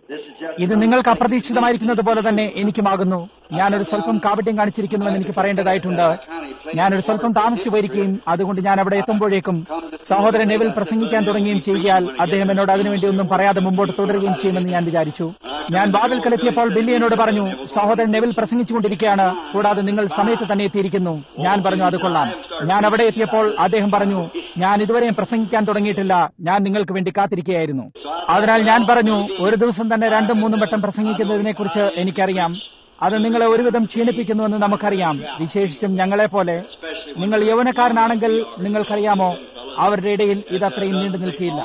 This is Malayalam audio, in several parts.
This is just ഇത് നിങ്ങൾക്ക് അപ്രതീക്ഷിതമായിരിക്കുന്നത് പോലെ തന്നെ എനിക്കുമാകുന്നു ഞാനൊരു സ്വല്പം കാപട്യം കാണിച്ചിരിക്കുന്നുവെന്ന് എനിക്ക് പറയേണ്ടതായിട്ടുണ്ട് ഞാനൊരു സ്വല്പം താമസിച്ചു പോയിരിക്കുകയും അതുകൊണ്ട് ഞാൻ അവിടെ എത്തുമ്പോഴേക്കും സഹോദരൻ നെവിൽ പ്രസംഗിക്കാൻ തുടങ്ങുകയും ചെയ്യാൽ അദ്ദേഹം എന്നോട് അതിനുവേണ്ടി ഒന്നും പറയാതെ മുമ്പോട്ട് തുടരുകയും ചെയ്യുമെന്ന് ഞാൻ വിചാരിച്ചു ഞാൻ വാതിൽക്കലെത്തിയപ്പോൾ ബില്ലി എന്നോട് പറഞ്ഞു സഹോദരൻ നെവിൽ പ്രസംഗിച്ചുകൊണ്ടിരിക്കുകയാണ് കൂടാതെ നിങ്ങൾ സമയത്ത് തന്നെ എത്തിയിരിക്കുന്നു ഞാൻ പറഞ്ഞു അത് കൊള്ളാം ഞാൻ അവിടെ എത്തിയപ്പോൾ അദ്ദേഹം പറഞ്ഞു ഞാൻ ഇതുവരെയും പ്രസംഗിക്കാൻ തുടങ്ങിയിട്ടില്ല ഞാൻ നിങ്ങൾക്ക് വേണ്ടി കാത്തിരിക്കുകയായിരുന്നു അതിനാൽ ഞാൻ പറഞ്ഞു ഒരു ദിവസം തന്നെ രണ്ടും മൂന്നും വട്ടം പ്രസംഗിക്കുന്നതിനെ കുറിച്ച് എനിക്കറിയാം അത് നിങ്ങളെ ഒരുവിധം ക്ഷീണിപ്പിക്കുന്നുവെന്ന് നമുക്കറിയാം വിശേഷിച്ചും ഞങ്ങളെ പോലെ നിങ്ങൾ യൗവനക്കാരനാണെങ്കിൽ നിങ്ങൾക്കറിയാമോ അവരുടെ ഇടയിൽ ഇത് അത്രയും നീണ്ടു നിൽക്കില്ല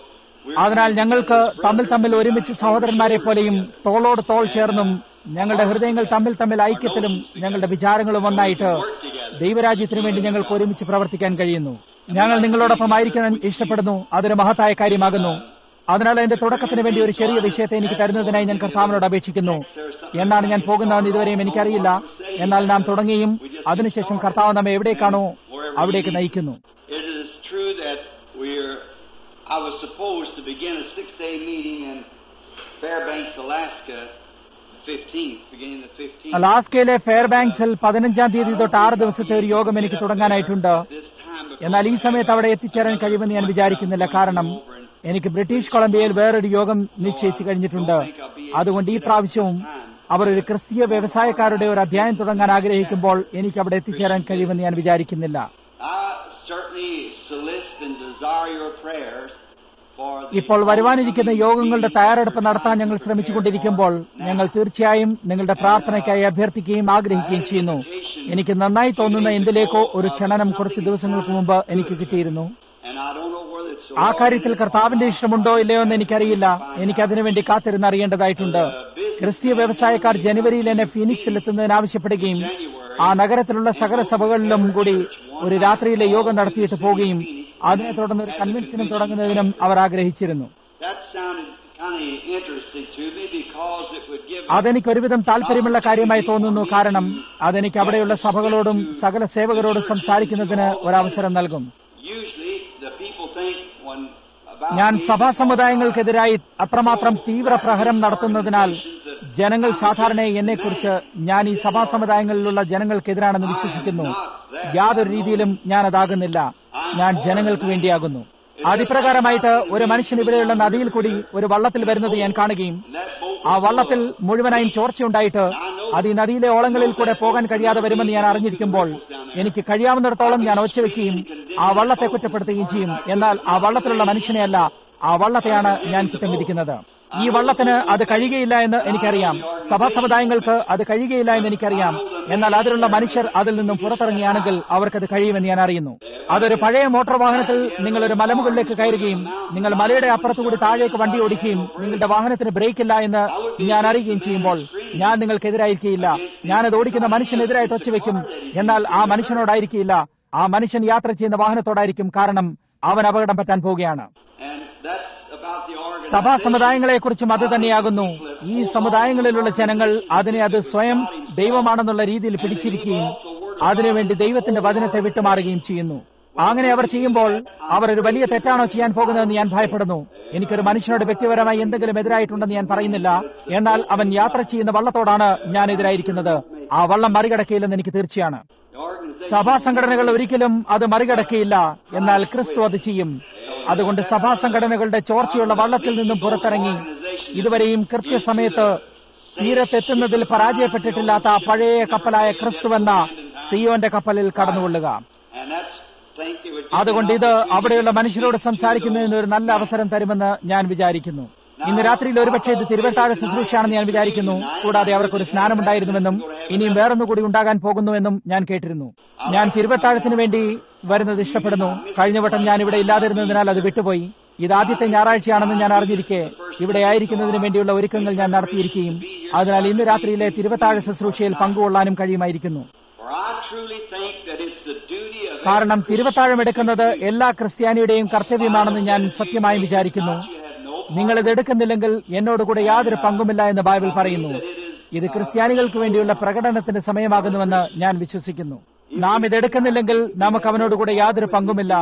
അതിനാൽ ഞങ്ങൾക്ക് തമ്മിൽ തമ്മിൽ ഒരുമിച്ച് സഹോദരന്മാരെ പോലെയും തോളോട് തോൾ ചേർന്നും ഞങ്ങളുടെ ഹൃദയങ്ങൾ തമ്മിൽ തമ്മിൽ ഐക്യത്തിലും ഞങ്ങളുടെ വിചാരങ്ങളും ഒന്നായിട്ട് ദൈവരാജ്യത്തിനു വേണ്ടി ഞങ്ങൾക്ക് ഒരുമിച്ച് പ്രവർത്തിക്കാൻ കഴിയുന്നു ഞങ്ങൾ നിങ്ങളോടൊപ്പം ആയിരിക്കാൻ ഇഷ്ടപ്പെടുന്നു അതൊരു മഹത്തായ കാര്യമാകുന്നു അതിനാൽ എന്റെ തുടക്കത്തിന് വേണ്ടി ഒരു ചെറിയ വിഷയത്തെ എനിക്ക് തരുന്നതിനായി ഞാൻ കർത്താവിനോട് അപേക്ഷിക്കുന്നു എന്നാണ് ഞാൻ പോകുന്നതെന്ന് ഇതുവരെയും എനിക്കറിയില്ല എന്നാൽ നാം തുടങ്ങിയും അതിനുശേഷം കർത്താവ് നമ്മെ എവിടേക്കാണോ അവിടേക്ക് നയിക്കുന്നു It is true that we're. I was supposed to begin a six-day meeting in Fairbanks, Alaska, the 15th, beginning the 15th. അലാസ്കയിലെ ഫെയർബാങ്ക്സിൽ പതിനഞ്ചാം തീയതി തൊട്ട് ആറ് ദിവസത്തെ ഒരു യോഗം എനിക്ക് തുടങ്ങാനായിട്ടുണ്ട് This time, because എന്നാൽ ഈ സമയത്ത് അവിടെ എത്തിച്ചേരാൻ കഴിയുമെന്ന് ഞാൻ വിചാരിക്കുന്നില്ല കാരണം എനിക്ക് ബ്രിട്ടീഷ് കൊളംബിയയിൽ വേറൊരു യോഗം നിശ്ചയിച്ചു കഴിഞ്ഞിട്ടുണ്ട് അതുകൊണ്ട് ഈ പ്രാവശ്യവും അവർ ഒരു ക്രിസ്തീയ വ്യവസായക്കാരുടെ ഒരു അധ്യായം തുടങ്ങാൻ ആഗ്രഹിക്കുമ്പോൾ എനിക്ക് അവിടെ എത്തിച്ചേരാൻ കഴിയുമെന്ന് ഞാൻ വിചാരിക്കുന്നില്ല I certainly solicit and desire your prayers for the ഇപ്പോൾ വരുവാനിരിക്കുന്ന യോഗങ്ങളുടെ തയ്യാറെടുപ്പ് നടത്താൻ ഞങ്ങൾ ശ്രമിച്ചുകൊണ്ടിരിക്കുമ്പോൾ ഞങ്ങൾ തീർച്ചയായും നിങ്ങളുടെ പ്രാർത്ഥനയ്ക്കായി അഭ്യർത്ഥിക്കുകയും ആഗ്രഹിക്കുകയും ചെയ്യുന്നു എനിക്ക് നന്നായി തോന്നുന്ന എന്തിലേക്കോ ഒരു ക്ഷണനം കുറച്ച് ദിവസങ്ങൾക്ക് മുമ്പ് എനിക്ക് കിട്ടിയിരുന്നു and I don't know whether it's so ആ കാര്യത്തിൽ കർത്താവിന്റെ ഇഷ്ടമുണ്ടോ ഇല്ലയോ എന്ന് എനിക്കറിയില്ല എനിക്ക് അതിനുവേണ്ടി കാത്തിരുന്ന് അറിയേണ്ടതായിട്ടുണ്ട് ക്രിസ്തീയ വ്യവസായക്കാർ ജനുവരിയിൽ എന്നെ ഫീനിക്സിൽ എത്തുന്നതിന് ആവശ്യപ്പെടുകയും ആ നഗരത്തിലുള്ള സകല സഭകളിലും കൂടി ഒരു രാത്രിയിലെ യോഗം നടത്തിയിട്ട് പോവുകയും അതിനെ തുടർന്ന് ഒരു കൺവെൻഷനും തുടങ്ങുന്നതിനും അവർ ആഗ്രഹിച്ചിരുന്നു That sounded kind of interesting to me because it would give അതെനിക്ക് ഒരുവിധം താല്പര്യമുള്ള കാര്യമായി തോന്നുന്നു കാരണം അതെനിക്ക് അവിടെയുള്ള സഭകളോടും സകല സേവകരോടും സംസാരിക്കുന്നതിന് ഒരവസരം നൽകും usually the people think when about ഞാൻ me, സഭാ സമുദായങ്ങൾക്കെതിരായി അത്രമാത്രം തീവ്ര പ്രഹരം നടത്തുന്നതിനാൽ ജനങ്ങൾ സാധാരണ എന്നെക്കുറിച്ച് ഞാൻ ഈ സഭാ സമുദായങ്ങളിലുള്ള ജനങ്ങൾക്കെതിരാണെന്ന് വിശ്വസിക്കുന്നു യാതൊരു രീതിയിലും ഞാൻ അതാകുന്നില്ല ഞാൻ ജനങ്ങൾക്ക് വേണ്ടിയാകുന്നു അതിപ്രകാരമായിട്ട് ഒരു മനുഷ്യൻ ഇവിടെയുള്ള നദിയിൽ കൂടി ഒരു വള്ളത്തിൽ വരുന്നത് ഞാൻ കാണുകയും that boat ആ വള്ളത്തിൽ മുഴുവനായും ചോർച്ചയുണ്ടായിട്ട് അത് ഈ നദിയിലെ ഓളങ്ങളിൽ കൂടെ പോകാൻ കഴിയാതെ വരുമെന്ന് ഞാൻ അറിഞ്ഞിരിക്കുമ്പോൾ എനിക്ക് കഴിയാവുന്നിടത്തോളം ഞാൻ ഒച്ചവെക്കുകയും ആ വള്ളത്തെ കുറ്റപ്പെടുത്തുകയും ചെയ്യും എന്നാൽ ആ വള്ളത്തിലുള്ള മനുഷ്യനെയല്ല ആ വള്ളത്തെയാണ് ഞാൻ കുറ്റം വിധിക്കുന്നത് ഈ വള്ളത്തിന് അത് കഴിയുകയില്ല എന്ന് എനിക്കറിയാം സഭാ സമുദായങ്ങൾക്ക് അത് കഴിയുകയില്ല എന്ന് എനിക്കറിയാം എന്നാൽ അതിലുള്ള മനുഷ്യർ അതിൽ നിന്നും പുറത്തിറങ്ങിയാണെങ്കിൽ അവർക്കത് കഴിയുമെന്ന് ഞാൻ അറിയുന്നു അതൊരു പഴയ മോട്ടോർ വാഹനത്തിൽ നിങ്ങൾ ഒരു മലമുകളിലേക്ക് കയറുകയും നിങ്ങൾ മലയുടെ അപ്പുറത്തുകൂടി താഴേക്ക് വണ്ടി ഓടിക്കുകയും നിങ്ങളുടെ വാഹനത്തിന് ബ്രേക്ക് ഇല്ല എന്ന് ഞാൻ അറിയുകയും ചെയ്യുമ്പോൾ ഞാൻ നിങ്ങൾക്കെതിരായിരിക്കില്ല ഞാനത് ഓടിക്കുന്ന മനുഷ്യനെതിരായിട്ട് ഒച്ചവെക്കും എന്നാൽ ആ മനുഷ്യനോടായിരിക്കില്ല ആ മനുഷ്യൻ യാത്ര ചെയ്യുന്ന വാഹനത്തോടായിരിക്കും കാരണം അവൻ അപകടം പറ്റാൻ പോവുകയാണ് and that's about the organ. സഭാ സമുദായങ്ങളെക്കുറിച്ചും അത് തന്നെയാകുന്നു ഈ സമുദായങ്ങളിലുള്ള ജനങ്ങൾ അതിനെ അത് സ്വയം ദൈവമാണെന്നുള്ള രീതിയിൽ പിടിച്ചിരിക്കുകയും അതിനുവേണ്ടി ദൈവത്തിന്റെ വചനത്തെ വിട്ടുമാറുകയും ചെയ്യുന്നു അങ്ങനെ അവർ ചെയ്യുമ്പോൾ അവർ ഒരു വലിയ തെറ്റാണോ ചെയ്യാൻ പോകുന്നതെന്ന് ഞാൻ ഭയപ്പെടുന്നു എനിക്കൊരു മനുഷ്യനോട് വ്യക്തിപരമായി എന്തെങ്കിലും എതിരായിട്ടുണ്ടെന്ന് ഞാൻ പറയുന്നില്ല എന്നാൽ അവൻ യാത്ര ചെയ്യുന്ന വള്ളത്തോടാണ് ഞാൻ എതിരായിരിക്കുന്നത് ആ വള്ളം മറികടക്കയില്ലെന്ന് എനിക്ക് തീർച്ചയാണ് The organization സഭാ സംഘടനകൾ ഒരിക്കലും അത് മറികടക്കിയില്ല എന്നാൽ ക്രിസ്തു അത് ചെയ്യും അതുകൊണ്ട് സഭാ സംഘടനകളുടെ ചോർച്ചയുള്ള വള്ളത്തിൽ നിന്നും പുറത്തിറങ്ങി ഇതുവരെയും കൃത്യസമയത്ത് തീരത്തെത്തുന്നതിൽ പരാജയപ്പെട്ടിട്ടില്ലാത്ത ആ പഴയ കപ്പലായ ക്രിസ്തുവെന്ന സിയോന്റെ കപ്പലിൽ കടന്നുകൊള്ളുക and that's think it would അതുകൊണ്ട് ഇത് അവിടെയുള്ള മനുഷ്യരോട് സംസാരിക്കുന്നതിന് ഒരു നല്ല അവസരം തരുമെന്ന് ഞാൻ വിചാരിക്കുന്നു ഇന്ന് രാത്രിയിൽ ഒരുപക്ഷെ ഇത് തിരുവട്ടാഴ ശുശ്രൂഷയാണെന്ന് ഞാൻ വിചാരിക്കുന്നു കൂടാതെ അവർക്കൊരു സ്നാനമുണ്ടായിരുന്നുവെന്നും ഇനിയും വേറൊന്നുകൂടി ഉണ്ടാകാൻ പോകുന്നുവെന്നും ഞാൻ കേട്ടിരുന്നു ഞാൻ തിരുവത്താഴത്തിന് വേണ്ടി വരുന്നത് ഇഷ്ടപ്പെടുന്നു കഴിഞ്ഞ വട്ടം ഞാൻ ഇവിടെ ഇല്ലാതിരുന്നതിനാൽ അത് വിട്ടുപോയി ഇത് ആദ്യത്തെ ഞായറാഴ്ചയാണെന്ന് ഞാൻ അറിഞ്ഞിരിക്കെ ഇവിടെ ആയിരിക്കുന്നതിന് വേണ്ടിയുള്ള ഒരുക്കങ്ങൾ ഞാൻ നടത്തിയിരിക്കുകയും അതിനാൽ ഇന്ന് രാത്രിയിലെ തിരുവത്താഴ ശുശ്രൂഷയിൽ പങ്കുകൊള്ളാനും കഴിയുമായിരിക്കുന്നു For I truly think that it's the duty of കാരണം തിരുവത്താഴം എടുക്കുന്നത് എല്ലാ ക്രിസ്ത്യാനിയുടെയും കർത്തവ്യമാണെന്ന് ഞാൻ സത്യമായും വിചാരിക്കുന്നു you have no നിങ്ങൾ ഇത് എടുക്കുന്നില്ലെങ്കിൽ എന്നോടുകൂടെ യാതൊരു പങ്കുമില്ല എന്ന് ബൈബിൾ പറയുന്നു ഇത് ക്രിസ്ത്യാനികൾക്ക് വേണ്ടിയുള്ള പ്രകടനത്തിന്റെ സമയമാകുന്നുവെന്ന് ഞാൻ വിശ്വസിക്കുന്നു നാം ഇത് എടുക്കുന്നില്ലെങ്കിൽ നമുക്ക് അവനോടുകൂടെ യാതൊരു പങ്കുമില്ല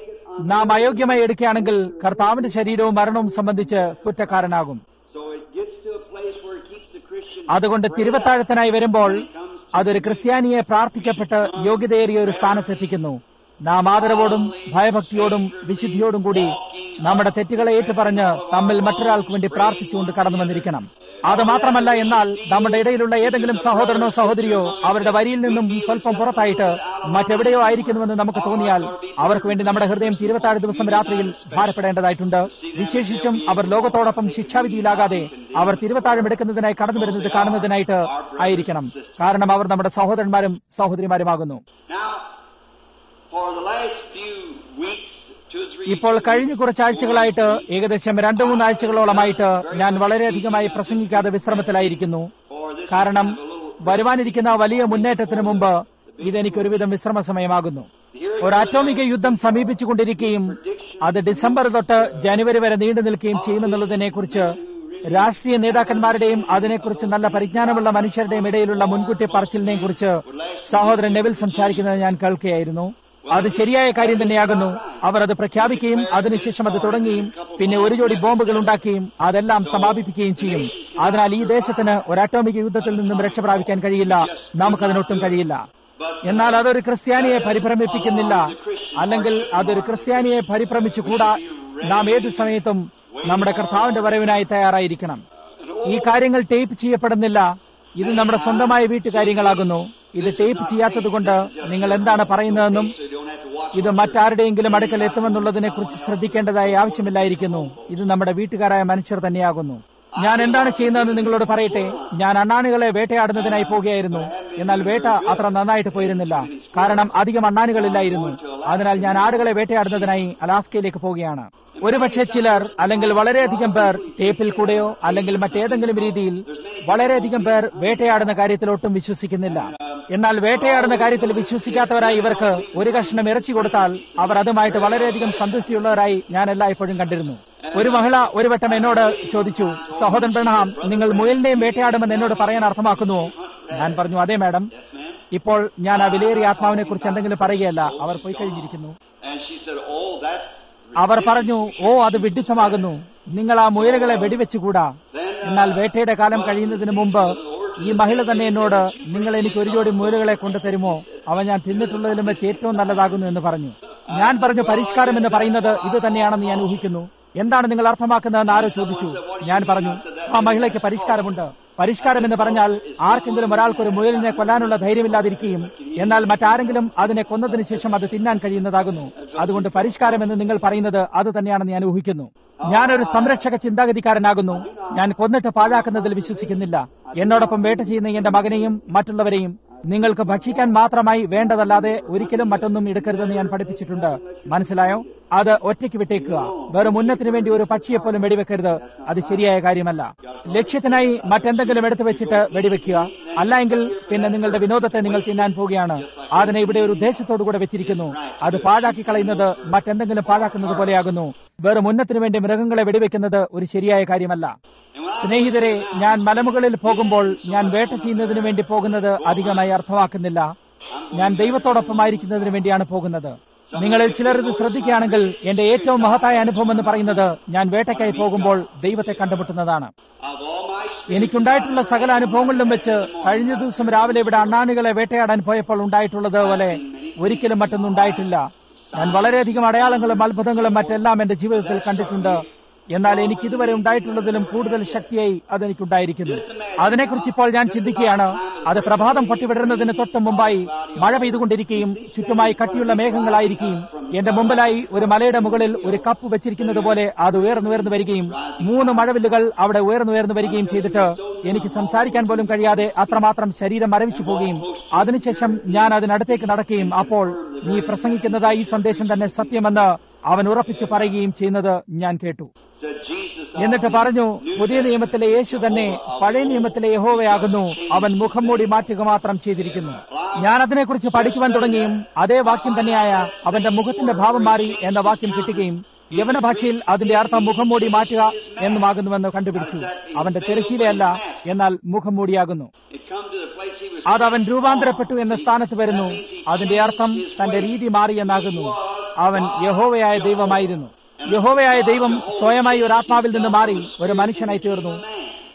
നാം അയോഗ്യമായി എടുക്കുകയാണെങ്കിൽ കർത്താവിന്റെ ശരീരവും മരണവും സംബന്ധിച്ച് കുറ്റക്കാരനാകും so it gets അതുകൊണ്ട് തിരുവത്താഴത്തിനായി വരുമ്പോൾ അതൊരു ക്രിസ്ത്യാനിയെ പ്രാർത്ഥിക്കപ്പെട്ട് യോഗ്യതയേറിയ ഒരു സ്ഥാനത്തെത്തിക്കുന്നു നാം ആദരവോടും ഭയഭക്തിയോടും വിശുദ്ധിയോടും കൂടി നമ്മുടെ തെറ്റുകളെ ഏറ്റുപറഞ്ഞ് തമ്മിൽ മറ്റൊരാൾക്ക് വേണ്ടി പ്രാർത്ഥിച്ചുകൊണ്ട് കടന്നു വന്നിരിക്കണം അത് മാത്രമല്ല എന്നാൽ നമ്മുടെ ഇടയിലുള്ള ഏതെങ്കിലും സഹോദരനോ സഹോദരിയോ അവരുടെ വരിയിൽ നിന്നും സ്വല്പം പുറത്തായിട്ട് മറ്റെവിടെയോ ആയിരിക്കുന്നുവെന്ന് നമുക്ക് തോന്നിയാൽ അവർക്ക് വേണ്ടി നമ്മുടെ ഹൃദയം ഇരുപത്താറ് ദിവസം രാത്രിയിൽ ഭാരപ്പെടേണ്ടതായിട്ടുണ്ട് വിശേഷിച്ചും അവർ ലോകത്തോടൊപ്പം ശിക്ഷാവിധിയിലാകാതെ അവർ തിരുവത്താഴം എടുക്കുന്നതിനായി കടന്നു വരുന്നത് കാണുന്നതിനായിട്ട് ആയിരിക്കണം കാരണം അവർ നമ്മുടെ സഹോദരന്മാരും സഹോദരിമാരുമാകുന്നു Now, for the last few weeks, two or three ഇപ്പോൾ കഴിഞ്ഞ കുറച്ചാഴ്ചകളായിട്ട് ഏകദേശം രണ്ടു മൂന്നാഴ്ചകളോളമായിട്ട് ഞാൻ വളരെയധികമായി പ്രസംഗിക്കാതെ വിശ്രമത്തിലായിരിക്കുന്നു for this കാരണം kind of a little വരുവാനിരിക്കുന്ന വലിയ മുന്നേറ്റത്തിന് മുമ്പ് ഇതെനിക്ക് ഒരുവിധം വിശ്രമ സമയമാകുന്നു ഒരു അറ്റോമിക യുദ്ധം സമീപിച്ചുകൊണ്ടിരിക്കുകയും അത് ഡിസംബർ തൊട്ട് ജനുവരി വരെ നീണ്ടു നിൽക്കുകയും ചെയ്യുമെന്നുള്ളതിനെ കുറിച്ച് രാഷ്ട്രീയ നേതാക്കന്മാരുടെയും അതിനെക്കുറിച്ച് നല്ല പരിജ്ഞാനമുള്ള മനുഷ്യരുടെയും ഇടയിലുള്ള മുൻകൂട്ടി പറച്ചിലിനെയും കുറിച്ച് സഹോദരൻ നെവിൽ സംസാരിക്കുന്നത് ഞാൻ കേൾക്കുകയായിരുന്നു അത് ശരിയായ കാര്യം തന്നെയാകുന്നു അവർ അത് പ്രഖ്യാപിക്കുകയും അതിനുശേഷം അത് തുടങ്ങുകയും പിന്നെ ഒരു ജോഡി ബോംബുകൾ ഉണ്ടാക്കുകയും അതെല്ലാം സമാപിപ്പിക്കുകയും ചെയ്യും അതിനാൽ ഈ ദേശത്തിന് ഒരു അറ്റോമിക യുദ്ധത്തിൽ നിന്നും രക്ഷപ്രാപിക്കാൻ കഴിയില്ല നമുക്കതിനൊട്ടും കഴിയില്ല എന്നാൽ അതൊരു ക്രിസ്ത്യാനിയെ പരിഭ്രമിപ്പിക്കുന്നില്ല അല്ലെങ്കിൽ അതൊരു ക്രിസ്ത്യാനിയെ പരിഭ്രമിച്ചുകൂടാ നാം ഏതു സമയത്തും നമ്മുടെ കർത്താവിന്റെ വരവിനായി തയ്യാറായിരിക്കണം ഈ കാര്യങ്ങൾ ടേപ്പ് ചെയ്യപ്പെടുന്നില്ല ഇത് നമ്മുടെ സ്വന്തമായ വീട്ടുകാര്യങ്ങളാകുന്നു ഇത് ടേപ്പ് ചെയ്യാത്തതുകൊണ്ട് നിങ്ങൾ എന്താണ് പറയുന്നതെന്നും so you don't have to watch. ഇത് മറ്റാരുടെയെങ്കിലും അടുക്കൽ എത്തുമെന്നുള്ളതിനെ കുറിച്ച് ശ്രദ്ധിക്കേണ്ടതായി ആവശ്യമില്ലായിരിക്കുന്നു ഇത് നമ്മുടെ വീട്ടുകാരായ മനുഷ്യർ തന്നെയാകുന്നു ഞാൻ എന്താണ് ചെയ്യുന്നതെന്ന് നിങ്ങളോട് പറയട്ടെ ഞാൻ അണ്ണാനുകളെ വേട്ടയാടുന്നതിനായി പോകുകയായിരുന്നു എന്നാൽ വേട്ട അത്ര നന്നായിട്ട് പോയിരുന്നില്ല കാരണം അധികം അണ്ണാനുകളില്ലായിരുന്നു അതിനാൽ ഞാൻ ആടുകളെ വേട്ടയാടുന്നതിനായി അലാസ്കയിലേക്ക് പോവുകയാണ് ഒരുപക്ഷെ ചിലർ അല്ലെങ്കിൽ വളരെയധികം പേർ ടേപ്പിൽ കൂടെയോ അല്ലെങ്കിൽ മറ്റേതെങ്കിലും രീതിയിൽ വളരെയധികം പേർ വേട്ടയാടുന്ന കാര്യത്തിൽ ഒട്ടും വിശ്വസിക്കുന്നില്ല എന്നാൽ വേട്ടയാടുന്ന കാര്യത്തിൽ വിശ്വസിക്കാത്തവരായി ഇവർക്ക് ഒരു കഷ്ണം ഇറച്ചി കൊടുത്താൽ അവർ അതുമായിട്ട് വളരെയധികം സന്തുഷ്ടിയുള്ളവരായി ഞാൻ എല്ലായ്പ്പോഴും കണ്ടിരുന്നു ഒരു മഹിള ഒരു വട്ടം എന്നോട് ചോദിച്ചു സഹോദരൻ ബ്രണഹാം നിങ്ങൾ മുയലിനെയും വേട്ടയാടുമെന്ന് എന്നോട് പറയാൻ അർത്ഥമാക്കുന്നുവോ ഞാൻ പറഞ്ഞു അതെ മാഡം ഇപ്പോൾ ഞാൻ ആ വിലയേറിയ ആത്മാവിനെ കുറിച്ച് എന്തെങ്കിലും പറയുകയല്ല അവർ പോയി കഴിഞ്ഞിരിക്കുന്നു And she said, Oh, that's. അവർ പറഞ്ഞു ഓ അത് വിഡിത്തമാകുന്നു നിങ്ങൾ ആ മുയലുകളെ വെടിവെച്ചുകൂടാ എന്നാൽ വേട്ടയുടെ കാലം കഴിയുന്നതിന് മുമ്പ് ഈ മഹിള തന്നെ എന്നോട് നിങ്ങൾ എനിക്ക് ഒരു ജോഡി മുയലുകളെ കൊണ്ടു തരുമോ അവ ഞാൻ തിന്നിട്ടുള്ളതിലും വെച്ച് ഏറ്റവും നല്ലതാകുന്നു എന്ന് പറഞ്ഞു ഞാൻ പറഞ്ഞു പരിഷ്കാരം എന്ന് പറയുന്നത് ഇത് തന്നെയാണെന്ന് ഞാൻ ഊഹിക്കുന്നു എന്താണ് നിങ്ങൾ അർത്ഥമാക്കുന്നതെന്ന് ആരോ ചോദിച്ചു ഞാൻ പറഞ്ഞു ആ മഹിളയ്ക്ക് പരിഷ്കാരമുണ്ട് പരിഷ്കാരം എന്ന് പറഞ്ഞാൽ ആർക്കെങ്കിലും ഒരാൾക്ക് ഒരു മുയലിനെ കൊല്ലാനുള്ള ധൈര്യമില്ലാതിരിക്കുകയും എന്നാൽ മറ്റാരെങ്കിലും അതിനെ കൊന്നതിന് ശേഷം അത് തിന്നാൻ കഴിയുന്നതാകുന്നു അതുകൊണ്ട് പരിഷ്കാരം എന്ന് നിങ്ങൾ പറയുന്നത് അത് തന്നെയാണെന്ന് ഞാൻ ഊഹിക്കുന്നു ഞാനൊരു സംരക്ഷക ചിന്താഗതിക്കാരനാകുന്നു ഞാൻ കൊന്നിട്ട് പാഴാക്കുന്നതിൽ വിശ്വസിക്കുന്നില്ല എന്നോടൊപ്പം വേട്ട ചെയ്യുന്ന എന്റെ മകനെയും മറ്റുള്ളവരെയും നിങ്ങൾക്ക് ഭക്ഷിക്കാൻ മാത്രമായി വേണ്ടതല്ലാതെ ഒരിക്കലും മറ്റൊന്നും എടുക്കരുതെന്ന് ഞാൻ പഠിപ്പിച്ചിട്ടുണ്ട് മനസ്സിലായോ അത് ഒറ്റയ്ക്ക് വിട്ടേക്കുക വെറും ഉന്നത്തിന് വേണ്ടി ഒരു പക്ഷിയെ പോലും വെടിവെക്കരുത് അത് ശരിയായ കാര്യമല്ല ലക്ഷ്യത്തിനായി മറ്റെന്തെങ്കിലും എടുത്തു വെച്ചിട്ട് വെടിവെക്കുക അല്ല എങ്കിൽ പിന്നെ നിങ്ങളുടെ വിനോദത്തെ നിങ്ങൾ തിന്നാൻ പോവുകയാണ് അതിനെ ഇവിടെ ഒരു ഉദ്ദേശത്തോടു കൂടെ വെച്ചിരിക്കുന്നു അത് പാഴാക്കി കളയുന്നത് മറ്റെന്തെങ്കിലും പാഴാക്കുന്നത് പോലെയാകുന്നു വെറും ഉന്നത്തിന് വേണ്ടി മൃഗങ്ങളെ വെടിവെക്കുന്നത് ഒരു ശരിയായ കാര്യമല്ല സ്നേഹിതരെ ഞാൻ മലമുകളിൽ പോകുമ്പോൾ ഞാൻ വേട്ട ചെയ്യുന്നതിന് വേണ്ടി പോകുന്നത് അധികമായി അർത്ഥമാക്കുന്നില്ല ഞാൻ ദൈവത്തോടൊപ്പമായിരിക്കുന്നതിന് വേണ്ടിയാണ് പോകുന്നത് നിങ്ങളിൽ ചിലർ ഇത് ശ്രദ്ധിക്കുകയാണെങ്കിൽ എന്റെ ഏറ്റവും മഹത്തായ അനുഭവം എന്ന് പറയുന്നത് ഞാൻ വേട്ടയ്ക്കായി പോകുമ്പോൾ ദൈവത്തെ കണ്ടുമുട്ടുന്നതാണ് Of all my experience, എനിക്കുണ്ടായിട്ടുള്ള സകല അനുഭവങ്ങളിലും വെച്ച് കഴിഞ്ഞ ദിവസം രാവിലെ ഇവിടെ അണ്ണാനുകളെ വേട്ടയാടാൻ പോയപ്പോൾ ഉണ്ടായിട്ടുള്ളത് പോലെ ഒരിക്കലും മറ്റൊന്നും ഉണ്ടായിട്ടില്ല ഞാൻ വളരെയധികം അടയാളങ്ങളും അത്ഭുതങ്ങളും മറ്റെല്ലാം എന്റെ ജീവിതത്തിൽ കണ്ടിട്ടുണ്ട് എന്നാൽ എനിക്ക് ഇതുവരെ ഉണ്ടായിട്ടുള്ളതിലും കൂടുതൽ ശക്തിയായി അതെനിക്കുണ്ടായിരിക്കുന്നു അതിനെക്കുറിച്ച് ഇപ്പോൾ ഞാൻ ചിന്തിക്കുകയാണ് അത് പ്രഭാതം പൊട്ടിവിടരുന്നതിന് തൊട്ട് മുമ്പായി മഴ പെയ്തുകൊണ്ടിരിക്കുകയും ചുറ്റുമായി കട്ടിയുള്ള മേഘങ്ങളായിരിക്കുകയും എന്റെ മുമ്പിലായി ഒരു മലയുടെ മുകളിൽ ഒരു കപ്പ് വെച്ചിരിക്കുന്നത് പോലെ അത് ഉയർന്നുയർന്നു വരികയും മൂന്ന് മഴവില്ലുകൾ അവിടെ ഉയർന്നുയർന്നു വരികയും ചെയ്തിട്ട് എനിക്ക് സംസാരിക്കാൻ പോലും കഴിയാതെ അത്രമാത്രം ശരീരം മരവിച്ചു പോവുകയും അതിനുശേഷം ഞാൻ അതിനടുത്തേക്ക് നടക്കുകയും അപ്പോൾ നീ പ്രസംഗിക്കുന്നതായി ഈ സന്ദേശം തന്നെ സത്യമെന്ന് അവൻ ഉറപ്പിച്ചു പറയുകയും ചെയ്യുന്നത് ഞാൻ കേട്ടു said Jesus, എന്നിട്ട് പറഞ്ഞു പുതിയ നിയമത്തിലെ യേശു തന്നെ പഴയ നിയമത്തിലെ യഹോവയാകുന്നു അവൻ മുഖം മൂടി മാറ്റുക മാത്രം ചെയ്തിരിക്കുന്നു ഞാൻ അതിനെക്കുറിച്ച് പഠിക്കുവാൻ തുടങ്ങിയും അതേ വാക്യം തന്നെയായ അവന്റെ മുഖത്തിന്റെ ഭാവം മാറി എന്ന വാക്യം കിട്ടുകയും യവന ഭാഷയിൽ അതിന്റെ അർത്ഥം മുഖം മൂടി മാറ്റുക എന്നുമാകുന്നുവെന്ന് കണ്ടുപിടിച്ചു അവന്റെ തിരശീലയല്ല എന്നാൽ മുഖം മൂടിയാകുന്നു it come to the place he was. അത് അവൻ രൂപാന്തരപ്പെട്ടു എന്ന സ്ഥാനത്ത് വരുന്നു അതിന്റെ അർത്ഥം തന്റെ രീതി മാറി എന്നാകുന്നു അവൻ യഹോവയായ ദൈവമായിരുന്നു യഹോവയായ ദൈവം സ്വയമായി ഒരു ആത്മാവിൽ നിന്ന് മാറി ഒരു മനുഷ്യനായി തീർന്നു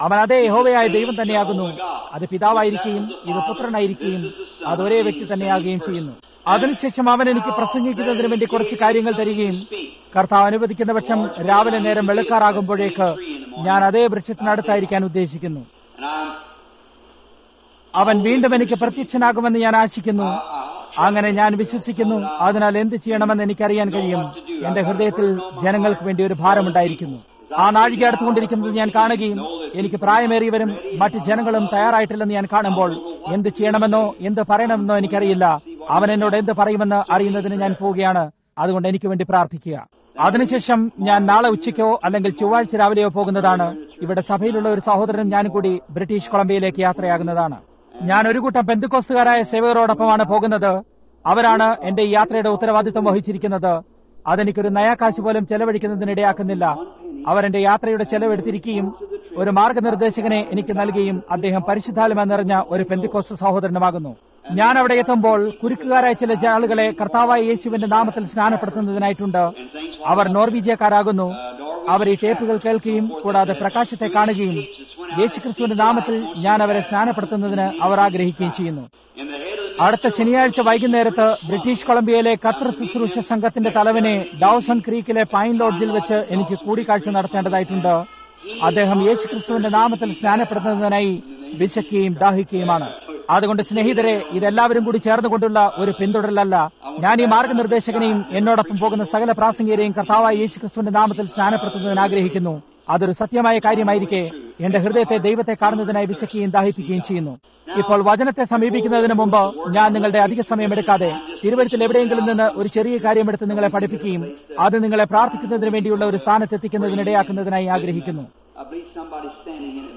അവൻ അതേ യഹോവയായ ദൈവം തന്നെയാകുന്നു അത് പിതാവായിരിക്കുകയും ഇത് പുത്രനായിരിക്കുകയും അത് ഒരേ വ്യക്തി തന്നെയാകുകയും ചെയ്യുന്നു അതിനുശേഷം അവൻ എനിക്ക് പ്രസംഗിക്കുന്നതിന് വേണ്ടി കുറച്ച് കാര്യങ്ങൾ തരികയും കർത്താവ് അനുവദിക്കുന്ന പക്ഷം രാവിലെ നേരം വെളുക്കാറാകുമ്പോഴേക്ക് ഞാൻ അതേ വൃക്ഷത്തിനടുത്തായിരിക്കാൻ ഉദ്ദേശിക്കുന്നു And I'm, അവൻ വീണ്ടും എനിക്ക് പ്രത്യക്ഷനാകുമെന്ന് ഞാൻ ആശിക്കുന്നു അങ്ങനെ ഞാൻ വിശ്വസിക്കുന്നു അതിനാൽ എന്ത് ചെയ്യണമെന്ന് എനിക്കറിയാൻ കഴിയും എന്റെ ഹൃദയത്തിൽ ജനങ്ങൾക്ക് വേണ്ടി ഒരു ഭാരമുണ്ടായിരിക്കുന്നു ആ നാഴിക അടുത്തുകൊണ്ടിരിക്കുന്നത് ഞാൻ കാണുകയും എനിക്ക് പ്രായമേറിയവരും മറ്റ് ജനങ്ങളും തയ്യാറായിട്ടില്ലെന്ന് ഞാൻ കാണുമ്പോൾ എന്ത് ചെയ്യണമെന്നോ എന്ത് പറയണമെന്നോ എനിക്കറിയില്ല അവൻ എന്നോട് എന്ത് പറയുമെന്ന് അറിയുന്നതിന് ഞാൻ പോവുകയാണ് അതുകൊണ്ട് എനിക്ക് വേണ്ടി പ്രാർത്ഥിക്കുക അതിനുശേഷം ഞാൻ നാളെ ഉച്ചയ്ക്കോ അല്ലെങ്കിൽ ചൊവ്വാഴ്ച രാവിലെയോ പോകുന്നതാണ് ഇവിടെ സഭയിലുള്ള ഒരു സഹോദരനും ഞാനും കൂടി ബ്രിട്ടീഷ് കൊളംബിയയിലേക്ക് യാത്രയാകുന്നതാണ് ഞാൻ ഒരു കൂട്ടം പെന്തുക്കോസ്തുകാരായ സേവകരോടൊപ്പമാണ് പോകുന്നത് അവരാണ് എന്റെ ഈ യാത്രയുടെ ഉത്തരവാദിത്വം വഹിച്ചിരിക്കുന്നത് അതെനിക്കൊരു നയാകാശ് പോലും ചെലവഴിക്കുന്നതിനിടയാക്കുന്നില്ല അവർ എന്റെ യാത്രയുടെ ചെലവെടുത്തിരിക്കുകയും ഒരു മാർഗനിർദ്ദേശകനെ എനിക്ക് നൽകുകയും അദ്ദേഹം പരിശുദ്ധാലുമ നിറഞ്ഞ ഒരു പെന്തിക്കോസ് സഹോദരനുമാകുന്നു ഞാൻ അവിടെ എത്തുമ്പോൾ കുരുക്കുകാരായ ചില ആളുകളെ കർത്താവായ യേശുവിന്റെ നാമത്തിൽ സ്നാനപ്പെടുത്തുന്നതിനായിട്ടുണ്ട് അവർ നോർവീജിയക്കാരാകുന്നു അവർ ഈ ടേപ്പുകൾ കേൾക്കുകയും കൂടാതെ പ്രകാശത്തെ കാണുകയും യേശുക്രിസ്തുവിന്റെ നാമത്തിൽ ഞാൻ അവരെ സ്നാനപ്പെടുത്തുന്നതിന് അവർ ആഗ്രഹിക്കുകയും ചെയ്യുന്നു in the head of the അടുത്ത ശനിയാഴ്ച വൈകുന്നേരത്ത് ബ്രിട്ടീഷ് കൊളംബിയയിലെ ഖത്തർ ശുശ്രൂഷ സംഘത്തിന്റെ തലവനെ ഡൌസൺ ക്രീക്കിലെ പൈൻ ലോഡ്ജിൽ വെച്ച് എനിക്ക് കൂടിക്കാഴ്ച നടത്തേണ്ടതായിട്ടുണ്ട് അദ്ദേഹം യേശുക്രിസ്തുവിന്റെ നാമത്തിൽ സ്നാനപ്പെടുത്തുന്നതിനായി വിശക്കുകയും ദാഹിക്കുകയുമാണ് അതുകൊണ്ട് സ്നേഹിതരെ ഇതെല്ലാവരും കൂടി ചേർന്നുകൊണ്ടുള്ള ഒരു പിന്തുടരലല്ല ഞാൻ ഈ മാർഗനിർദ്ദേശകനെയും എന്നോടൊപ്പം പോകുന്ന സകല പ്രാസംഗികരെയും കർത്താവായ യേശുക്രിസ്തുവിന്റെ നാമത്തിൽ സ്നാനപ്പെടുത്തുന്നതിന് ആഗ്രഹിക്കുന്നു അതൊരു സത്യമായ കാര്യമായിരിക്കെ എന്റെ ഹൃദയത്തെ ദൈവത്തെ കാണുന്നതിനായി വിശക്കുകയും ദാഹിപ്പിക്കുകയും ചെയ്യുന്നു ഇപ്പോൾ വചനത്തെ സമീപിക്കുന്നതിന് മുമ്പ് ഞാൻ നിങ്ങളുടെ അധിക സമയം എടുക്കാതെ തിരുവഴുത്തിൽ എവിടെയെങ്കിലും നിന്ന് ഒരു ചെറിയ കാര്യമെടുത്ത് നിങ്ങളെ പഠിപ്പിക്കുകയും അത് നിങ്ങളെ പ്രാർത്ഥിക്കുന്നതിന് വേണ്ടിയുള്ള ഒരു സ്ഥാനത്തെത്തിക്കുന്നതിനിടയാക്കുന്നതിനായി ആഗ്രഹിക്കുന്നു I believe somebody's standing in it.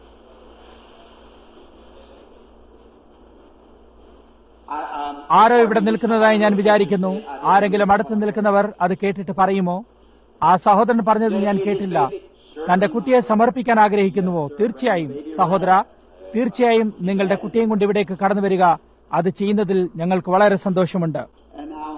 I, um, ആരോ ഇവിടെ നിൽക്കുന്നതായി ഞാൻ വിചാരിക്കുന്നു ആരെങ്കിലും അടുത്ത് നിൽക്കുന്നവർ അത് കേട്ടിട്ട് പറയുമോ ആ സഹോദരൻ പറഞ്ഞത് ഞാൻ കേട്ടില്ല തന്റെ കുട്ടിയെ സമർപ്പിക്കാൻ ആഗ്രഹിക്കുന്നുവോ തീർച്ചയായും സഹോദര തീർച്ചയായും നിങ്ങളുടെ കുട്ടിയെയും കൊണ്ട് ഇവിടേക്ക് കടന്നു വരിക അത് ചെയ്യുന്നതിൽ ഞങ്ങൾക്ക് വളരെ സന്തോഷമുണ്ട് and now,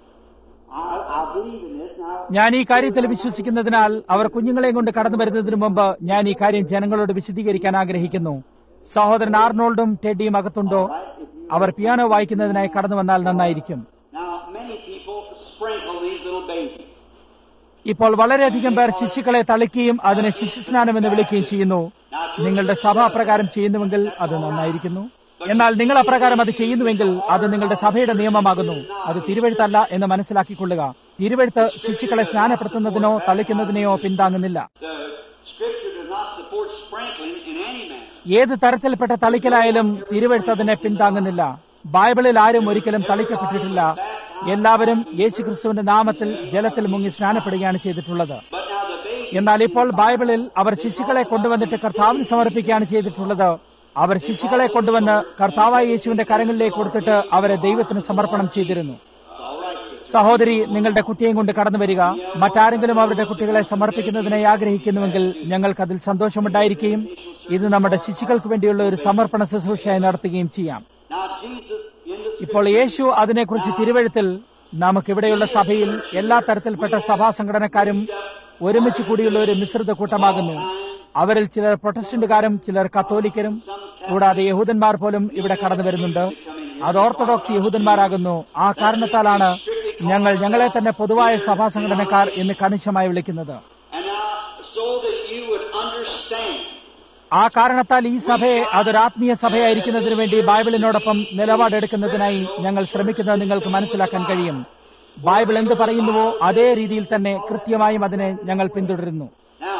I, I believe in this. Now, ഞാൻ ഈ കാര്യത്തിൽ വിശ്വസിക്കുന്നതിനാൽ അവർ കുഞ്ഞുങ്ങളെയും കൊണ്ട് കടന്നു വരുന്നതിന് മുമ്പ് ഞാൻ ഈ കാര്യം ജനങ്ങളോട് വിശദീകരിക്കാൻ ആഗ്രഹിക്കുന്നു സഹോദരൻ ആർണോൾഡും ടെഡിയും അകത്തുണ്ടോ അവർ പിയാനോ വായിക്കുന്നതിനായി കടന്നു വന്നാൽ നന്നായിരിക്കും now, many people sprinkle these little babies. ഇപ്പോൾ വളരെയധികം പേർ ശിശുക്കളെ തളിക്കുകയും അതിനെ ശിശുസ്നാനം എന്ന് വിളിക്കുകയും ചെയ്യുന്നു നിങ്ങളുടെ സഭ അപ്രകാരം ചെയ്യുന്നുവെങ്കിൽ അത് നന്നായിരിക്കുന്നു എന്നാൽ നിങ്ങൾ അപ്രകാരം അത് ചെയ്യുന്നുവെങ്കിൽ അത് നിങ്ങളുടെ സഭയുടെ നിയമമാകുന്നു അത് തിരുവഴുത്തല്ല എന്ന് മനസ്സിലാക്കിക്കൊള്ളുക തിരുവഴുത്ത് ശിശുക്കളെ സ്നാനപ്പെടുത്തുന്നതിനോ തളിക്കുന്നതിനെയോ പിന്താങ്ങുന്നില്ല The Scripture does not support sprinkling in any manner. ഏത് തരത്തിൽപ്പെട്ട തളിക്കലായാലും തിരുവഴുത്ത് അതിനെ പിന്താങ്ങുന്നില്ല ബൈബിളിൽ ആരും ഒരിക്കലും തളിക്കപ്പെട്ടിട്ടില്ല എല്ലാവരും യേശുക്രിസ്തുവിന്റെ നാമത്തിൽ ജലത്തിൽ മുങ്ങി സ്നാനപ്പെടുകയാണ് ചെയ്തിട്ടുള്ളത് But now the baby, എന്നാൽ ഇപ്പോൾ ബൈബിളിൽ അവർ ശിശുക്കളെ കൊണ്ടുവന്നിട്ട് കർത്താവിന് സമർപ്പിക്കുകയാണ് ചെയ്തിട്ടുള്ളത് അവർ ശിശുക്കളെ കൊണ്ടുവന്ന് കർത്താവായ യേശുവിന്റെ കരങ്ങളിലേക്ക് കൊടുത്തിട്ട് അവരെ ദൈവത്തിന് സമർപ്പണം ചെയ്തിരുന്നു it's all right, sister. സഹോദരി നിങ്ങളുടെ കുട്ടിയെയും കൊണ്ട് കടന്നു വരിക മറ്റാരെങ്കിലും അവരുടെ കുട്ടികളെ സമർപ്പിക്കുന്നതിനായി ആഗ്രഹിക്കുന്നുവെങ്കിൽ ഞങ്ങൾക്ക് അതിൽ സന്തോഷമുണ്ടായിരിക്കുകയും ഇത് നമ്മുടെ ശിശുക്കൾക്ക് വേണ്ടിയുള്ള ഒരു സമർപ്പണ ശുശ്രൂഷയായി നടത്തുകയും ചെയ്യാം Now, Jesus, in the ഇപ്പോൾ യേശു അതിനെക്കുറിച്ച് തിരുവഴുത്തിൽ നമുക്കിവിടെയുള്ള സഭയിൽ എല്ലാ തരത്തിൽപ്പെട്ട സഭാ സംഘടനക്കാരും ഒരുമിച്ച് കൂടിയുള്ള ഒരു മിശ്രിത കൂട്ടമാകുന്നു അവരിൽ ചിലർ പ്രൊട്ടസ്റ്റന്റുകാരും ചിലർ കത്തോലിക്കരും കൂടാതെ യഹൂദന്മാർ പോലും ഇവിടെ കടന്നു വരുന്നുണ്ട് അത് ഓർത്തഡോക്സ് യഹൂദന്മാരാകുന്നു ആ കാരണത്താലാണ് ഞങ്ങൾ ഞങ്ങളെ തന്നെ പൊതുവായ സഭാ സംഘടനക്കാർ എന്ന് കണിശമായി വിളിക്കുന്നത് And now, so that you would understand ആ കാരണത്താൽ ഈ സഭയെ അതൊരു ആത്മീയ സഭയായിരിക്കുന്നതിന് വേണ്ടി ബൈബിളിനോടൊപ്പം നിലപാടെടുക്കുന്നതിനായി ഞങ്ങൾ ശ്രമിക്കുന്നത് നിങ്ങൾക്ക് മനസ്സിലാക്കാൻ കഴിയും ബൈബിൾ എന്ത് പറയുന്നുവോ അതേ രീതിയിൽ തന്നെ കൃത്യമായും അതിനെ ഞങ്ങൾ പിന്തുടരുന്നു Now,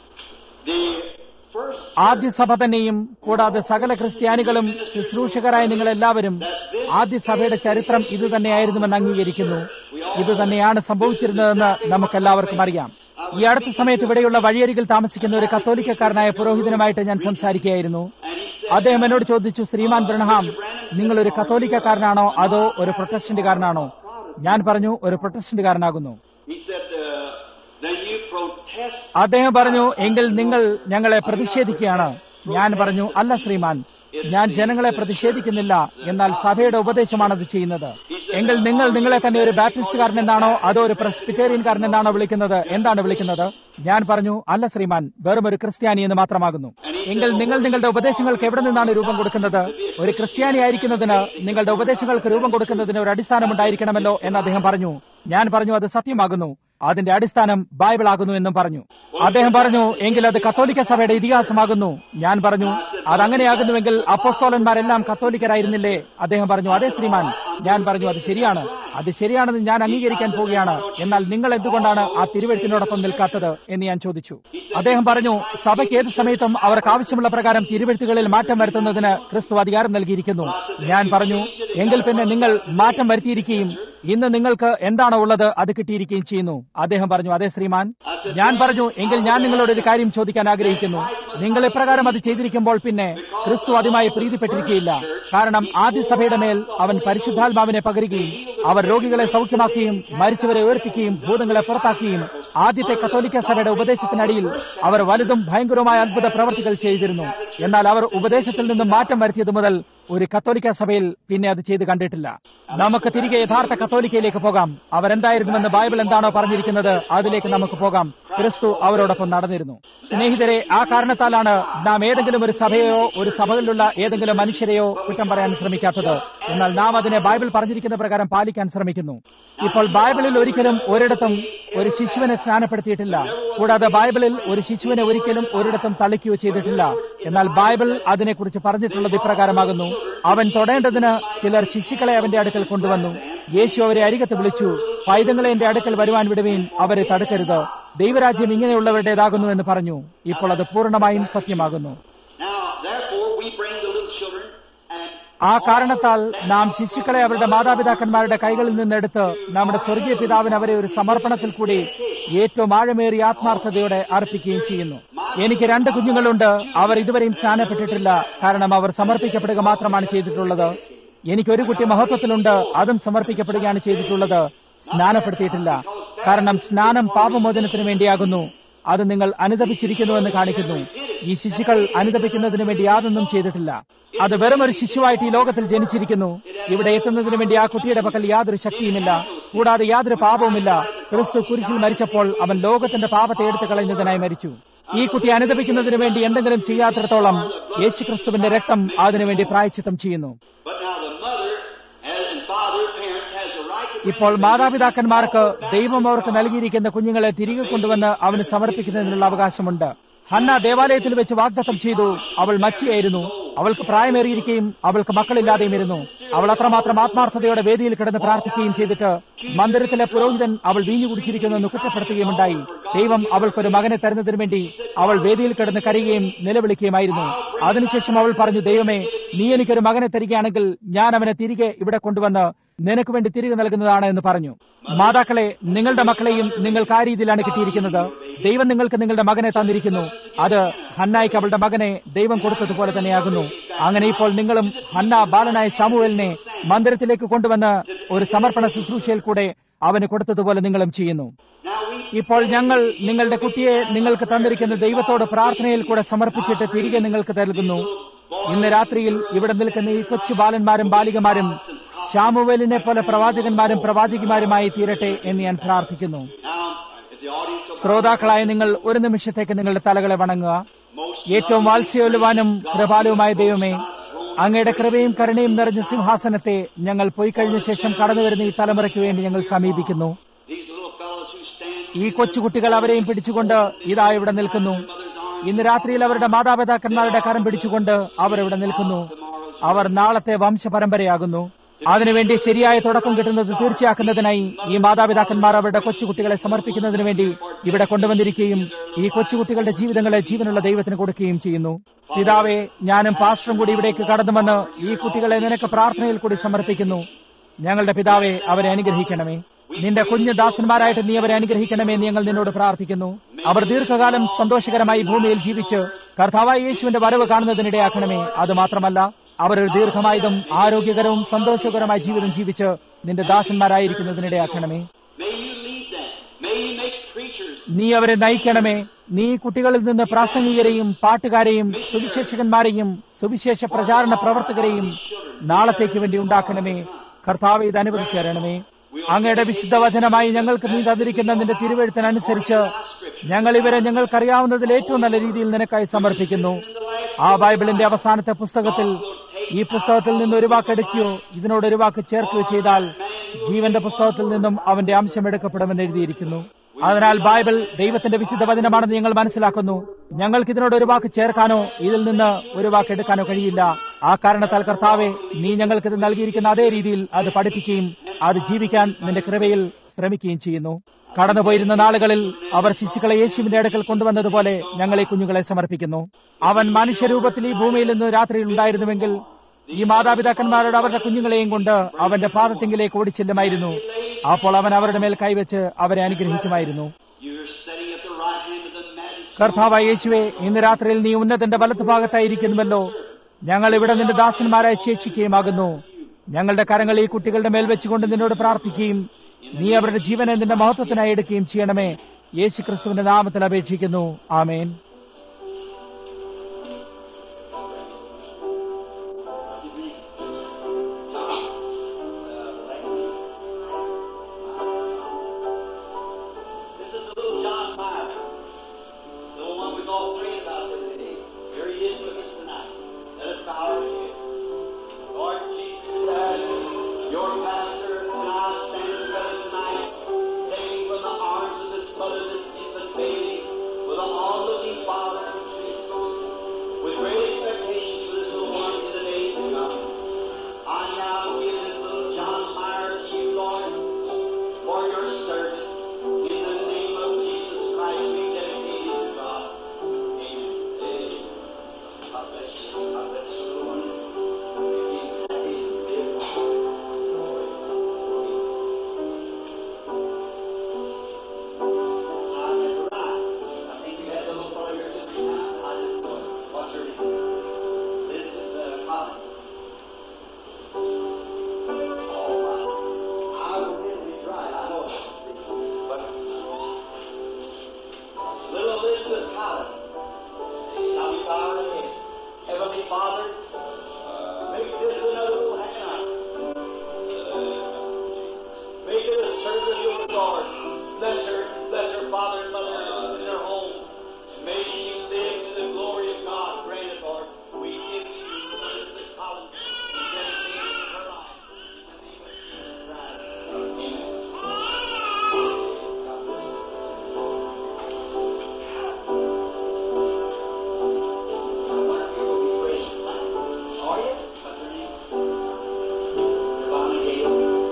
the first ആദ്യ സഭ തന്നെയും കൂടാതെ സകല ക്രിസ്ത്യാനികളും ശുശ്രൂഷകരായ നിങ്ങളെല്ലാവരും ആദ്യ സഭയുടെ ചരിത്രം ഇത് തന്നെയായിരുന്നുവെന്ന് അംഗീകരിക്കുന്നു ഇത് തന്നെയാണ് സംഭവിച്ചിരുന്നതെന്ന് നമുക്കെല്ലാവർക്കും അറിയാം ഈ അടുത്ത സമയത്ത് ഇവിടെയുള്ള വഴിയരികിൽ താമസിക്കുന്ന ഒരു കത്തോലിക്കക്കാരനായ പുരോഹിതനുമായിട്ട് ഞാൻ സംസാരിക്കുകയായിരുന്നു അദ്ദേഹം എന്നോട് ചോദിച്ചു ശ്രീമാൻ ബ്രണഹാം നിങ്ങൾ ഒരു കത്തോലിക്കക്കാരനാണോ അതോ ഒരു പ്രൊട്ടസ്റ്റന്റുകാരനാണോ ഞാൻ പറഞ്ഞു ഒരു പ്രൊട്ടസ്റ്റന്റുകാരനാകുന്നു he said, uh, then you protest. അദ്ദേഹം പറഞ്ഞു എങ്കിൽ നിങ്ങൾ ഞങ്ങളെ പ്രതിഷേധിക്കുകയാണ് ഞാൻ പറഞ്ഞു അല്ല ശ്രീമാൻ ഞാൻ ജനങ്ങളെ പ്രതിഷേധിക്കുന്നില്ല എന്നാൽ സഭയുടെ ഉപദേശമാണ് അത് ചെയ്യുന്നത് എങ്കിൽ നിങ്ങൾ നിങ്ങളെ തന്നെ ഒരു ബാപ്റ്റിസ്റ്റുകാരൻ എന്നാണോ അതോ ഒരു പ്രസ്പിറ്റേറിയൻകാരൻ എന്നാണോ വിളിക്കുന്നത് എന്താണ് വിളിക്കുന്നത് ഞാൻ പറഞ്ഞു അല്ല ശ്രീമാൻ വെറും ഒരു ക്രിസ്ത്യാനി എന്ന് മാത്രമാകുന്നു And എങ്കിൽ നിങ്ങൾ നിങ്ങളുടെ ഉപദേശങ്ങൾക്ക് എവിടെ നിന്നാണ് രൂപം കൊടുക്കുന്നത് ഒരു ക്രിസ്ത്യാനി ആയിരിക്കുന്നതിന് നിങ്ങളുടെ ഉപദേശങ്ങൾക്ക് രൂപം കൊടുക്കുന്നതിന് ഒരു അടിസ്ഥാനം ഉണ്ടായിരിക്കണമല്ലോ എന്ന് അദ്ദേഹം പറഞ്ഞു ഞാൻ പറഞ്ഞു അത് സത്യമാകുന്നു അതിന്റെ അടിസ്ഥാനം ബൈബിൾ ആകുന്നു എന്നും പറഞ്ഞു അദ്ദേഹം പറഞ്ഞു എങ്കിൽ അത് കത്തോലിക്ക സഭയുടെ ഇതിഹാസമാകുന്നു ഞാൻ പറഞ്ഞു അതങ്ങനെയാകുന്നുവെങ്കിൽ അപ്പോസ്തോലന്മാരെല്ലാം കത്തോലിക്കരായിരുന്നില്ലേ അദ്ദേഹം പറഞ്ഞു അതെ ശ്രീമാൻ ഞാൻ പറഞ്ഞു അത് ശരിയാണ് അത് ശരിയാണെന്ന് ഞാൻ അംഗീകരിക്കാൻ പോവുകയാണ് എന്നാൽ നിങ്ങൾ എന്തുകൊണ്ടാണ് ആ തിരുവെഴുത്തിനോടൊപ്പം നിൽക്കാത്തത് എന്ന് ഞാൻ ചോദിച്ചു അദ്ദേഹം പറഞ്ഞു സഭയ്ക്ക് ഏത് സമയത്തും അവർക്ക് ആവശ്യമുള്ള പ്രകാരം തിരുവെഴുത്തുകളിൽ മാറ്റം വരുത്തുന്നതിന് ക്രിസ്തു അധികാരം നൽകിയിരിക്കുന്നു ഞാൻ പറഞ്ഞു എങ്കിൽ പിന്നെ നിങ്ങൾ മാറ്റം വരുത്തിയിരിക്കുകയും ഇന്ന് നിങ്ങൾക്ക് എന്താണോ ഉള്ളത് അത് കിട്ടിയിരിക്കുകയും ചെയ്യുന്നു അദ്ദേഹം പറഞ്ഞു അതെ ശ്രീമാൻ ഞാൻ പറഞ്ഞു എങ്കിൽ ഞാൻ നിങ്ങളോട് ഒരു കാര്യം ചോദിക്കാൻ ആഗ്രഹിക്കുന്നു നിങ്ങൾ ഇപ്രകാരം അത് ചെയ്തിരിക്കുമ്പോൾ പിന്നെ ക്രിസ്തു അതുമായി പ്രീതിപ്പെട്ടിരിക്കുകയില്ല കാരണം ആദ്യ സഭയുടെ മേൽ അവൻ പരിശുദ്ധാത്മാവിനെ പകരുകയും അവർ രോഗികളെ സൗഖ്യമാക്കുകയും മരിച്ചവരെ ഉയർപ്പിക്കുകയും ഭൂതങ്ങളെ പുറത്താക്കുകയും ആദ്യത്തെ കത്തോലിക്ക സഭയുടെ ഉപദേശത്തിനടിയിൽ അവർ വലുതും ഭയങ്കരവുമായ അത്ഭുത പ്രവർത്തികൾ ചെയ്തിരുന്നു എന്നാൽ അവർ ഉപദേശത്തിൽ നിന്നും മാറ്റം വരുത്തിയത് മുതൽ ഒരു കത്തോലിക്ക സഭയിൽ പിന്നെ അത് ചെയ്ത് കണ്ടിട്ടില്ല നമുക്ക് തിരികെ യഥാർത്ഥ കത്തോലിക്കയിലേക്ക് പോകാം അവരെന്തായിരുന്നുവെന്ന് ബൈബിൾ എന്താണോ പറഞ്ഞിരിക്കുന്നത് അതിലേക്ക് നമുക്ക് പോകാം ക്രിസ്തു അവരോടൊപ്പം നടന്നിരുന്നു സ്നേഹിതരെ ആ കാരണത്താലാണ് നാം ഏതെങ്കിലും ഒരു സഭയെയോ ഒരു സഭകളിലുള്ള ഏതെങ്കിലും മനുഷ്യരെയോ കുറ്റം പറയാൻ ശ്രമിക്കാത്തത് എന്നാൽ നാം അതിനെ ബൈബിൾ പറഞ്ഞിരിക്കുന്ന പ്രകാരം പാലിക്കാൻ ശ്രമിക്കുന്നു ഇപ്പോൾ ബൈബിളിൽ ഒരിക്കലും ഒരിടത്തും ഒരു ശിശുവിനെ സ്നാനപ്പെടുത്തിയിട്ടില്ല കൂടാതെ ബൈബിളിൽ ഒരു ശിശുവിനെ ഒരിക്കലും ഒരിടത്തും തളിക്കുകയോ ചെയ്തിട്ടില്ല എന്നാൽ ബൈബിൾ അതിനെക്കുറിച്ച് പറഞ്ഞിട്ടുള്ളത് ഇപ്രകാരമാകുന്നു അവൻ തൊടേണ്ടതിന് ചിലർ ശിശുക്കളെ അവന്റെ അടുക്കൽ കൊണ്ടുവന്നു യേശു അവരെ അരികത്ത് വിളിച്ചു പൈതങ്ങളെ എന്റെ അടുക്കൽ വരുവാൻ വിടുവീൻ അവരെ തടുക്കരുത് ദൈവരാജ്യം ഇങ്ങനെയുള്ളവരുടേതാകുന്നു എന്ന് പറഞ്ഞു ഇപ്പോൾ അത് പൂർണ്ണമായും സത്യമാകുന്നു Now, therefore, we bring the little children and ആ കാരണത്താൽ നാം ശിശുക്കളെ അവരുടെ മാതാപിതാക്കന്മാരുടെ കൈകളിൽ നിന്നെടുത്ത് നമ്മുടെ സ്വർഗീയ പിതാവിന് അവരെ ഒരു സമർപ്പണത്തിൽ കൂടി ഏറ്റവും ആഴമേറിയ ആത്മാർത്ഥതയോടെ അർപ്പിക്കുകയും ചെയ്യുന്നു എനിക്ക് രണ്ട് കുഞ്ഞുങ്ങളുണ്ട് അവർ ഇതുവരെയും സ്നാനപ്പെട്ടിട്ടില്ല കാരണം അവർ സമർപ്പിക്കപ്പെടുക മാത്രമാണ് ചെയ്തിട്ടുള്ളത് എനിക്കൊരു കുട്ടി മഹത്വത്തിലുണ്ട് അതും സമർപ്പിക്കപ്പെടുകയാണ് ചെയ്തിട്ടുള്ളത് സ്നാനപ്പെടുത്തിയിട്ടില്ല കാരണം സ്നാനം പാപമോചനത്തിന് വേണ്ടിയാകുന്നു അത് നിങ്ങൾ അനുദപിച്ചിരിക്കുന്നുവെന്ന് കാണിക്കുന്നു ഈ ശിശുക്കൾ അനുദപിക്കുന്നതിന് വേണ്ടി യാതൊന്നും ചെയ്തിട്ടില്ല അത് വെറും ഒരു ശിശുവായിട്ട് ഈ ലോകത്തിൽ ജനിച്ചിരിക്കുന്നു ഇവിടെ എത്തുന്നതിന് വേണ്ടി ആ കുട്ടിയുടെ പക്കൽ യാതൊരു ശക്തിയുമില്ല കൂടാതെ യാതൊരു പാപവുമില്ല ക്രിസ്തു കുരിശിൽ മരിച്ചപ്പോൾ അവൻ ലോകത്തിന്റെ പാപത്തെ എടുത്തു കളയുന്നതിനായി മരിച്ചു ഈ കുട്ടി അനുദപിക്കുന്നതിന് വേണ്ടി എന്തെങ്കിലും ചെയ്യാത്തിടത്തോളം യേശു ക്രിസ്തുവിന്റെ രക്തം അതിനുവേണ്ടി പ്രായച്ചിത്തം ചെയ്യുന്നു but now the mother has, and father, parents has a right to ഇപ്പോൾ മാതാപിതാക്കന്മാർക്ക് ദൈവം അവർക്ക് നൽകിയിരിക്കുന്ന കുഞ്ഞുങ്ങളെ തിരികെ കൊണ്ടുവന്ന് അവന് സമർപ്പിക്കുന്നതിനുള്ള അവകാശമുണ്ട് ഹന്ന ദേവാലയത്തിൽ വെച്ച് വാഗ്ദത്തം ചെയ്തു അവൾ മച്ചിയായിരുന്നു അവൾക്ക് പ്രായമേറിയിരിക്കുകയും അവൾക്ക് മക്കളില്ലാതെയും ഇരുന്നു അവൾ അത്രമാത്രം ആത്മാർത്ഥതയോടെ വേദിയിൽ കിടന്ന് പ്രാർത്ഥിക്കുകയും ചെയ്തിട്ട് മന്ദിരത്തിലെ പുരോഹിതൻ അവൾ വീഞ്ഞു കുടിച്ചിരിക്കുന്നുവെന്ന് കുറ്റപ്പെടുത്തുകയുമുണ്ടായി ദൈവം അവൾക്കൊരു മകനെ തരുന്നതിനു വേണ്ടി അവൾ വേദിയിൽ കിടന്ന് കരയുകയും നിലവിളിക്കുകയുമായിരുന്നു അതിനുശേഷം അവൾ പറഞ്ഞു ദൈവമേ നീ എനിക്കൊരു മകനെ തരികയാണെങ്കിൽ ഞാൻ അവനെ തിരികെ ഇവിടെ കൊണ്ടുവന്ന് നിനക്ക് വേണ്ടി തിരികെ നൽകുന്നതാണ് എന്ന് പറഞ്ഞു മാതാക്കളെ നിങ്ങളുടെ മക്കളെയും നിങ്ങൾക്ക് ആ രീതിയിലാണ് കിട്ടിയിരിക്കുന്നത് ദൈവം നിങ്ങൾക്ക് നിങ്ങളുടെ മകനെ തന്നിരിക്കുന്നു അത് ഹന്നായിക്ക് അവളുടെ മകനെ ദൈവം കൊടുത്തതുപോലെ തന്നെയാകുന്നു അങ്ങനെ ഇപ്പോൾ നിങ്ങളും ഹന്ന ബാലനായ സാമുവേലിനെ മന്ദിരത്തിലേക്ക് കൊണ്ടുവന്ന് ഒരു സമർപ്പണ ശുശ്രൂഷയിൽ കൂടെ അവന് കൊടുത്തതുപോലെ നിങ്ങളും ചെയ്യുന്നു Now we ഇപ്പോൾ ഞങ്ങൾ നിങ്ങളുടെ കുട്ടിയെ നിങ്ങൾക്ക് തന്നിരിക്കുന്ന ദൈവത്തോട് പ്രാർത്ഥനയിൽ കൂടെ സമർപ്പിച്ചിട്ട് തിരികെ നിങ്ങൾക്ക് നൽകുന്നു ഇന്ന് രാത്രിയിൽ ഇവിടെ നിൽക്കുന്ന ഈ കൊച്ചു ബാലന്മാരും ബാലികമാരും ശാമുവേലിനെ പോലെ പ്രവാചകന്മാരും പ്രവാചകിമാരുമായി തീരട്ടെ എന്ന് ഞാൻ പ്രാർത്ഥിക്കുന്നു now, if the audience will ശ്രോതാക്കളായ നിങ്ങൾ ഒരു നിമിഷത്തേക്ക് നിങ്ങളുടെ തലകളെ വണങ്ങുക most ഏറ്റവും വാത്സ്യവലുവാനും കൃപാലുവുമായ ദൈവമേ അങ്ങയുടെ കൃപയും കരുണയും നിറഞ്ഞ സിംഹാസനത്തെ ഞങ്ങൾ പോയി കഴിഞ്ഞ ശേഷം കടന്നു വരുന്ന ഈ തലമുറയ്ക്ക് വേണ്ടി ഞങ്ങൾ സമീപിക്കുന്നു these little fellows who stand ഈ കൊച്ചുകുട്ടികൾ അവരെയും പിടിച്ചുകൊണ്ട് ഇതാ ഇവിടെ നിൽക്കുന്നു ഇന്ന് രാത്രിയിൽ അവരുടെ മാതാപിതാക്കന്മാരുടെ കരം പിടിച്ചുകൊണ്ട് അവർ ഇവിടെ നിൽക്കുന്നു അവർ നാളത്തെ വംശപരമ്പരയാകുന്നു അതിനുവേണ്ടി ശരിയായ തുടക്കം കിട്ടുന്നത് തീർച്ചയാക്കുന്നതിനായി ഈ മാതാപിതാക്കന്മാർ അവരുടെ കൊച്ചുകുട്ടികളെ സമർപ്പിക്കുന്നതിന് വേണ്ടി ഇവിടെ കൊണ്ടുവന്നിരിക്കുകയും ഈ കൊച്ചുകുട്ടികളുടെ ജീവിതങ്ങളെ ജീവനുള്ള ദൈവത്തിന് കൊടുക്കുകയും ചെയ്യുന്നു പിതാവെ ഞാനും പാസ്റ്ററും കൂടി ഇവിടേക്ക് കടന്നു വന്ന് ഈ കുട്ടികളെ നിനക്ക് പ്രാർത്ഥനയിൽ കൂടി സമർപ്പിക്കുന്നു ഞങ്ങളുടെ പിതാവെ അവരെ അനുഗ്രഹിക്കണമേ നിന്റെ കുഞ്ഞു ദാസന്മാരായിട്ട് നീ അവരെ അനുഗ്രഹിക്കണമേ എന്ന് ഞങ്ങൾ നിന്നോട് പ്രാർത്ഥിക്കുന്നു അവർ ദീർഘകാലം സന്തോഷകരമായി ഭൂമിയിൽ ജീവിച്ച് കർത്താവായ യേശുവിന്റെ വരവ് കാണുന്നതിനിടയാക്കണമേ അത് മാത്രമല്ല അവർ ഒരു ദീർഘമായതും ആരോഗ്യകരവും സന്തോഷകരമായ ജീവിതം ജീവിച്ച് നിന്റെ ദാസന്മാരായിരിക്കുന്നതിനിടയാക്കണമേ May you lead them. May you make preachers. നീ അവരെ നയിക്കണമേ നീ കുട്ടികളിൽ നിന്ന് പ്രാസംഗികരെയും പാട്ടുകാരെയും സുവിശേഷകന്മാരെയും സുവിശേഷ പ്രചാരണ പ്രവർത്തകരെയും നാളത്തേക്ക് വേണ്ടി ഉണ്ടാക്കണമേ കർത്താവ് ഇത് അനുവദിച്ചു തരണമേ അങ്ങയുടെ വിശുദ്ധ വചനമായി ഞങ്ങൾക്ക് നീ തന്നിരിക്കുന്ന നിന്റെ തിരുവഴുത്തിനനുസരിച്ച് ഞങ്ങൾ ഇവരെ ഞങ്ങൾക്കറിയാവുന്നതിൽ ഏറ്റവും നല്ല രീതിയിൽ നിനക്കായി സമർപ്പിക്കുന്നു ആ ബൈബിളിന്റെ അവസാനത്തെ പുസ്തകത്തിൽ ഈ പുസ്തകത്തിൽ നിന്ന് ഒരു വാക്ക് എടുക്കുകയോ ഇതിനോട് ഒരു വാക്ക് ചേർക്കുകയോ ചെയ്താൽ ജീവന്റെ പുസ്തകത്തിൽ നിന്നും അവന്റെ അംശം എടുക്കപ്പെടുമെന്ന് എഴുതിയിരിക്കുന്നു അതിനാൽ ബൈബിൾ ദൈവത്തിന്റെ വിശുദ്ധ വചനമാണെന്ന് ഞങ്ങൾ മനസ്സിലാക്കുന്നു ഞങ്ങൾക്ക് ഇതിനോട് ഒരു വാക്ക് ചേർക്കാനോ ഇതിൽ നിന്ന് ഒരു വാക്ക് എടുക്കാനോ കഴിയില്ല ആ കാരണത്താൽ കർത്താവെ നീ ഞങ്ങൾക്ക് ഇത് നൽകിയിരിക്കുന്ന അതേ രീതിയിൽ അത് പഠിപ്പിക്കുകയും അത് ജീവിക്കാൻ നിന്റെ കൃപയിൽ ശ്രമിക്കുകയും ചെയ്യുന്നു കടന്നുപോയിരുന്ന നാളുകളിൽ അവർ ശിശുക്കളെ യേശുവിന്റെ അടുക്കൽ കൊണ്ടുവന്നതുപോലെ ഞങ്ങൾ ഈ കുഞ്ഞുങ്ങളെ സമർപ്പിക്കുന്നു അവൻ മനുഷ്യരൂപത്തിൽ ഈ ഭൂമിയിൽ നിന്ന് രാത്രിയിൽ ഉണ്ടായിരുന്നുവെങ്കിൽ ഈ മാതാപിതാക്കന്മാരോട് അവരുടെ കുഞ്ഞുങ്ങളെയും കൊണ്ട് അവന്റെ പാദത്തിങ്കിലേക്ക് ഓടിച്ചെല്ലുമായിരുന്നു അപ്പോൾ അവൻ അവരുടെ മേൽ കൈവച്ച് അവരെ അനുഗ്രഹിക്കുമായിരുന്നു You're sitting at the right hand of the majesty. കർത്താവായ യേശുവെ ഇന്ന് രാത്രിയിൽ നീ ഉന്നതന്റെ വലത്ത് ഭാഗത്തായിരിക്കുന്നുവല്ലോ ഞങ്ങൾ ഇവിടെ നിന്റെ ദാസന്മാരായി ശേഷിക്കുകയുമാകുന്നു ഞങ്ങളുടെ കരങ്ങൾ ഈ കുട്ടികളുടെ മേൽ വെച്ചുകൊണ്ട് നിന്നോട് പ്രാർത്ഥിക്കുകയും നീ അവരുടെ ജീവനെ നിന്റെ മഹത്വത്തിനായി എടുക്കുകയും ചെയ്യണമേ യേശു ക്രിസ്തുവിന്റെ നാമത്തിൽ അപേക്ഷിക്കുന്നു ആമേൻ This is the little John Meyer, the one we've all prayed about today. Here he is with us tonight. Let us bow our heads. Lord Jesus, as your pastor and I stand together tonight, taking from the arms of this mother, this infant baby, with an onlooking father, Jesus, with great expectations for this little one in the days to come. I now give this little John Meyer to you, Lord, for your service. In the name of Jesus Christ, we dedicate it to God. Amen. Amen. God bless you. God bless you, Lord. I think you had a little fellow here just behind. I just know it. What's her name? This is uh, Colin. All right. I will really try. I know it. But little Elizabeth Collins. Now we bow our heads. Heavenly Father, make this another little hangout. Make it a service of your Lord. Bless her, bless her father and mother in their home. And may she live in the glory of God. Grant it, Lord. We give you Elizabeth Collins and dedicate her life. In the name of Jesus Christ. Amen. God bless you. Are you? What's her name? Bonnie Gale.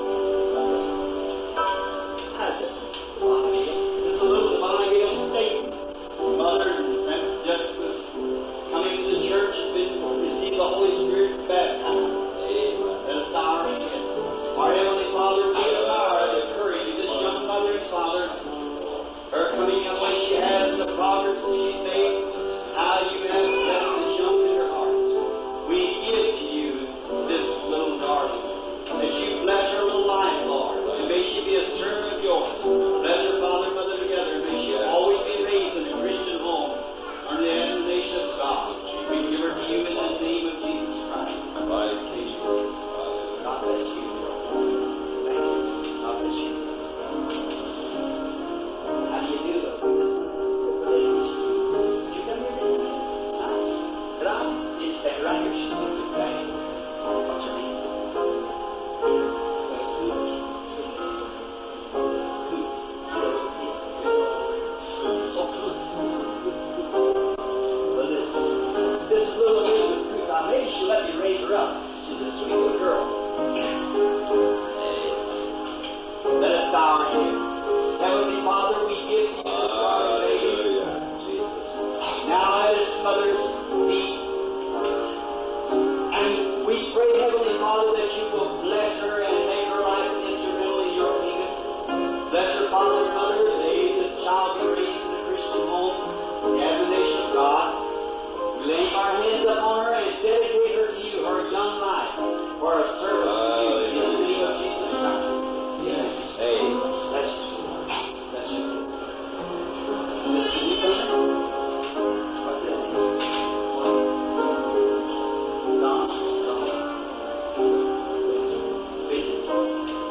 How's it? Bonnie Gale. This is a little Bonnie Gale state. Mother and just was coming to the church, been received the Holy Spirit baptized. Amen. Let us bow our heads. Our Heavenly Father, we are the courage of this young mother and father her coming up what she has and the progress that she's made, how you have blessed this young tender hearts. We give to you this little darling, that you bless her little life, Lord, and may she be a servant of yours. Bless her father and mother together, and may she always be raised in a Christian home under the admonition of God. We give her to you in the name of Jesus Christ. God bless you. Thank you. God bless you. How do you do those? Did you come here today? Huh? Did I? You sat right here. She looked at back. What's her name? This little Elizabeth Coop, I maybe she'll let me raise her up. She's a sweet little girl. Let us bow our heads. Heavenly Father, we give you this darling baby. Now at its mother's feet. And we pray, Heavenly Father, that you will bless her and make her life instrumental in your kingdom. Bless her father and mother, and may this child be raised in a Christian home, the admonition of God. We lay our hands upon her and dedicate her to you, her young life, for a service to you in the name of Jesus Christ. Yes. Hey. Bless you. Bless you. Bless you. What's that? Don. Don. Benjamin.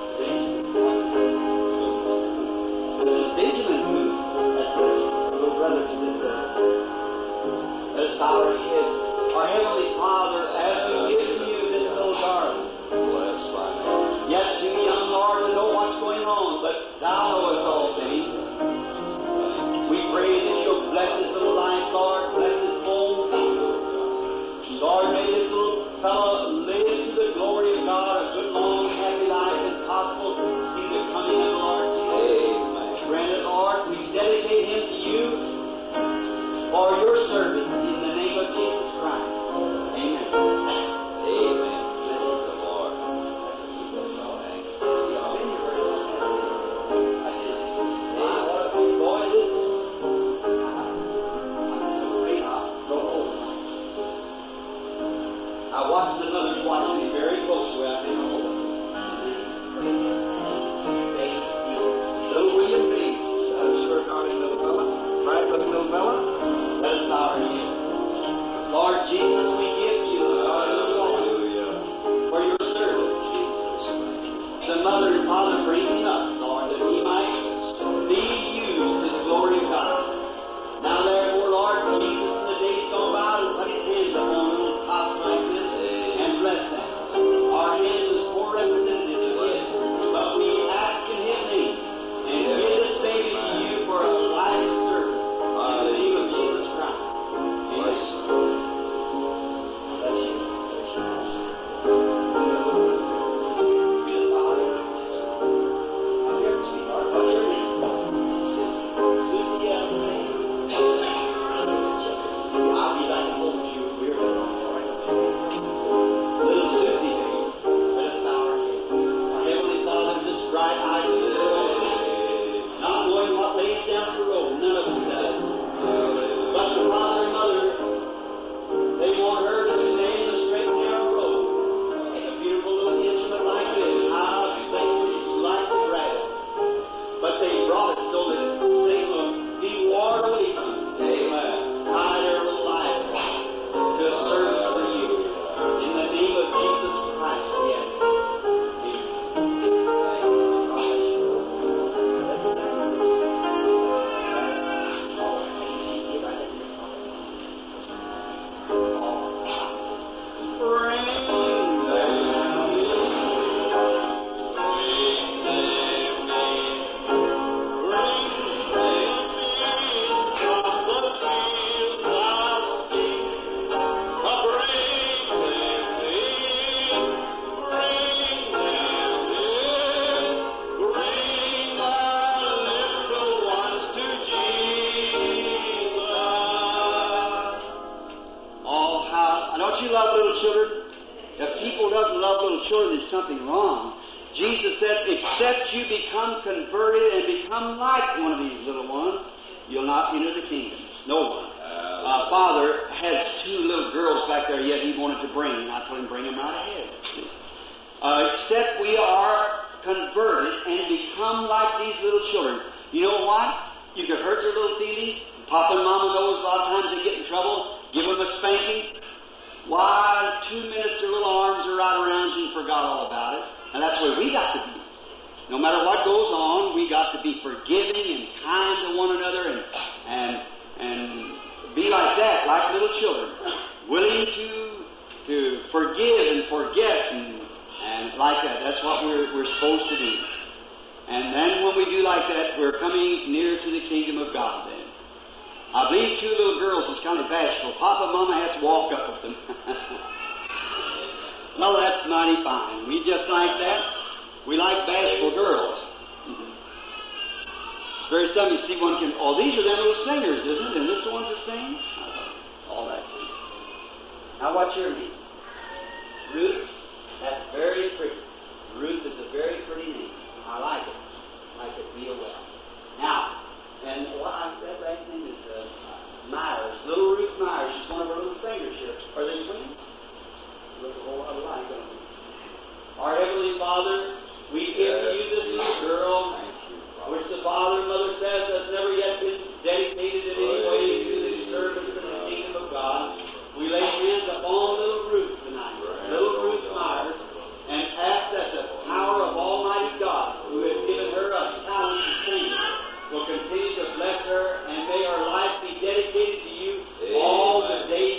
Benjamin. This is Benjamin who, that's the little brother to this brother. Let us bow our heads. Our Heavenly Father, as we give to you this little garden, Bless thy name. yet too young, Lord, to know what's going on, but Thou knowest all things. We pray that you'll bless this little life, Lord, bless his home. Lord, may this little fellow live to the glory of God, a good, long, happy life, and possible to see the coming of the Lord Jesus. Amen. Grant it, Lord, we dedicate him to you for your service in the name of Jesus Christ. Amen. Amen. Bless the Lord. Wow, what a good boy this is. I'm so great, I'll grow old. I watched the mothers watch me very closely. I think, oh, Little William B. Uh, sure, darling little fella. Right, little little fella. let us bow our heads. Lord Jesus, we give you Hallelujah. for your service, Jesus. The mother and father bring him up, Lord, that he might be used to the glory of God. Now therefore, Lord Jesus, in the days gone by, put his hands upon little tots like this and bless them. Our hands is for representatives of his, but we ask in his name and give this baby to you for a life of service. In the name of Jesus Christ. Bless Amen. Bless you. Be the Father. I'm here, sweetheart. What's your name? Susie Ellen. I'll be back and hold you. We're Little Susie, baby. Let us bow our heads. Our Heavenly Father, just bright eyed. Not knowing what lays down the road. None of us does. But the father and mother, they want her to stay in the straight and narrow road. A beautiful little instrument like this, how sacred, like the dragon. But they brought it so that Satan will be warred away from them. Amen. Tie their little life to a service for you. In the name of Jesus Christ, we ask. Oh, how don't you love little children? If people doesn't love little children, there's something wrong. Jesus said, except you become converted and become like one of these little ones, you'll not enter the kingdom. No one. Uh, father has two little girls back there yet he wanted to bring, and I told him bring them right ahead. Uh, except we are converted and become like these little children. You know what? You can hurt their little feelings. Papa and Mama knows a lot of times they get in trouble. Give them a spanking. Why, two minutes their little arms are right around you and forgot all about it. And that's where we got to be. No matter what goes on, we got to be forgiving and kind to one another and and and be like that, like little children, willing to to forgive and forget and and like that. That's what we're we're supposed to do. And then when we do like that, we're coming near to the kingdom of God. Then I believe two little girls is kind of bashful. Papa and Mama has to walk up with them. well, that's mighty fine. We just like that. We like bashful girls. Very seldom you see one can. Oh, these are them little singers, isn't it? And this the ones that sing. All that's it. Now, what's your name? Ruth. That's very pretty. Ruth is a very pretty name. I like it. I like it real well. Now, and what I, that last name is uh, Myers. Little Ruth Myers. She's one of our little singers here. Are they twins? Look a whole lot alike, don't they? Our Heavenly Father, we give to you this little girl, which the Father and Mother says has never yet been dedicated in any way to the service in the kingdom of God. We lay hands upon little Ruth tonight, little Ruth Myers, and ask that the power of Almighty God, who has given her a talent to sing, will continue to bless her, and may her life be dedicated to you all the days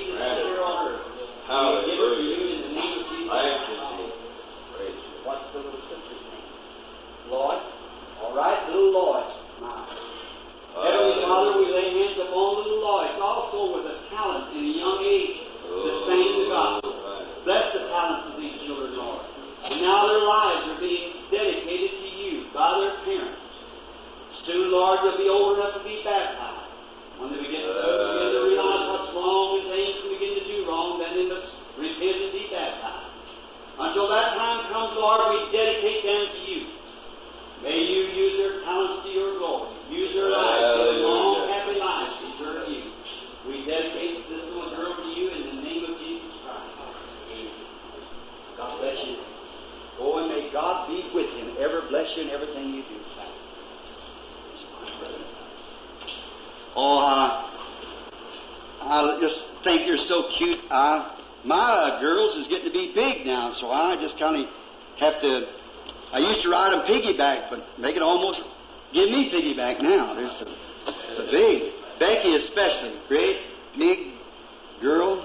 you in everything you do. Oh, I, I just think you're so cute. I, my uh, girls is getting to be big now, so I just kind of have to. I used to ride them piggyback, but they can almost give me piggyback now. They're so, so big. Becky especially, great big girl.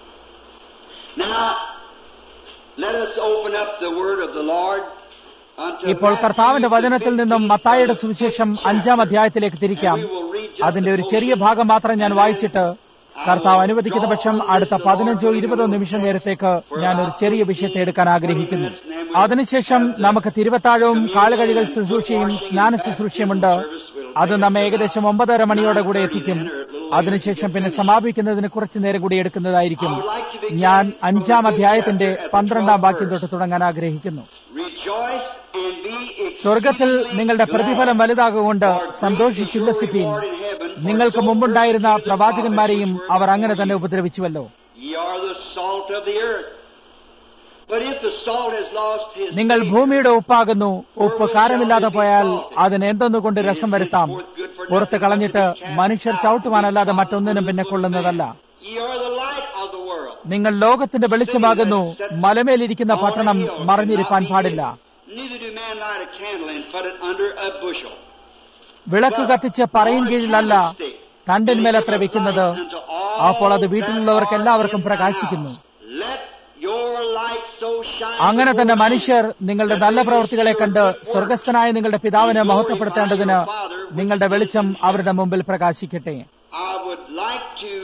Now, let us open up the word of the Lord. unto ഇപ്പോൾ കർത്താവിന്റെ Matthew, വചനത്തിൽ നിന്നും 15 മത്തായിയുടെ സുവിശേഷം അഞ്ചാം അധ്യായത്തിലേക്ക് തിരിക്കാം അതിന്റെ ഒരു ചെറിയ ഭാഗം മാത്രം ഞാൻ വായിച്ചിട്ട് കർത്താവ് അനുവദിക്കുന്ന പക്ഷം അടുത്ത പതിനഞ്ചോ ഇരുപതോ നിമിഷം നേരത്തേക്ക് ഞാൻ ഒരു ചെറിയ വിഷയത്തെ എടുക്കാൻ ആഗ്രഹിക്കുന്നു അതിനുശേഷം നമുക്ക് തിരുവത്താഴവും കാലുകഴികൾ ശുശ്രൂഷയും സ്നാന ശുശ്രൂഷയുമുണ്ട് അത് നമ്മെ ഏകദേശം ഒമ്പതര മണിയോടെ കൂടെ എത്തിക്കും അതിനുശേഷം പിന്നെ സമാപിക്കുന്നതിന് കുറച്ചു നേരം കൂടി എടുക്കുന്നതായിരിക്കും ഞാൻ അഞ്ചാം അധ്യായത്തിന്റെ പന്ത്രണ്ടാം വാക്യം തൊട്ട് തുടങ്ങാൻ ആഗ്രഹിക്കുന്നു Rejoice and be സ്വർഗത്തിൽ നിങ്ങളുടെ പ്രതിഫലം വലുതാകൊണ്ട് സന്തോഷിച്ചുല്ലസിപ്പീൻ നിങ്ങൾക്ക് മുമ്പുണ്ടായിരുന്ന പ്രവാചകന്മാരെയും അവർ അങ്ങനെ തന്നെ ഉപദ്രവിച്ചുവല്ലോ Ye are the salt of the earth. But if the salt has lost his നിങ്ങൾ savor, ഭൂമിയുടെ ഉപ്പാകുന്നു ഉപ്പ് കാരമില്ലാതെ പോയാൽ അതിന് എന്തൊന്നുകൊണ്ട് രസം വരുത്താം പുറത്ത് കളഞ്ഞിട്ട് മനുഷ്യർ ചവിട്ടുവാനല്ലാതെ മറ്റൊന്നിനും പിന്നെ കൊള്ളുന്നതല്ല ye are the light of the world. നിങ്ങൾ ലോകത്തിന്റെ വെളിച്ചമാകുന്നു മലമേലിരിക്കുന്ന പട്ടണം മറിഞ്ഞിരിപ്പാൻ പാടില്ല Neither do man light a candle and put it under a bushel. വിളക്ക് കത്തിച്ച് പറയും കീഴിലല്ല തണ്ടിന്മേലത്ര വെക്കുന്നത് അപ്പോൾ അത് വീട്ടിലുള്ളവർക്ക് എല്ലാവർക്കും പ്രകാശിക്കുന്നു Let your light so shine അങ്ങനെ തന്നെ before മനുഷ്യർ നിങ്ങളുടെ നല്ല പ്രവൃത്തികളെ കണ്ട് സ്വർഗസ്ഥനായ നിങ്ങളുടെ പിതാവിനെ മഹത്വപ്പെടുത്തേണ്ടതിന് നിങ്ങളുടെ വെളിച്ചം അവരുടെ മുമ്പിൽ പ്രകാശിക്കട്ടെ I would like to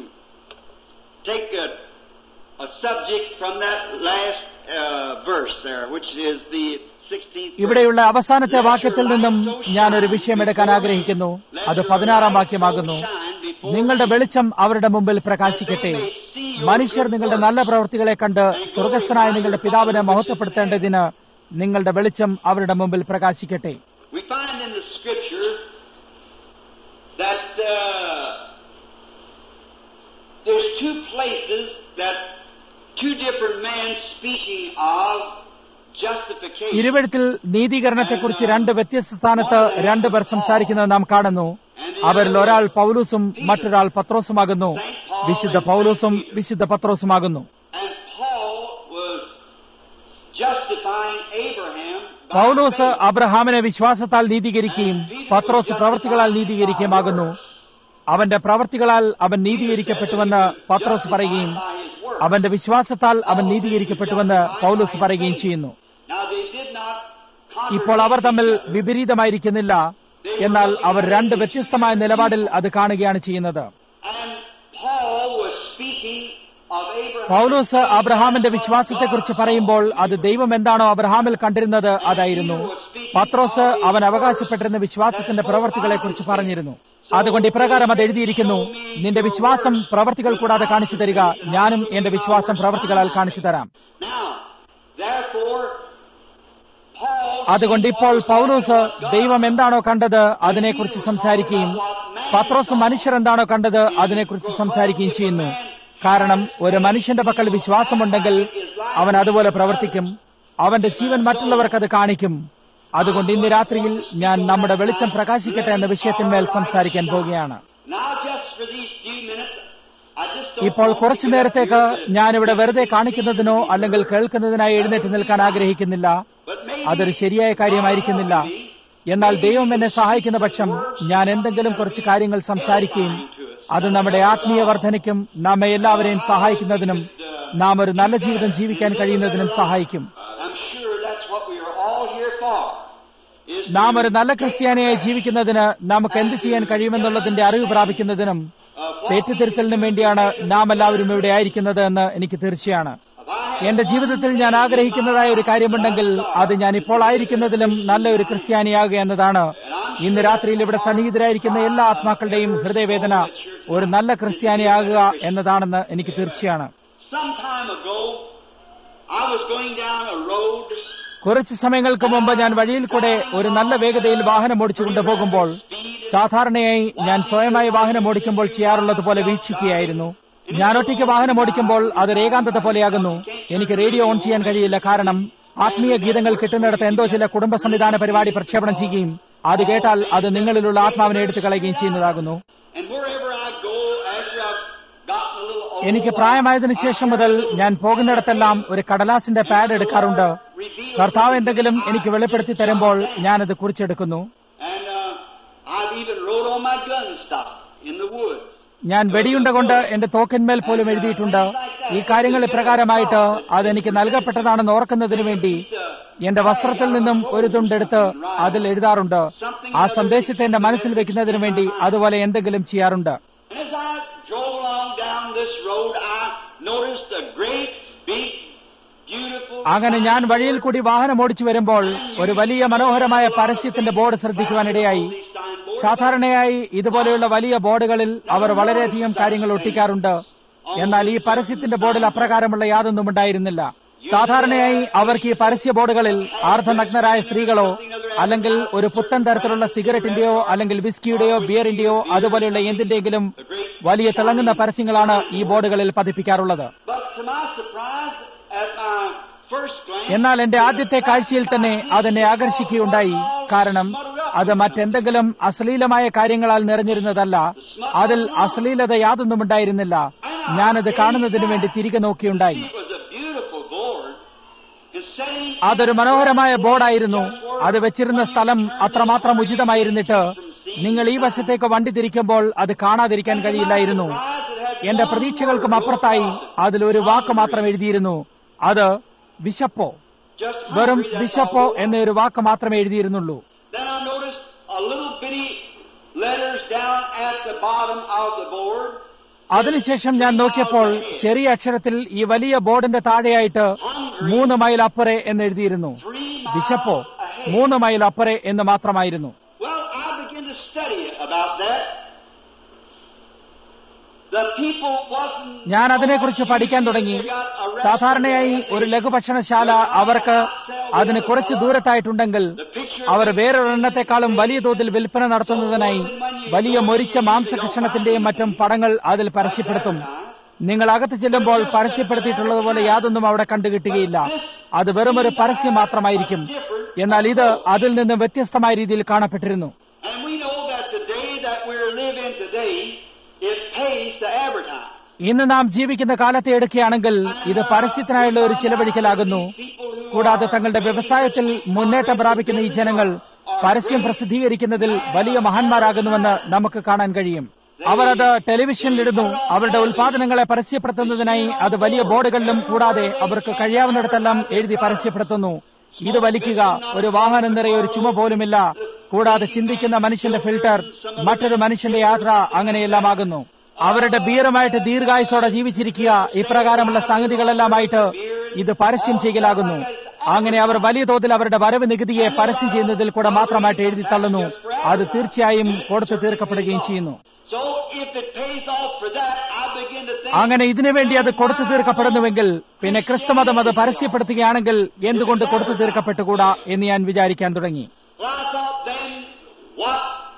take a, a subject from that last uh, verse there, which is the 16th verse. ഇവിടെയുള്ള അവസാനത്തെ വാക്യത്തിൽ നിന്നും ഞാൻ ഒരു വിഷയം എടുക്കാൻ ആഗ്രഹിക്കുന്നു അത് പതിനാറാം വാക്യമാകുന്നു നിങ്ങളുടെ വെളിച്ചം അവരുടെ മുമ്പിൽ പ്രകാശിക്കട്ടെ മനുഷ്യർ നിങ്ങളുടെ നല്ല പ്രവൃത്തികളെ കണ്ട് സ്വർഗസ്ഥനായ നിങ്ങളുടെ പിതാവിനെ മഹത്വപ്പെടുത്തേണ്ടതിന് നിങ്ങളുടെ വെളിച്ചം അവരുടെ മുമ്പിൽ പ്രകാശിക്കട്ടെ We find in the scripture that uh, there's two places that two different men speaking of justification. ഇരുവഴുത്തിൽ നീതീകരണത്തെക്കുറിച്ച് രണ്ട് വ്യത്യസ്ത സ്ഥാനത്ത് രണ്ടു പേർ സംസാരിക്കുന്നത് നാം കാണുന്നു അവരിൽ ഒരാൾ പൗലൂസും മറ്റൊരാൾ പത്രോസുമാകുന്നു വിശുദ്ധ പൗലൂസും വിശുദ്ധ പത്രോസുമാകുന്നു And Paul was justifying Abraham by Paulose faith. അബ്രഹാമിനെ വിശ്വാസത്താൽ നീതീകരിക്കുകയും പത്രോസ് പ്രവർത്തികളാൽ നീതീകരിക്കുകയുമാകുന്നു അവന്റെ പ്രവർത്തികളാൽ അവൻ നീതീകരിക്കപ്പെട്ടുവെന്ന് പത്രോസ് പറയുകയും by his word. അവന്റെ വിശ്വാസത്താൽ അവൻ നീതീകരിക്കപ്പെട്ടുവെന്ന് പൗലോസ് പറയുകയും ചെയ്യുന്നു Now they did not ഇപ്പോൾ അവർ തമ്മിൽ വിപരീതമായിരിക്കുന്നില്ല എന്നാൽ അവർ രണ്ട് വ്യത്യസ്തമായ നിലപാടിൽ അത് കാണുകയാണ് ചെയ്യുന്നത് And Paul was speaking of Abraham. പൗലോസ് അബ്രഹാമിന്റെ വിശ്വാസത്തെക്കുറിച്ച് പറയുമ്പോൾ അത് ദൈവം എന്താണോ അബ്രഹാമിൽ കണ്ടിരുന്നത് അതായിരുന്നു പത്രോസ് അവൻ അവകാശപ്പെട്ടിരുന്ന വിശ്വാസത്തിന്റെ പ്രവർത്തികളെക്കുറിച്ച് പറഞ്ഞിരുന്നു അതുകൊണ്ട് ഇപ്രകാരം അത് എഴുതിയിരിക്കുന്നു നിന്റെ വിശ്വാസം പ്രവർത്തികൾ കൂടാതെ കാണിച്ചു തരിക ഞാനും എന്റെ വിശ്വാസം പ്രവർത്തികളാൽ കാണിച്ചു തരാം Now, therefore, Paul അതുകൊണ്ട് ഇപ്പോൾ പൗലോസ് ദൈവം എന്താണോ കണ്ടത് അതിനെക്കുറിച്ച് സംസാരിക്കുകയും പത്രോസ് മനുഷ്യർ എന്താണോ കണ്ടത് അതിനെക്കുറിച്ച് സംസാരിക്കുകയും ചെയ്യുന്നു കാരണം ഒരു മനുഷ്യന്റെ പക്കൽ വിശ്വാസമുണ്ടെങ്കിൽ അവൻ അതുപോലെ പ്രവർത്തിക്കും അവന്റെ ജീവൻ മറ്റുള്ളവർക്ക് അത് കാണിക്കും അതുകൊണ്ട് ഇന്ന് രാത്രിയിൽ ഞാൻ നമ്മുടെ വെളിച്ചം പ്രകാശിക്കട്ടെ എന്ന വിഷയത്തിന്മേൽ സംസാരിക്കാൻ പോവുകയാണ് Now, just for these few minutes, I just don't ഇപ്പോൾ want കുറച്ചു you നേരത്തേക്ക് to- ഞാനിവിടെ വെറുതെ കാണിക്കുന്നതിനോ അല്ലെങ്കിൽ കേൾക്കുന്നതിനായി എഴുന്നേറ്റ് നിൽക്കാൻ ആഗ്രഹിക്കുന്നില്ല But maybe അതൊരു ശരിയായ കാര്യമായിരിക്കുന്നില്ല എന്നാൽ ദൈവം എന്നെ സഹായിക്കുന്ന പക്ഷം ഞാൻ എന്തെങ്കിലും കുറച്ച് കാര്യങ്ങൾ സംസാരിക്കുകയും അത് നമ്മുടെ ആത്മീയ വർധനയ്ക്കും നമ്മെ എല്ലാവരെയും സഹായിക്കുന്നതിനും നാം ഒരു നല്ല ജീവിതം ജീവിക്കാൻ കഴിയുന്നതിനും സഹായിക്കും I'm sure that's what we are all here for. Is നാം ഒരു നല്ല ക്രിസ്ത്യാനിയായി ജീവിക്കുന്നതിന് നമുക്ക് എന്ത് ചെയ്യാൻ കഴിയുമെന്നുള്ളതിന്റെ അറിവ് പ്രാപിക്കുന്നതിനും തെറ്റിദ്ധരുത്തലിനും വേണ്ടിയാണ് നാം എല്ലാവരും ഇവിടെ ആയിരിക്കുന്നത് എന്ന് എനിക്ക് തീർച്ചയാണ് എന്റെ ജീവിതത്തിൽ ഞാൻ ആഗ്രഹിക്കുന്നതായ ഒരു കാര്യമുണ്ടെങ്കിൽ അത് ഞാൻ ഇപ്പോൾ ആയിരിക്കുന്നതിലും നല്ല ഒരു ക്രിസ്ത്യാനിയാകുക എന്നതാണ് ഇന്ന് രാത്രിയിൽ ഇവിടെ സന്നിഹിതരായിരിക്കുന്ന എല്ലാ ആത്മാക്കളുടെയും ഹൃദയവേദന ഒരു നല്ല ക്രിസ്ത്യാനിയാകുക എന്നതാണെന്ന് എനിക്ക് തീർച്ചയാണ് some time ago, I was going down a road കുറച്ച് സമയങ്ങൾക്ക് മുമ്പ് ഞാൻ വഴിയിൽ കൂടെ ഒരു നല്ല വേഗതയിൽ വാഹനം ഓടിച്ചുകൊണ്ട് പോകുമ്പോൾ സാധാരണയായി ഞാൻ സ്വയമായി വാഹനം ഓടിക്കുമ്പോൾ ചെയ്യാറുള്ളത് പോലെ വീക്ഷിക്കുകയായിരുന്നു ഞാൻ ഒറ്റയ്ക്ക് വാഹനം ഓടിക്കുമ്പോൾ അതൊരു ഏകാന്തത പോലെയാകുന്നു എനിക്ക് റേഡിയോ ഓൺ ചെയ്യാൻ കഴിയില്ല കാരണം ആത്മീയ ഗീതങ്ങൾ കിട്ടുന്നിടത്ത് എന്തോ ചില കുടുംബ സംവിധാന പരിപാടി പ്രക്ഷേപണം ചെയ്യുകയും അത് കേട്ടാൽ അത് നിങ്ങളിലുള്ള ആത്മാവിനെ എടുത്തു കളയുകയും ചെയ്യുന്നതാകുന്നു And wherever I go, after I've gotten a little older, എനിക്ക് പ്രായമായതിനു ശേഷം മുതൽ ഞാൻ പോകുന്നിടത്തെല്ലാം ഒരു കടലാസിന്റെ പാഡ് എടുക്കാറുണ്ട് കർത്താവ് എന്തെങ്കിലും എനിക്ക് വെളിപ്പെടുത്തി തരുമ്പോൾ ഞാനത് കുറിച്ചെടുക്കുന്നു and uh, I've even wrote on my gun stock in the woods. ഞാൻ വെടിയുണ്ട കൊണ്ട് എന്റെ തോക്കിന്മേൽ പോലും എഴുതിയിട്ടുണ്ട് ഈ കാര്യങ്ങൾ ഇപ്രകാരമായിട്ട് അതെനിക്ക് നൽകപ്പെട്ടതാണെന്ന് ഓർക്കുന്നതിന് വേണ്ടി എന്റെ വസ്ത്രത്തിൽ നിന്നും ഒരു തുണ്ടെടുത്ത് അതിൽ എഴുതാറുണ്ട് ആ സന്ദേശത്തെ എന്റെ മനസ്സിൽ വെക്കുന്നതിന് വേണ്ടി അതുപോലെ എന്തെങ്കിലും ചെയ്യാറുണ്ട് And as I drove along down this road, I noticed a great, big, beautiful. അങ്ങനെ ഞാൻ വഴിയിൽ കൂടി വാഹനം ഓടിച്ചു വരുമ്പോൾ ഒരു വലിയ മനോഹരമായ പരസ്യത്തിന്റെ ബോർഡ് ശ്രദ്ധിക്കുവാനിടയായി These sign boards. സാധാരണയായി ഇതുപോലെയുള്ള വലിയ ബോർഡുകളിൽ അവർ വളരെയധികം കാര്യങ്ങൾ ഒട്ടിക്കാറുണ്ട് എന്നാൽ ഈ പരസ്യത്തിന്റെ ബോർഡിൽ അപ്രകാരമുള്ള യാതൊന്നും ഉണ്ടായിരുന്നില്ല സാധാരണയായി അവർക്ക് ഈ പരസ്യ ബോർഡുകളിൽ അർദ്ധനഗ്നരായ സ്ത്രീകളോ അല്ലെങ്കിൽ ഒരു പുത്തൻ തരത്തിലുള്ള സിഗരറ്റിന്റെയോ അല്ലെങ്കിൽ വിസ്കിയുടെയോ ബിയറിന്റെയോ അതുപോലെയുള്ള എന്തിന്റെങ്കിലും വലിയ തിളങ്ങുന്ന പരസ്യങ്ങളാണ് ഈ ബോർഡുകളിൽ പതിപ്പിക്കാറുള്ളത് But to my surprise, at my first glance, എന്നാൽ എന്റെ ആദ്യത്തെ കാഴ്ചയിൽ തന്നെ അതെന്നെ ആകർഷിക്കുകയുണ്ടായി കാരണം അത് മറ്റെന്തെങ്കിലും അശ്ലീലമായ കാര്യങ്ങളാൽ നിറഞ്ഞിരുന്നതല്ല അതിൽ അശ്ലീലത യാതൊന്നും ഉണ്ടായിരുന്നില്ല ഞാനത് കാണുന്നതിന് വേണ്ടി തിരികെ നോക്കിയുണ്ടായി it was a beautiful board. And setting അതൊരു മനോഹരമായ ബോർഡായിരുന്നു അത് വെച്ചിരുന്ന സ്ഥലം അത്രമാത്രം ഉചിതമായിരുന്നിട്ട് നിങ്ങൾ ഈ വശത്തേക്ക് വണ്ടി തിരിക്കുമ്പോൾ അത് കാണാതിരിക്കാൻ കഴിയില്ലായിരുന്നു എന്റെ പ്രതീക്ഷകൾക്കും അപ്പുറത്തായി അതിൽ ഒരു വാക്ക് മാത്രം എഴുതിയിരുന്നു അത് വിശപ്പോ just വെറും hungry, that's വിശപ്പോ all. എന്നൊരു വാക്ക് മാത്രമേ എഴുതിയിരുന്നുള്ളൂ Then I noticed a little bitty letters down at the bottom of the board. അതിനുശേഷം ഞാൻ നോക്കിയപ്പോൾ ചെറിയ അക്ഷരത്തിൽ ഈ വലിയ ബോർഡിന്റെ താഴെയായിട്ട് മൂന്ന് മൈൽ അപ്പുറെ എന്ന് എഴുതിയിരുന്നു Three വിശപ്പോ miles ahead. മൂന്ന് മൈൽ അപ്പുറെ എന്ന് മാത്രമായിരുന്നു Well, I began to study about that. The people wasn't. ഞാൻ അതിനെക്കുറിച്ച് പഠിക്കാൻ തുടങ്ങി സാധാരണയായി ഒരു ലഘുഭക്ഷണശാല അവർക്ക് അതിന് കുറച്ച് ദൂരത്തായിട്ടുണ്ടെങ്കിൽ അവർ വേറൊരെണ്ണത്തെക്കാളും വലിയ തോതിൽ വിൽപ്പന നടത്തുന്നതിനായി വലിയ മൊരിച്ച മാംസകഷണത്തിന്റെയും മറ്റും പടങ്ങൾ അതിൽ പരസ്യപ്പെടുത്തും നിങ്ങൾ അകത്ത് ചെല്ലുമ്പോൾ പരസ്യപ്പെടുത്തിയിട്ടുള്ളതുപോലെ യാതൊന്നും അവിടെ കണ്ടുകിട്ടുകയില്ല അത് വെറും ഒരു പരസ്യം മാത്രമായിരിക്കും എന്നാൽ ഇത് അതിൽ നിന്ന് വ്യത്യസ്തമായ രീതിയിൽ കാണപ്പെട്ടിരുന്നു And we know that the day that we're living today, it pays to advertise. ഇന്ന് നാം ജീവിക്കുന്ന കാലത്തെ എടുക്കുകയാണെങ്കിൽ ഇത് പരസ്യത്തിനായുള്ള ഒരു ചിലവഴിക്കലാകുന്നു കൂടാതെ തങ്ങളുടെ വ്യവസായത്തിൽ മുന്നേറ്റം പ്രാപിക്കുന്ന ഈ ജനങ്ങൾ പരസ്യം പ്രസിദ്ധീകരിക്കുന്നതിൽ വലിയ മഹാന്മാരാകുന്നുവെന്ന് നമുക്ക് കാണാൻ കഴിയും അവർ അത് ടെലിവിഷനിലിടുന്നു അവരുടെ ഉൽപാദനങ്ങളെ പരസ്യപ്പെടുത്തുന്നതിനായി അത് വലിയ ബോർഡുകളിലും കൂടാതെ അവർക്ക് കഴിയാവുന്നിടത്തെല്ലാം എഴുതി പരസ്യപ്പെടുത്തുന്നു ഇത് വലിക്കുക ഒരു വാഹനം നിറയെ ഒരു ചുമ പോലുമില്ല കൂടാതെ ചിന്തിക്കുന്ന മനുഷ്യന്റെ ഫിൽട്ടർ മറ്റൊരു മനുഷ്യന്റെ യാത്ര അങ്ങനെയെല്ലാം ആകുന്നു അവരുടെ ബീറുമായിട്ട് ദീർഘായുസോടെ ജീവിച്ചിരിക്കുക ഇപ്രകാരമുള്ള സംഗതികളെല്ലാമായിട്ട് ഇത് പരസ്യം ചെയ്യലാകുന്നു അങ്ങനെ അവർ വലിയ തോതിൽ അവരുടെ വരവ് നികുതിയെ പരസ്യം ചെയ്യുന്നതിൽ കൂടെ മാത്രമായിട്ട് എഴുതി തള്ളുന്നു അത് തീർച്ചയായും കൊടുത്തു തീർക്കപ്പെടുകയും ചെയ്യുന്നു So if it pays off for that, I begin to think. അങ്ങനെ ഇതിനു വേണ്ടി അത് കൊടുത്തു തീർക്കപ്പെടുന്നുവെങ്കിൽ പിന്നെ ക്രിസ്തുമതം അത് പരസ്യപ്പെടുത്തുകയാണെങ്കിൽ എന്തുകൊണ്ട് കൊടുത്തു തീർക്കപ്പെട്ടുകൂടാ എന്ന് ഞാൻ വിചാരിക്കാൻ തുടങ്ങി Well, I thought then, what,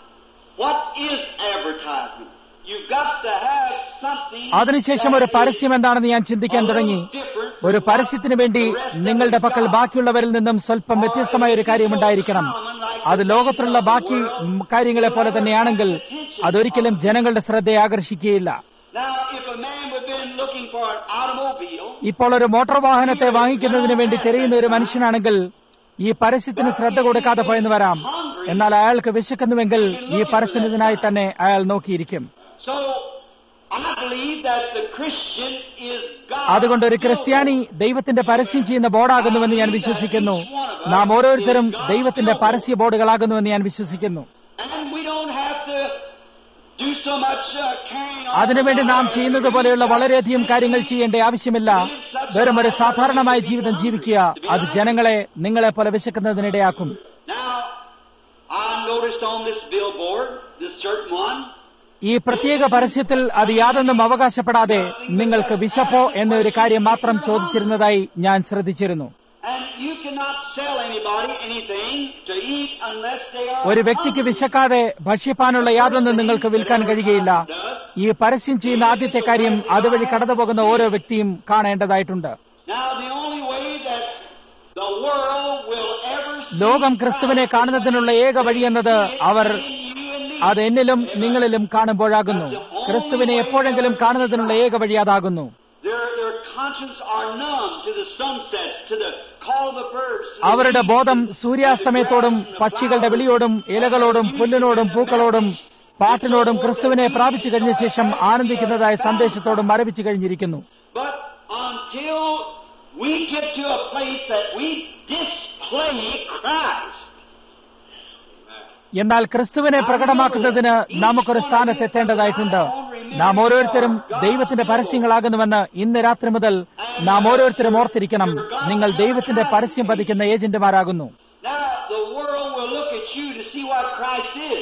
what is advertisement? You've got to have something. അതിനുശേഷം ഒരു പരസ്യം എന്താണെന്ന് ഞാൻ ചിന്തിക്കാൻ തുടങ്ങി ഒരു പരസ്യത്തിന് വേണ്ടി നിങ്ങളുടെ പക്കൽ ബാക്കിയുള്ളവരിൽ നിന്നും സ്വല്പം വ്യത്യസ്തമായ ഒരു കാര്യമുണ്ടായിരിക്കണം അത് ലോകത്തിലുള്ള ബാക്കി ഉം, കാര്യങ്ങളെ പോലെ തന്നെയാണെങ്കിൽ അതൊരിക്കലും ജനങ്ങളുടെ ശ്രദ്ധയെ ആകർഷിക്കുകയില്ല Now, if a man would been looking for an automobile, ഇപ്പോൾ ഒരു മോട്ടോർ വാഹനത്തെ വാങ്ങിക്കുന്നതിന് വേണ്ടി തിരയുന്ന ഒരു മനുഷ്യനാണെങ്കിൽ ഈ പരസ്യത്തിന് ശ്രദ്ധ കൊടുക്കാതെ പോയെന്ന് വരാം എന്നാൽ അയാൾക്ക് വിശക്കുന്നുവെങ്കിൽ ഈ പരസ്യത്തിനായി തന്നെ അയാൾ നോക്കിയിരിക്കും so I believe that the Christian is God. അതുകൊണ്ട് ഒരു ക്രിസ്ത്യാനി ദൈവത്തിന്റെ പരസ്യം ചെയ്യുന്ന ബോർഡാകുന്നുവെന്ന് ഞാൻ വിശ്വസിക്കുന്നു നാം ഓരോരുത്തരും ദൈവത്തിന്റെ പരസ്യ ബോർഡുകളാകുന്നുവെന്ന് ഞാൻ വിശ്വസിക്കുന്നു And we don't have to do so much uh, carrying on. അതിനുവേണ്ടി നാം ചെയ്യുന്നത് പോലെയുള്ള വളരെയധികം കാര്യങ്ങൾ ചെയ്യേണ്ട ആവശ്യമില്ല വെറും ഒരു സാധാരണമായ ജീവിതം ജീവിക്കുക അത് ജനങ്ങളെ നിങ്ങളെ പോലെ വിശക്കുന്നതിനിടയാക്കും Now, I noticed on this billboard, this certain one, ഈ പ്രത്യേക പരസ്യത്തിൽ അത് യാതൊന്നും അവകാശപ്പെടാതെ നിങ്ങൾക്ക് വിശപ്പോ എന്ന ഒരു കാര്യം മാത്രം ചോദിച്ചിരുന്നതായി ഞാൻ ശ്രദ്ധിച്ചിരുന്നു and you cannot sell anybody anything to eat unless they are ഒരു വ്യക്തിക്ക് hungry. വിശക്കാതെ ഭക്ഷ്യപ്പാനുള്ള യാതൊന്നും നിങ്ങൾക്ക് വിൽക്കാൻ കഴിയുകയില്ല ഈ പരസ്യം ചെയ്യുന്ന ആദ്യത്തെ കാര്യം അതുവഴി കടന്നുപോകുന്ന ഓരോ വ്യക്തിയും കാണേണ്ടതായിട്ടുണ്ട് Now, the only way that the world ലോകം ക്രിസ്തുവിനെ കാണുന്നതിനുള്ള ഏക വഴിയെന്നത് അവർ അത് എന്നിലും നിങ്ങളിലും കാണുമ്പോഴാകുന്നു ക്രിസ്തുവിനെ എപ്പോഴെങ്കിലും കാണുന്നതിനുള്ള ഏക വഴി അതാകുന്നു Their, their conscience are numb to the sunsets, to the call of the birds. to the അവരുടെ leaves, ബോധം to the സൂര്യാസ്തമയത്തോടും grass and the പക്ഷികളുടെ flowers. വിളിയോടും ഇലകളോടും പുല്ലിനോടും പൂക്കളോടും പാട്ടിനോടും ക്രിസ്തുവിനെ പ്രാപിച്ചു കഴിഞ്ഞ ശേഷം ആനന്ദിക്കുന്നതായ സന്ദേശത്തോടും മരവിച്ചു കഴിഞ്ഞിരിക്കുന്നു But until we get to a place that we display Christ, എന്നാൽ ക്രിസ്തുവിനെ പ്രകടമാക്കുന്നതിന് നമുക്കൊരു സ്ഥാനത്തെത്തേണ്ടതായിട്ടുണ്ട് നാം ഓരോരുത്തരും ദൈവത്തിന്റെ പരസ്യങ്ങളാകുന്നുവെന്ന് ഇന്ന് രാത്രി മുതൽ നാം ഓരോരുത്തരും ഓർത്തിരിക്കണം നിങ്ങൾ ദൈവത്തിന്റെ പരസ്യം പതിക്കുന്ന ഏജന്റുമാരാകുന്നു now the world will look at you to see what Christ is.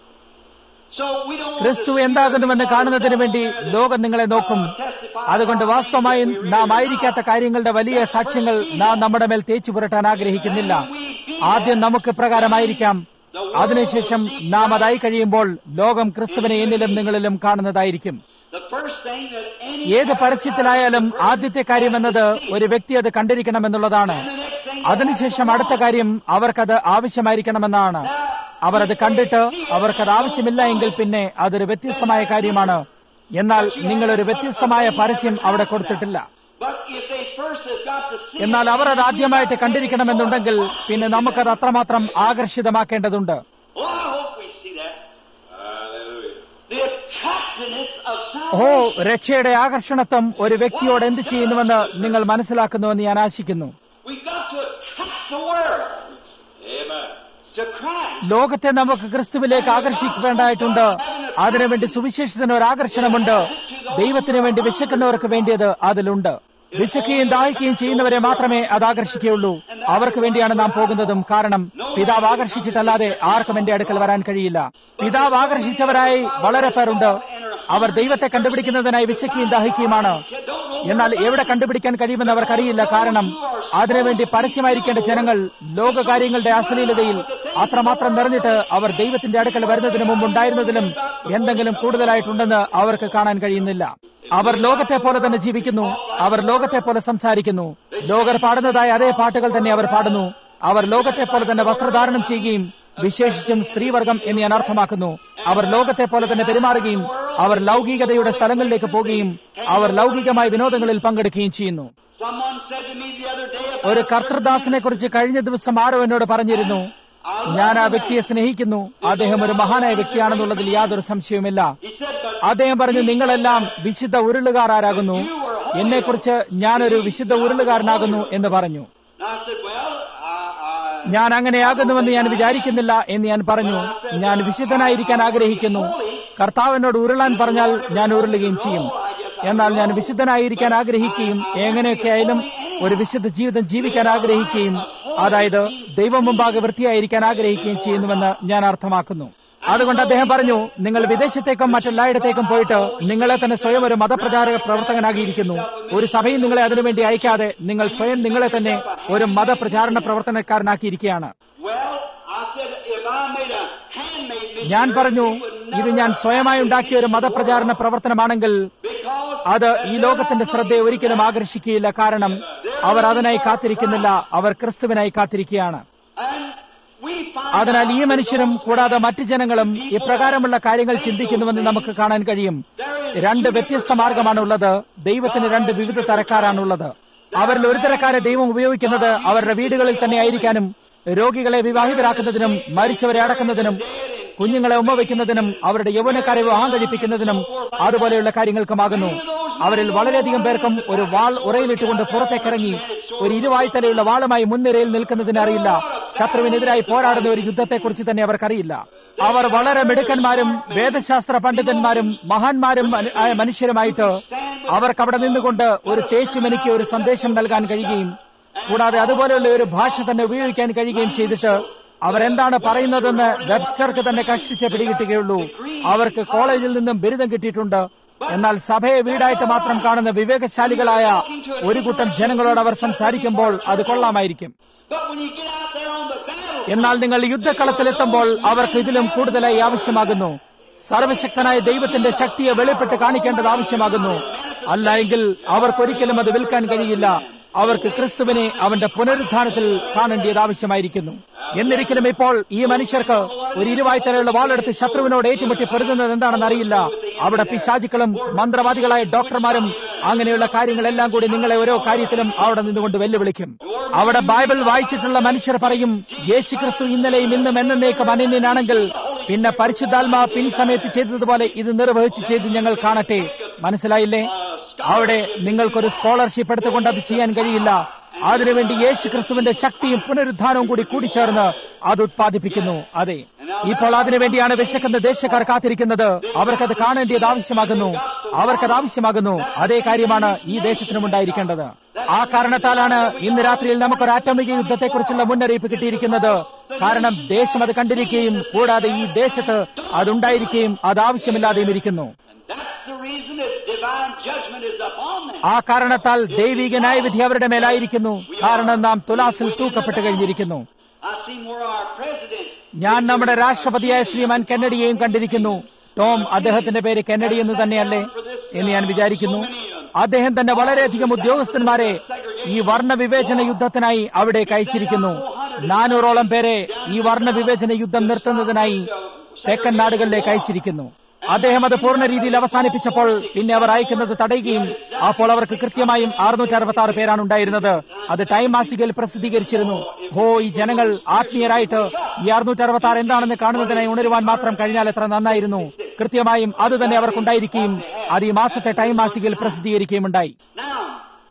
So we don't want ക്രിസ്തു to എന്താകുന്നുവെന്ന് കാണുന്നതിന് വേണ്ടി ലോകം നിങ്ങളെ നോക്കും അതുകൊണ്ട് വാസ്തവമായും നാം ആയിരിക്കാത്ത കാര്യങ്ങളുടെ വലിയ സാക്ഷ്യങ്ങൾ നാം നമ്മുടെ മേൽ തേച്ചു പുരട്ടാൻ ആഗ്രഹിക്കുന്നില്ല ആദ്യം നമുക്ക് പ്രകാരമായിരിക്കാം അതിനുശേഷം നാം അതായി കഴിയുമ്പോൾ ലോകം ക്രിസ്തുവിനെ എന്നിലും നിങ്ങളിലും കാണുന്നതായിരിക്കും The first thing that any ഏത് പരസ്യത്തിലായാലും ആദ്യത്തെ കാര്യം എന്നത് ഒരു വ്യക്തി അത് കണ്ടിരിക്കണമെന്നുള്ളതാണ് അതിനുശേഷം അടുത്ത കാര്യം അവർക്കത് ആവശ്യമായിരിക്കണമെന്നാണ് അവർ അത് കണ്ടിട്ട് അവർക്കത് ആവശ്യമില്ല എങ്കിൽ പിന്നെ അതൊരു വ്യത്യസ്തമായ കാര്യമാണ് എന്നാൽ നിങ്ങൾ ഒരു വ്യത്യസ്തമായ പരസ്യം അവിടെ കൊടുത്തിട്ടില്ല But if they first have got to see എന്നാൽ അവർ അത് ആദ്യമായിട്ട് കണ്ടിരിക്കണമെന്നുണ്ടെങ്കിൽ പിന്നെ നമുക്കത് അത്രമാത്രം ആകർഷിതമാക്കേണ്ടതുണ്ട് Oh, I hope we see that. Hallelujah. The attractiveness of oh salvation. രക്ഷയുടെ ആകർഷണത്വം ഒരു വ്യക്തിയോട് എന്ത് ചെയ്യുന്നുവെന്ന് നിങ്ങൾ മനസ്സിലാക്കുന്നുവെന്ന് ഞാൻ ആശിക്കുന്നു We've got to attract the world Amen. to Christ. ലോകത്തെ നമുക്ക് ക്രിസ്തുവിലേക്ക് ആകർഷിക്കേണ്ടതായിട്ടുണ്ട് അതിനുവേണ്ടി സുവിശേഷത്തിന് ഒരു ആകർഷണമുണ്ട് ദൈവത്തിന് വേണ്ടി വിശക്കുന്നവർക്ക് വേണ്ടിയത് അതിലുണ്ട് വിശക്കുകയും ദാഹിക്കുകയും ചെയ്യുന്നവരെ മാത്രമേ അത് ആകർഷിക്കുകയുള്ളൂ അവർക്ക് വേണ്ടിയാണ് നാം പോകുന്നതും കാരണം പിതാവ് ആകർഷിച്ചിട്ടല്ലാതെ ആർക്കും എന്റെ അടുക്കൽ വരാൻ കഴിയില്ല പിതാവ് ആകർഷിച്ചവരായി വളരെ പേരുണ്ട് അവർ ദൈവത്തെ കണ്ടുപിടിക്കുന്നതിനായി വിശക്കുകയും ദാഹിക്കുകയുമാണ് എന്നാൽ എവിടെ കണ്ടുപിടിക്കാൻ കഴിയുമെന്ന് അവർക്കറിയില്ല കാരണം അതിനുവേണ്ടി പരസ്യമായിരിക്കേണ്ട ജനങ്ങൾ ലോകകാര്യങ്ങളുടെ അശ്ലീലതയിൽ അത്രമാത്രം നിറഞ്ഞിട്ട് അവർ ദൈവത്തിന്റെ അടുക്കൽ വരുന്നതിന് മുമ്പ് ഉണ്ടായിരുന്നതിലും എന്തെങ്കിലും കൂടുതലായിട്ടുണ്ടെന്ന് അവർക്ക് കാണാൻ കഴിയുന്നില്ല അവർ ലോകത്തെ പോലെ തന്നെ ജീവിക്കുന്നു അവർ ലോകത്തെ പോലെ സംസാരിക്കുന്നു ലോകർ പാടുന്നതായ അതേ പാട്ടുകൾ തന്നെ അവർ പാടുന്നു അവർ ലോകത്തെ പോലെ തന്നെ വസ്ത്രധാരണം ചെയ്യുകയും വിശേഷിച്ചും സ്ത്രീവർഗം എന്ന് ഞാൻ അർത്ഥമാക്കുന്നു അവർ ലോകത്തെ പോലെ തന്നെ പെരുമാറുകയും അവർ ലൗകികതയുടെ സ്ഥലങ്ങളിലേക്ക് പോകുകയും അവർ ലൗകികമായ വിനോദങ്ങളിൽ പങ്കെടുക്കുകയും ചെയ്യുന്നു Someone said to me the other day about ഒരു കർത്തൃദാസിനെ കുറിച്ച് കഴിഞ്ഞ ദിവസം ആരോ എന്നോട് പറഞ്ഞിരുന്നു ഞാൻ ആ വ്യക്തിയെ സ്നേഹിക്കുന്നു അദ്ദേഹം ഒരു മഹാനായ വ്യക്തിയാണെന്നുള്ളതിൽ യാതൊരു സംശയവുമില്ല He said, but അദ്ദേഹം പറഞ്ഞു നിങ്ങളെല്ലാം വിശുദ്ധ ഉരുളുകാരാകുന്നു എന്നെക്കുറിച്ച് ഞാനൊരു വിശുദ്ധ ഉരുളുകാരനാകുന്നു എന്ന് പറഞ്ഞു and I said, well, I, I, ഞാൻ അങ്ങനെയാകുന്നുവെന്ന് ഞാൻ വിചാരിക്കുന്നില്ല എന്ന് ഞാൻ പറഞ്ഞു ഞാൻ വിശുദ്ധനായിരിക്കാൻ ആഗ്രഹിക്കുന്നു കർത്താവിനോട് ഉരുളാൻ പറഞ്ഞാൽ ഞാൻ ഉരുളുകയും ചെയ്യും എന്നാൽ ഞാൻ വിശുദ്ധനായിരിക്കാൻ ആഗ്രഹിക്കുകയും എങ്ങനെയൊക്കെ ആയാലും ഒരു വിശുദ്ധ ജീവിതം ജീവിക്കാൻ ആഗ്രഹിക്കുകയും അതായത് ദൈവം മുമ്പാകെ വൃത്തിയായിരിക്കാൻ ആഗ്രഹിക്കുകയും ചെയ്യുന്നുവെന്ന് ഞാൻ അർത്ഥമാക്കുന്നു അതുകൊണ്ട് അദ്ദേഹം പറഞ്ഞു നിങ്ങൾ വിദേശത്തേക്കും മറ്റെല്ലായിടത്തേക്കും പോയിട്ട് നിങ്ങളെ തന്നെ സ്വയം ഒരു മതപ്രചാരക പ്രവർത്തകനാകിയിരിക്കുന്നു ഒരു സഭയും നിങ്ങളെ അതിനുവേണ്ടി അയക്കാതെ നിങ്ങൾ സ്വയം നിങ്ങളെ തന്നെ ഒരു മതപ്രചാരണ പ്രവർത്തനക്കാരനാക്കിയിരിക്കുകയാണ് well, I said, if I made a handmade mission, ഞാൻ പറഞ്ഞു ഇത് ഞാൻ സ്വയമായി ഉണ്ടാക്കിയ ഒരു മതപ്രചാരണ പ്രവർത്തനമാണെങ്കിൽ because അത് ഈ ലോകത്തിന്റെ ശ്രദ്ധയെ ഒരിക്കലും ആകർഷിക്കുകയില്ല കാരണം അവർ അതിനായി കാത്തിരിക്കുന്നില്ല അവർ ക്രിസ്തുവിനായി കാത്തിരിക്കുകയാണ് and we find അതിനാൽ ഈ മനുഷ്യരും കൂടാതെ മറ്റു ജനങ്ങളും ഇപ്രകാരമുള്ള കാര്യങ്ങൾ ചിന്തിക്കുന്നുവെന്ന് നമുക്ക് കാണാൻ കഴിയും രണ്ട് വ്യത്യസ്ത മാർഗമാണുള്ളത് ദൈവത്തിന് രണ്ട് വിവിധ തരക്കാരാണുള്ളത് അവരിൽ ഒരു തരക്കാരെ ദൈവം ഉപയോഗിക്കുന്നത് അവരുടെ വീടുകളിൽ തന്നെ ആയിരിക്കാനും രോഗികളെ വിവാഹിതരാക്കുന്നതിനും മരിച്ചവരെ അടക്കുന്നതിനും കുഞ്ഞുങ്ങളെ ഉമ്മ വയ്ക്കുന്നതിനും അവരുടെ യൗവനക്കാരെ വിവാഹം കഴിപ്പിക്കുന്നതിനും അതുപോലെയുള്ള കാര്യങ്ങൾക്കുമാകുന്നു അവരിൽ വളരെയധികം പേർക്കും ഒരു വാൾ ഉറയിലിട്ടുകൊണ്ട് പുറത്തേക്കിറങ്ങി ഒരു ഇരുവായ്ത്തലയുള്ള വാളുമായി മുൻനിരയിൽ നിൽക്കുന്നതിന് അറിയില്ല ശത്രുവിനെതിരായി പോരാടുന്ന ഒരു യുദ്ധത്തെക്കുറിച്ച് തന്നെ അവർക്കറിയില്ല അവർ വളരെ മിടുക്കന്മാരും വേദശാസ്ത്ര പണ്ഡിതന്മാരും മഹാന്മാരും മനു- ആയ മനുഷ്യരുമായിട്ട് അവർക്ക് അവിടെ നിന്നുകൊണ്ട് ഒരു തേച്ചുമെനിക്ക് ഒരു സന്ദേശം നൽകാൻ കഴിയുകയും കൂടാതെ അതുപോലെയുള്ള ഒരു ഭാഷ തന്നെ ഉപയോഗിക്കാൻ കഴിയുകയും ചെയ്തിട്ട് അവരെന്താണ് പറയുന്നതെന്ന് വെബ്സ്റ്റർക്ക് തന്നെ കഷ്ടിച്ച് പിടികിട്ടുകയുള്ളൂ അവർക്ക് കോളേജിൽ നിന്നും ബിരുദം കിട്ടിയിട്ടുണ്ട് എന്നാൽ സഭയെ വീടായിട്ട് മാത്രം കാണുന്ന വിവേകശാലികളായ ഒരു കൂട്ടം ജനങ്ങളോട് അവർ സംസാരിക്കുമ്പോൾ അത് കൊള്ളാമായിരിക്കും But when you get out there on the battle, എന്നാൽ നിങ്ങൾ യുദ്ധക്കളത്തിലെത്തുമ്പോൾ അവർക്ക് ഇതിലും കൂടുതലായി ആവശ്യമാകുന്നു സർവശക്തനായ ദൈവത്തിന്റെ ശക്തിയെ വെളിപ്പെട്ട് കാണിക്കേണ്ടത് ആവശ്യമാകുന്നു അല്ല എങ്കിൽ അവർക്കൊരിക്കലും അത് വിൽക്കാൻ കഴിയില്ല അവർക്ക് ക്രിസ്തുവിനെ അവന്റെ പുനരുദ്ധാനത്തിൽ കാണേണ്ടത് ആവശ്യമായിരിക്കുന്നു എന്നിരിക്കലും ഇപ്പോൾ ഈ മനുഷ്യർക്ക് ഒരു ഇരുവായ്ത്തലയുള്ള വാളെടുത്ത് ശത്രുവിനോട് ഏറ്റുമുട്ടി പൊരുതുന്നത് എന്താണെന്ന് അറിയില്ല അവിടെ പിശാചുക്കളും മന്ത്രവാദികളായ ഡോക്ടർമാരും അങ്ങനെയുള്ള കാര്യങ്ങളെല്ലാം കൂടി നിങ്ങളെ ഓരോ കാര്യത്തിലും അവിടെ നിന്നുകൊണ്ട് വെല്ലുവിളിക്കും അവിടെ ബൈബിൾ വായിച്ചിട്ടുള്ള മനുഷ്യർ പറയും യേശു ക്രിസ്തു ഇന്നലെയും ഇന്നും എന്നേക്കും അനന്യനാണെങ്കിൽ പിന്നെ പരിശുദ്ധാത്മാ പിൻ സമയത്ത് ചെയ്തതുപോലെ ഇത് നിർവഹിച്ച് ചെയ്ത് ഞങ്ങൾ കാണട്ടെ മനസ്സിലായില്ലേ അവിടെ നിങ്ങൾക്കൊരു സ്കോളർഷിപ്പ് എടുത്തുകൊണ്ട് അത് ചെയ്യാൻ കഴിയില്ല അതിനുവേണ്ടി യേശു ക്രിസ്തുവിന്റെ ശക്തിയും പുനരുദ്ധാനവും കൂടി കൂടിച്ചേർന്ന് അത് ഉത്പാദിപ്പിക്കുന്നു അതെ ഇപ്പോൾ അതിനുവേണ്ടിയാണ് വിശക്കുന്ന ദേശക്കാർ കാത്തിരിക്കുന്നത് അവർക്കത് കാണേണ്ടത് ആവശ്യമാകുന്നു അവർക്കത് ആവശ്യമാകുന്നു അതേ കാര്യമാണ് ഈ ദേശത്തിനും ഉണ്ടായിരിക്കേണ്ടത് ആ കാരണത്താലാണ് ഇന്ന് രാത്രിയിൽ നമുക്കൊരു ആറ്റമിക യുദ്ധത്തെക്കുറിച്ചുള്ള മുന്നറിയിപ്പ് കിട്ടിയിരിക്കുന്നത് കാരണം ദേശം അത് കണ്ടിരിക്കുകയും കൂടാതെ ഈ ദേശത്ത് അതുണ്ടായിരിക്കുകയും അത് ആവശ്യമില്ലാതെയും ഇരിക്കുന്നു That's the reason that divine judgment is upon them. ആ കാരണത്താൽ ദൈവിക ന്യായവിധി അവരുടെ മേലായിരിക്കുന്നു കാരണം നാം തുലാസിൽ തൂക്കപ്പെട്ട് കഴിഞ്ഞിരിക്കുന്നു I seen where our president ഞാൻ നമ്മുടെ രാഷ്ട്രപതിയായ ശ്രീമാൻ കെന്നഡിയെയും കണ്ടിരിക്കുന്നു ടോം അദ്ദേഹത്തിന്റെ പേര് കെന്നഡി എന്ന് തന്നെയല്ലേ എന്ന് ഞാൻ വിചാരിക്കുന്നു അദ്ദേഹം തന്നെ വളരെയധികം ഉദ്യോഗസ്ഥന്മാരെ ഈ വർണ്ണവിവേചന യുദ്ധത്തിനായി അവിടേക്ക് അയച്ചിരിക്കുന്നു നാനൂറോളം പേരെ ഈ വർണ്ണവിവേചന യുദ്ധം നിർത്തുന്നതിനായി തെക്കൻ നാടുകളിലേക്ക് അയച്ചിരിക്കുന്നു അദ്ദേഹം അത് പൂർണ്ണ രീതിയിൽ അവസാനിപ്പിച്ചപ്പോൾ പിന്നെ അവർ അയക്കുന്നത് തടയുകയും അപ്പോൾ അവർക്ക് കൃത്യമായും അറുന്നൂറ്റി അറുപത്തി ആറ് പേരാണ് ഉണ്ടായിരുന്നത് അത് ടൈം മാസികയിൽ പ്രസിദ്ധീകരിച്ചിരുന്നു ഹോ ഈ ജനങ്ങൾ ആത്മീയരായിട്ട് ഈ അറുന്നൂറ്റി അറുപത്തി ആറ് എന്താണെന്ന് കാണുന്നതിനായി ഉണരുവാൻ മാത്രം കഴിഞ്ഞാൽ എത്ര നന്നായിരുന്നു കൃത്യമായും അത് തന്നെ അവർക്കുണ്ടായിരിക്കുകയും അത് ഈ മാസത്തെ ടൈം മാസികയിൽ പ്രസിദ്ധീകരിക്കുകയും ഉണ്ടായി Now,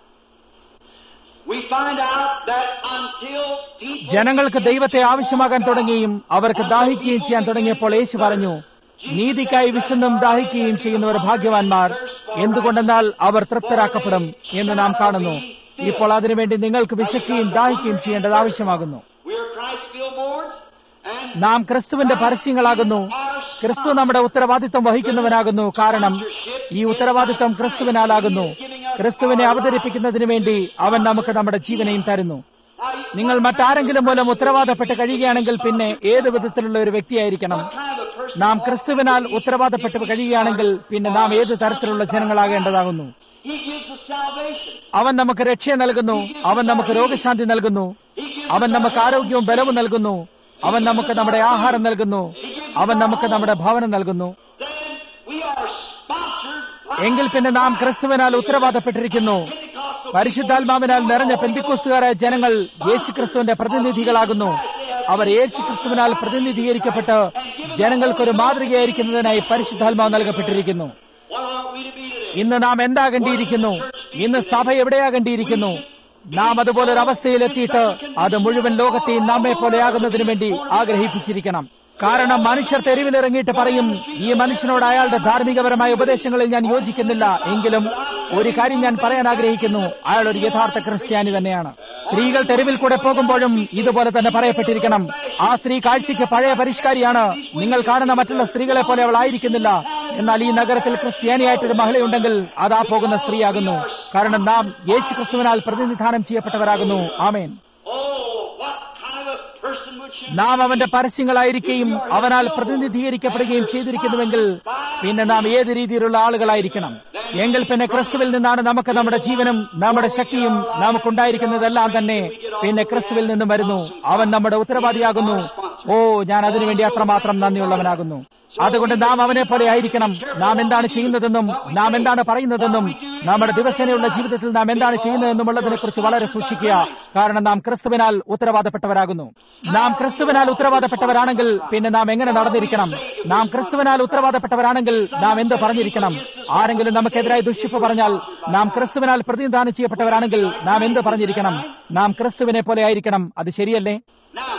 we find out that until people ജനങ്ങൾക്ക് ദൈവത്തെ ആവശ്യമാകാൻ തുടങ്ങുകയും അവർക്ക് ദാഹിക്കുകയും ചെയ്യാൻ തുടങ്ങിയപ്പോൾ യേശു പറഞ്ഞു നീതിക്കായി വിശന്നും ദാഹിക്കുകയും ചെയ്യുന്നവർ ഭാഗ്യവാന്മാർ എന്തുകൊണ്ടെന്നാൽ അവർ തൃപ്തരാക്കപ്പെടും എന്ന് നാം കാണുന്നു ഇപ്പോൾ അതിനുവേണ്ടി നിങ്ങൾക്ക് വിശക്കുകയും ദാഹിക്കുകയും ചെയ്യേണ്ടത് ആവശ്യമാകുന്നു we are Christ billboards and നാം ക്രിസ്തുവിന്റെ പരസ്യങ്ങളാകുന്നു ക്രിസ്തു നമ്മുടെ ഉത്തരവാദിത്വം വഹിക്കുന്നവനാകുന്നു കാരണം ഈ ഉത്തരവാദിത്വം ക്രിസ്തുവിനാലാകുന്നു ക്രിസ്തുവിനെ അവതരിപ്പിക്കുന്നതിന് വേണ്ടി അവൻ നമുക്ക് നമ്മുടെ ജീവനെയും തരുന്നു നിങ്ങൾ മറ്റാരെങ്കിലും മൂലം ഉത്തരവാദപ്പെട്ട് കഴിയുകയാണെങ്കിൽ പിന്നെ ഏത് വിധത്തിലുള്ള ഒരു വ്യക്തിയായിരിക്കണം kind of a person നാം ക്രിസ്തുവിനാൽ ഉത്തരവാദപ്പെട്ട് കഴിയുകയാണെങ്കിൽ പിന്നെ നാം ഏത് തരത്തിലുള്ള ജനങ്ങളാകേണ്ടതാകുന്നു He gives us salvation. അവൻ നമുക്ക് രക്ഷ നൽകുന്നു അവൻ നമുക്ക് രോഗശാന്തി നൽകുന്നു അവൻ നമുക്ക് ആരോഗ്യവും ബലവും നൽകുന്നു അവൻ നമുക്ക് നമ്മുടെ ആഹാരം നൽകുന്നു അവൻ നമുക്ക് നമ്മുടെ ഭവനം നൽകുന്നു Then we are sponsored by എങ്കിൽ പിന്നെ നാം ക്രിസ്തുവിനാൽ ഉത്തരവാദപ്പെട്ടിരിക്കുന്നു Pentecostal പരിശുദ്ധാത്മാവിനാൽ നിറഞ്ഞ പെന്തിക്കുസ്തുകാരായ ജനങ്ങൾ യേശുക്രിസ്തുവിന്റെ പ്രതിനിധികളാകുന്നു അവർ യേശുക്രിസ്തുവിനാൽ പ്രതിനിധീകരിക്കപ്പെട്ട് ജനങ്ങൾക്കൊരു മാതൃകയായിരിക്കുന്നതിനായി പരിശുദ്ധാത്മാവ് നൽകപ്പെട്ടിരിക്കുന്നു What ought we to be today? ഇന്ന് നാം എന്താകേണ്ടിയിരിക്കുന്നു ഇന്ന് സഭ എവിടെയാകേണ്ടിയിരിക്കുന്നു നാം അതുപോലെ ഒരു അവസ്ഥയിലെത്തിയിട്ട് അത് മുഴുവൻ ലോകത്തെയും നമ്മെ പോലെയാകുന്നതിനു വേണ്ടി ആഗ്രഹിപ്പിച്ചിരിക്കണം കാരണം മനുഷ്യർ തെരുവിലിറങ്ങിയിട്ട് പറയും ഈ മനുഷ്യനോട് അയാളുടെ ധാർമ്മികപരമായ ഉപദേശങ്ങളിൽ ഞാൻ യോജിക്കുന്നില്ല എങ്കിലും ഒരു കാര്യം ഞാൻ പറയാൻ ആഗ്രഹിക്കുന്നു അയാൾ ഒരു യഥാർത്ഥ ക്രിസ്ത്യാനി തന്നെയാണ് സ്ത്രീകൾ തെരുവിൽ കൂടെ പോകുമ്പോഴും ഇതുപോലെ തന്നെ പറയപ്പെട്ടിരിക്കണം ആ സ്ത്രീ കാഴ്ചയ്ക്ക് പഴയ പരിഷ്കാരിയാണ് നിങ്ങൾ കാണുന്ന മറ്റുള്ള സ്ത്രീകളെ പോലെ അവൾ ആയിരിക്കുന്നില്ല എന്നാൽ ഈ നഗരത്തിൽ ക്രിസ്ത്യാനിയായിട്ടൊരു മഹിളയുണ്ടെങ്കിൽ അതാ പോകുന്ന സ്ത്രീയാകുന്നു കാരണം നാം യേശു ക്രിസ്തുവിനാൽ പ്രതിനിധാനം ചെയ്യപ്പെട്ടവരാകുന്നു ആമേൻ Oh, what kind of a person would she നാം അവന്റെ പരസ്യങ്ങളായിരിക്കുകയും അവനാൽ പ്രതിനിധീകരിക്കപ്പെടുകയും ചെയ്തിരിക്കുന്നുവെങ്കിൽ പിന്നെ നാം ഏത് രീതിയിലുള്ള ആളുകളായിരിക്കണം എങ്കിൽ പിന്നെ ക്രിസ്തുവിൽ നിന്നാണ് നമുക്ക് നമ്മുടെ ജീവനും നമ്മുടെ ശക്തിയും നമുക്കുണ്ടായിരിക്കുന്നതെല്ലാം തന്നെ പിന്നെ ക്രിസ്തുവിൽ നിന്നും വരുന്നു അവൻ നമ്മുടെ ഉത്തരവാദിയാകുന്നു ഓ ഞാൻ അതിനുവേണ്ടി അത്രമാത്രം നന്ദിയുള്ളവനാകുന്നു അതുകൊണ്ട് നാം അവനെ പോലെ ആയിരിക്കണം നാം എന്താണ് ചെയ്യുന്നതെന്നും നാം എന്താണ് പറയുന്നതെന്നും നമ്മുടെ ദിവസേനയുള്ള ജീവിതത്തിൽ നാം എന്താണ് ചെയ്യുന്നതെന്നും ഉള്ളതിനെ കുറിച്ച് വളരെ സൂക്ഷിക്കുക കാരണം നാം ക്രിസ്തുവിനാൽ ഉത്തരവാദപ്പെട്ടവരാകുന്നു നാം ക്രിസ്തുവിനാൽ ഉത്തരവാദപ്പെട്ടവരാണെങ്കിൽ പിന്നെ നാം എങ്ങനെ നടന്നിരിക്കണം നാം ക്രിസ്തുവിനാൽ ഉത്തരവാദപ്പെട്ടവരാണെങ്കിൽ നാം എന്ത് പറഞ്ഞിരിക്കണം ആരെങ്കിലും നമുക്കെതിരായി ദുഷിപ്പ് പറഞ്ഞാൽ നാം ക്രിസ്തുവിനാൽ പ്രതിനിധാനം ചെയ്യപ്പെട്ടവരാണെങ്കിൽ നാം എന്ത് പറഞ്ഞിരിക്കണം നാം ക്രിസ്തുവിനെ പോലെ ആയിരിക്കണം അത് ശരിയല്ലേ Now,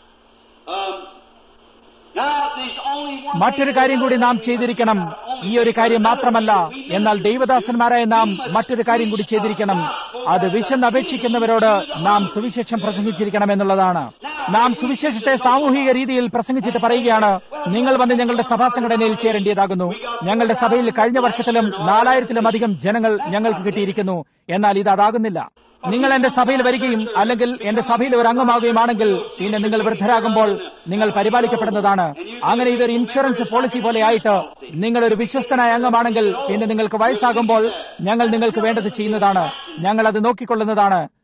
um, now there's only one മറ്റൊരു കാര്യം കൂടി നാം ചെയ്തിരിക്കണം ഈ ഒരു കാര്യം മാത്രമല്ല എന്നാൽ ദൈവദാസന്മാരായ നാം മറ്റൊരു കാര്യം കൂടി ചെയ്തിരിക്കണം അത് വിശന്നപേക്ഷിക്കുന്നവരോട് നാം സുവിശേഷം പ്രസംഗിച്ചിരിക്കണം എന്നുള്ളതാണ് നാം സുവിശേഷത്തെ സാമൂഹിക രീതിയിൽ പ്രസംഗിച്ചിട്ട് പറയുകയാണ് നിങ്ങൾ വന്ന് ഞങ്ങളുടെ സഭാ സംഘടനയിൽ ചേരേണ്ടതാകുന്നു ഞങ്ങളുടെ സഭയിൽ കഴിഞ്ഞ വർഷത്തിലും നാലായിരത്തിലും അധികം ജനങ്ങൾ ഞങ്ങൾക്ക് കിട്ടിയിരിക്കുന്നു എന്നാൽ ഇത് അതാകുന്നില്ല നിങ്ങൾ എന്റെ സഭയിൽ വരികയും അല്ലെങ്കിൽ എന്റെ സഭയിൽ ഒരു അംഗമാകുകയുമാണെങ്കിൽ പിന്നെ നിങ്ങൾ വൃദ്ധരാകുമ്പോൾ നിങ്ങൾ പരിപാലിക്കപ്പെടുന്നതാണ് അങ്ങനെ ഇതൊരു ഇൻഷുറൻസ് പോളിസി പോലെ ആയിട്ട് നിങ്ങൾ ഒരു വിശ്വസ്തനായ അംഗമാണെങ്കിൽ പിന്നെ നിങ്ങൾക്ക് വയസ്സാകുമ്പോൾ ഞങ്ങൾ നിങ്ങൾക്ക് വേണ്ടത് ചെയ്യുന്നതാണ് ഞങ്ങൾ അത് നോക്കിക്കൊള്ളുന്നതാണ്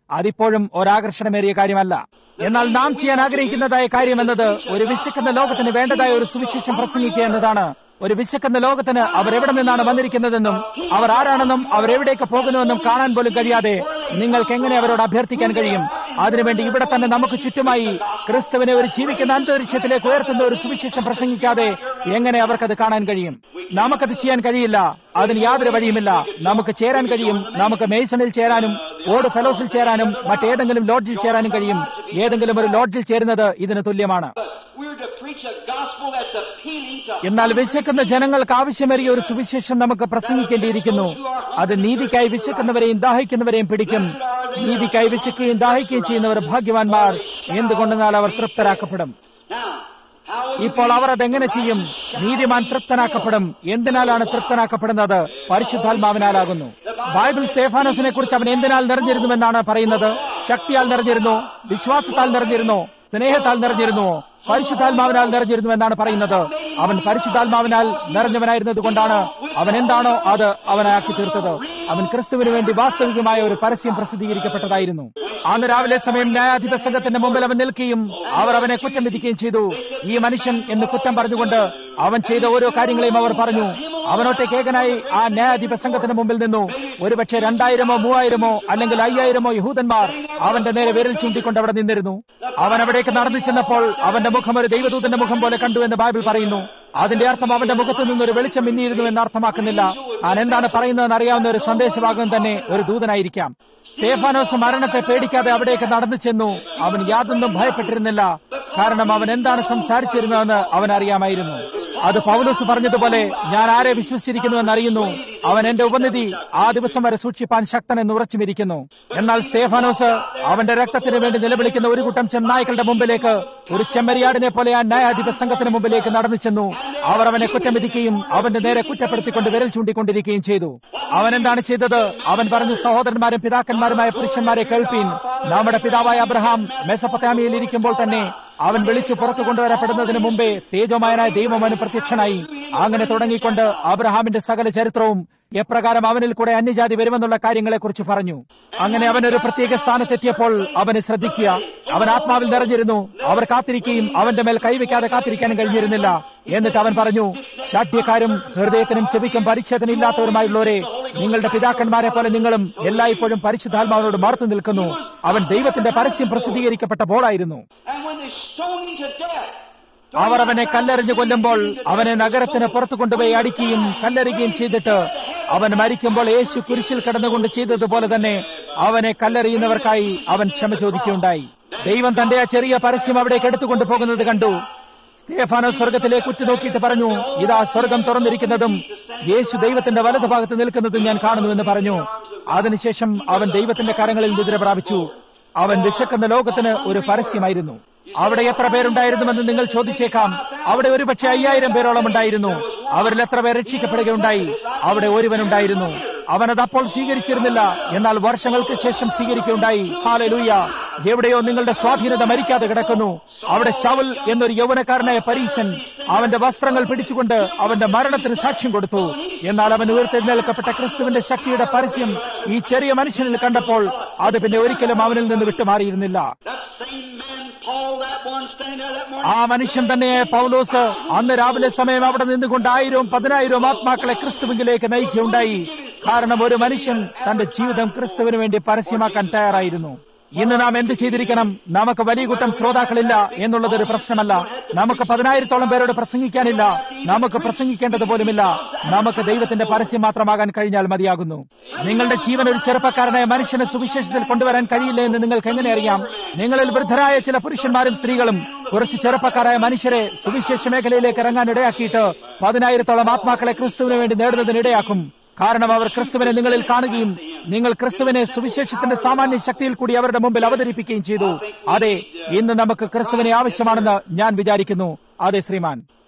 അതിപ്പോഴും ഒരാകർഷണമേറിയ കാര്യമല്ല എന്നാൽ നാം ചെയ്യാൻ ആഗ്രഹിക്കുന്നതായ കാര്യം എന്നത് ഒരു വിശക്കുന്ന ലോകത്തിന് വേണ്ടതായ ഒരു സുവിശേഷം പ്രസംഗിക്കുക എന്നതാണ് ഒരു വിശക്കുന്ന ലോകത്തിന് അവർ എവിടെ നിന്നാണ് വന്നിരിക്കുന്നതെന്നും അവർ ആരാണെന്നും അവർ എവിടേക്ക് പോകുന്നുവെന്നും കാണാൻ പോലും കഴിയാതെ നിങ്ങൾക്ക് എങ്ങനെ അവരോട് അഭ്യർത്ഥിക്കാൻ കഴിയും അതിനുവേണ്ടി ഇവിടെ തന്നെ നമുക്ക് ചുറ്റുമായി ക്രിസ്തുവിനെ ഒരു ജീവിക്കുന്ന അന്തരീക്ഷത്തിലേക്ക് ഉയർത്തുന്ന ഒരു സുവിശേഷം പ്രസംഗിക്കാതെ എങ്ങനെ അവർക്കത് കാണാൻ കഴിയും നമുക്കത് ചെയ്യാൻ കഴിയില്ല അതിന് യാതൊരു വഴിയുമില്ല നമുക്ക് ചേരാൻ കഴിയും നമുക്ക് മേസണിൽ ചേരാനും ഓട് ഫെലോസിൽ ചേരാനും മറ്റേതെങ്കിലും ലോഡ്ജിൽ ചേരാനും കഴിയും ഏതെങ്കിലും ഒരു ലോഡ്ജിൽ ചേരുന്നത് ഇതിന് തുല്യമാണ് We're to preach a gospel that's appealing to എന്നാൽ വിശക്കുന്ന ജനങ്ങൾക്ക് ആവശ്യമേറിയ ഒരു സുവിശേഷം നമുക്ക് പ്രസംഗിക്കേണ്ടിയിരിക്കുന്നു അത് നീതിക്കായി വിശക്കുന്നവരെയും ദാഹിക്കുന്നവരെയും പിടിക്കും നീതിക്കായി വിശക്കുകയും ദാഹിക്കുകയും ചെയ്യുന്നവർ ഭാഗ്യവാന്മാർ എന്തുകൊണ്ടെന്നാൽ അവർ തൃപ്തരാക്കപ്പെടും Now, how will you ഇപ്പോൾ അവർ അതെങ്ങനെ ചെയ്യും നീതിമാൻ തൃപ്തനാക്കപ്പെടും എന്തിനാലാണ് തൃപ്തനാക്കപ്പെടുന്നത് പരിശുദ്ധാത്മാവിനാലാകുന്നു ബൈബിൾ സ്തേഫാനോസിനെ കുറിച്ച് അവൻ എന്തിനാൽ നിറഞ്ഞിരുന്നുവെന്നാണ് പറയുന്നത് ശക്തിയാൽ നിറഞ്ഞിരുന്നു വിശ്വാസത്താൽ നിറഞ്ഞിരുന്നു സ്നേഹത്താൽ നിറഞ്ഞിരുന്നു പരിശുദ്ധാത്മാവിനാൽ നിറഞ്ഞിരുന്നു എന്നാണ് പറയുന്നത് അവൻ പരിശുദ്ധാത്മാവിനാൽ നിറഞ്ഞവനായിരുന്നത് കൊണ്ടാണ് അവൻ എന്താണോ അത് അവനാക്കി തീർത്തത് അവൻ ക്രിസ്തുവിന് വേണ്ടി വാസ്തവികമായ ഒരു പരസ്യം പ്രസിദ്ധീകരിക്കപ്പെട്ടതായിരുന്നു അന്ന് രാവിലെ സമയം ന്യായാധിപ സംഘത്തിന്റെ മുമ്പിൽ അവൻ നിൽക്കുകയും അവർ അവനെ കുറ്റം വിധിക്കുകയും ചെയ്തു ഈ മനുഷ്യൻ എന്ന് കുറ്റം പറഞ്ഞുകൊണ്ട് അവൻ ചെയ്ത ഓരോ കാര്യങ്ങളെയും അവർ പറഞ്ഞു അവനൊറ്റയ്ക്ക് ഏകനായി ആ ന്യായാധിപ സംഘത്തിന് മുമ്പിൽ നിന്നു ഒരുപക്ഷെ രണ്ടായിരമോ മൂവായിരമോ അല്ലെങ്കിൽ അയ്യായിരമോ യഹൂദന്മാർ അവന്റെ നേരെ വിരൽ ചൂണ്ടിക്കൊണ്ട് അവിടെ നിന്നിരുന്നു അവൻ അവിടേക്ക് നടന്നു ചെന്നപ്പോൾ അവന്റെ മുഖം ഒരു ദൈവദൂതന്റെ മുഖം പോലെ കണ്ടു എന്ന് ബൈബിൾ പറയുന്നു അതിന്റെ അർത്ഥം അവന്റെ മുഖത്ത് നിന്നൊരു വെളിച്ചം മിന്നിയിരുന്നു എന്ന് അർത്ഥമാക്കുന്നില്ല താൻ എന്താണ് പറയുന്നതെന്ന് അറിയാവുന്ന ഒരു സന്ദേശഭാഗം തന്നെ ഒരു ദൂതനായിരിക്കാം സ്റ്റേഫാനോസ് മരണത്തെ പേടിക്കാതെ അവിടേക്ക് നടന്നു ചെന്നു അവൻ യാതൊന്നും ഭയപ്പെട്ടിരുന്നില്ല കാരണം അവൻ എന്താണ് സംസാരിച്ചിരുന്നതെന്ന് അവൻ അറിയാമായിരുന്നു അത് പൗലോസ് പറഞ്ഞതുപോലെ ഞാൻ ആരെ വിശ്വസിച്ചിരിക്കുന്നുവെന്ന് അറിയുന്നു അവൻ എന്റെ ഉപനിധി ആ ദിവസം വരെ സൂക്ഷിപ്പാൻ ശക്തൻ എന്ന് ഉറച്ചുമിരിക്കുന്നു എന്നാൽ സ്തേഫാനോസ് അവന്റെ രക്തത്തിന് വേണ്ടി നിലവിളിക്കുന്ന ഒരു കൂട്ടം ചെന്നായ്ക്കളുടെ മുമ്പിലേക്ക് ഒരു ചെമ്മരിയാടിനെ പോലെ ആ ന്യായാധിപ സംഘത്തിന് മുമ്പിലേക്ക് നടന്നു ചെന്നു അവർ അവനെ കുറ്റം വിധിക്കുകയും അവന്റെ നേരെ കുറ്റപ്പെടുത്തിക്കൊണ്ട് വിരൽ ചൂണ്ടിക്കൊണ്ടിരിക്കുകയും ചെയ്തു അവൻ എന്താണ് ചെയ്തത് അവൻ പറഞ്ഞു സഹോദരന്മാരും പിതാക്കന്മാരുമായ പുരുഷന്മാരെ കേൾപ്പീൻ നമ്മുടെ പിതാവായ അബ്രഹാം മെസപ്പൊത്താമിയിൽ ഇരിക്കുമ്പോൾ തന്നെ അവൻ വിളിച്ചു പുറത്തു കൊണ്ടുവരപ്പെടുന്നതിന് മുമ്പേ തേജോമയനായ ദൈവം അവന് പ്രത്യക്ഷനായി അങ്ങനെ തുടങ്ങിക്കൊണ്ട് അബ്രഹാമിന്റെ സകല ചരിത്രവും എപ്രകാരം അവനിൽ കൂടെ അന്യജാതി വരുമെന്നുള്ള കാര്യങ്ങളെക്കുറിച്ച് പറഞ്ഞു അങ്ങനെ അവൻ ഒരു പ്രത്യേക സ്ഥാനത്തെത്തിയപ്പോൾ അവനെ ശ്രദ്ധിക്കുക അവൻ ആത്മാവിൽ നിറഞ്ഞിരുന്നു അവർ കാത്തിരിക്കുകയും അവന്റെ മേൽ കൈവയ്ക്കാതെ കാത്തിരിക്കാനും കഴിഞ്ഞിരുന്നില്ല എന്നിട്ട് അവൻ പറഞ്ഞു ശാഠ്യക്കാരും ഹൃദയത്തിനും ചെവിക്കും പരിച്ഛേദനയില്ലാത്തവരുമായുള്ളവരെ നിങ്ങളുടെ പിതാക്കന്മാരെ പോലെ നിങ്ങളും എല്ലായ്പ്പോഴും പരിശുദ്ധാത്മാവിനോട് മറുത്തു നിൽക്കുന്നു അവൻ ദൈവത്തിന്റെ പരസ്യം പ്രസിദ്ധീകരിക്കപ്പെട്ട ബോളായിരുന്നു And when they stoned him to death, അവർ അവനെ കല്ലെറിഞ്ഞു കൊല്ലുമ്പോൾ അവനെ നഗരത്തിന് പുറത്തു കൊണ്ടുപോയി അടിക്കുകയും കല്ലെറിയുകയും ചെയ്തിട്ട് അവൻ മരിക്കുമ്പോൾ യേശു കുരിശിൽ കിടന്നുകൊണ്ട് ചെയ്തതുപോലെ തന്നെ അവനെ കല്ലെറിയുന്നവർക്കായി അവൻ ക്ഷമ ചോദിക്കുകയുണ്ടായി ദൈവം തന്റെ ആ ചെറിയ പരസ്യം അവിടേക്ക് എടുത്തുകൊണ്ട് പോകുന്നത് കണ്ടു സ്തേഫാനോ സ്വർഗത്തിലേക്ക് ഉറ്റുനോക്കിയിട്ട് പറഞ്ഞു ഇതാ സ്വർഗം തുറന്നിരിക്കുന്നതും യേശു ദൈവത്തിന്റെ വലതുഭാഗത്ത് നിൽക്കുന്നതും ഞാൻ കാണുന്നു എന്ന് പറഞ്ഞു അതിനുശേഷം അവൻ ദൈവത്തിന്റെ കരങ്ങളിൽ നിദ്ര പ്രാപിച്ചു അവൻ വിശക്കുന്ന ലോകത്തിന് ഒരു പരസ്യമായിരുന്നു അവിടെ എത്ര പേരുണ്ടായിരുന്നുവെന്ന് നിങ്ങൾ ചോദിച്ചേക്കാം അവിടെ ഒരുപക്ഷെ അയ്യായിരം പേരോളം ഉണ്ടായിരുന്നു അവരിൽ എത്ര പേർ രക്ഷിക്കപ്പെടുകയുണ്ടായി അവിടെ ഒരുവനുണ്ടായിരുന്നു അവനത് അപ്പോൾ സ്വീകരിച്ചിരുന്നില്ല എന്നാൽ വർഷങ്ങൾക്ക് ശേഷം സ്വീകരിക്കുകയുണ്ടായി ഹാലലൂയ എവിടെയോ നിങ്ങളുടെ സ്വാധീനത മരിക്കാതെ കിടക്കുന്നു അവിടെ ശവൽ എന്നൊരു യൗവനക്കാരനായ പരീശൻ അവന്റെ വസ്ത്രങ്ങൾ പിടിച്ചുകൊണ്ട് അവന്റെ മരണത്തിന് സാക്ഷ്യം കൊടുത്തു എന്നാൽ അവൻ ഉയർത്തെഴുന്നേൽക്കപ്പെട്ട ക്രിസ്തുവിന്റെ ശക്തിയുടെ പരസ്യം ഈ ചെറിയ മനുഷ്യനിൽ കണ്ടപ്പോൾ അത് പിന്നെ ഒരിക്കലും അവനിൽ നിന്ന് വിട്ടുമാറിയിരുന്നില്ല that same man, Paul, that one standing there that morning, ആ മനുഷ്യൻ തന്നെയായ പൗലോസ് അന്ന് രാവിലെ സമയം അവിടെ നിന്നുകൊണ്ട് ആയിരവും പതിനായിരവും ആത്മാക്കളെ ക്രിസ്തുവിലേക്ക് നയിക്കുകയുണ്ടായി കാരണം ഒരു മനുഷ്യൻ തന്റെ ജീവിതം ക്രിസ്തുവിന് വേണ്ടി പരസ്യമാക്കാൻ തയ്യാറായിരുന്നു ഇന്ന് നാം എന്ത് ചെയ്തിരിക്കണം നമുക്ക് വലിയ കൂട്ടം ശ്രോതാക്കളില്ല എന്നുള്ളത് ഒരു പ്രശ്നമല്ല നമുക്ക് പതിനായിരത്തോളം പേരോട് പ്രസംഗിക്കാനില്ല നമുക്ക് പ്രസംഗിക്കേണ്ടത് പോലുമില്ല നമുക്ക് ദൈവത്തിന്റെ പരസ്യം മാത്രമാകാൻ കഴിഞ്ഞാൽ മതിയാകുന്നു നിങ്ങളുടെ ജീവൻ ഒരു ചെറുപ്പക്കാരനായ മനുഷ്യനെ സുവിശേഷത്തിൽ കൊണ്ടുവരാൻ കഴിയില്ല എന്ന് നിങ്ങൾക്ക് എങ്ങനെ അറിയാം നിങ്ങളിൽ വൃദ്ധരായ ചില പുരുഷന്മാരും സ്ത്രീകളും കുറച്ച് ചെറുപ്പക്കാരായ മനുഷ്യരെ സുവിശേഷ മേഖലയിലേക്ക് ഇറങ്ങാൻ ഇടയാക്കിയിട്ട് പതിനായിരത്തോളം ആത്മാക്കളെ ക്രിസ്തുവിന് വേണ്ടി നേടുന്നതിന് ഇടയാക്കും കാരണം അവർ ക്രിസ്തുവിനെ നിങ്ങളിൽ കാണുകയും നിങ്ങൾ ക്രിസ്തുവിനെ സുവിശേഷത്തിന്റെ സാമാന്യ ശക്തിയിൽ കൂടി അവരുടെ മുമ്പിൽ അവതരിപ്പിക്കുകയും ചെയ്തു അതെ ഇന്ന് നമുക്ക് ക്രിസ്തുവിനെ ആവശ്യമാണെന്ന് ഞാൻ വിചാരിക്കുന്നു അതെ ശ്രീമാൻ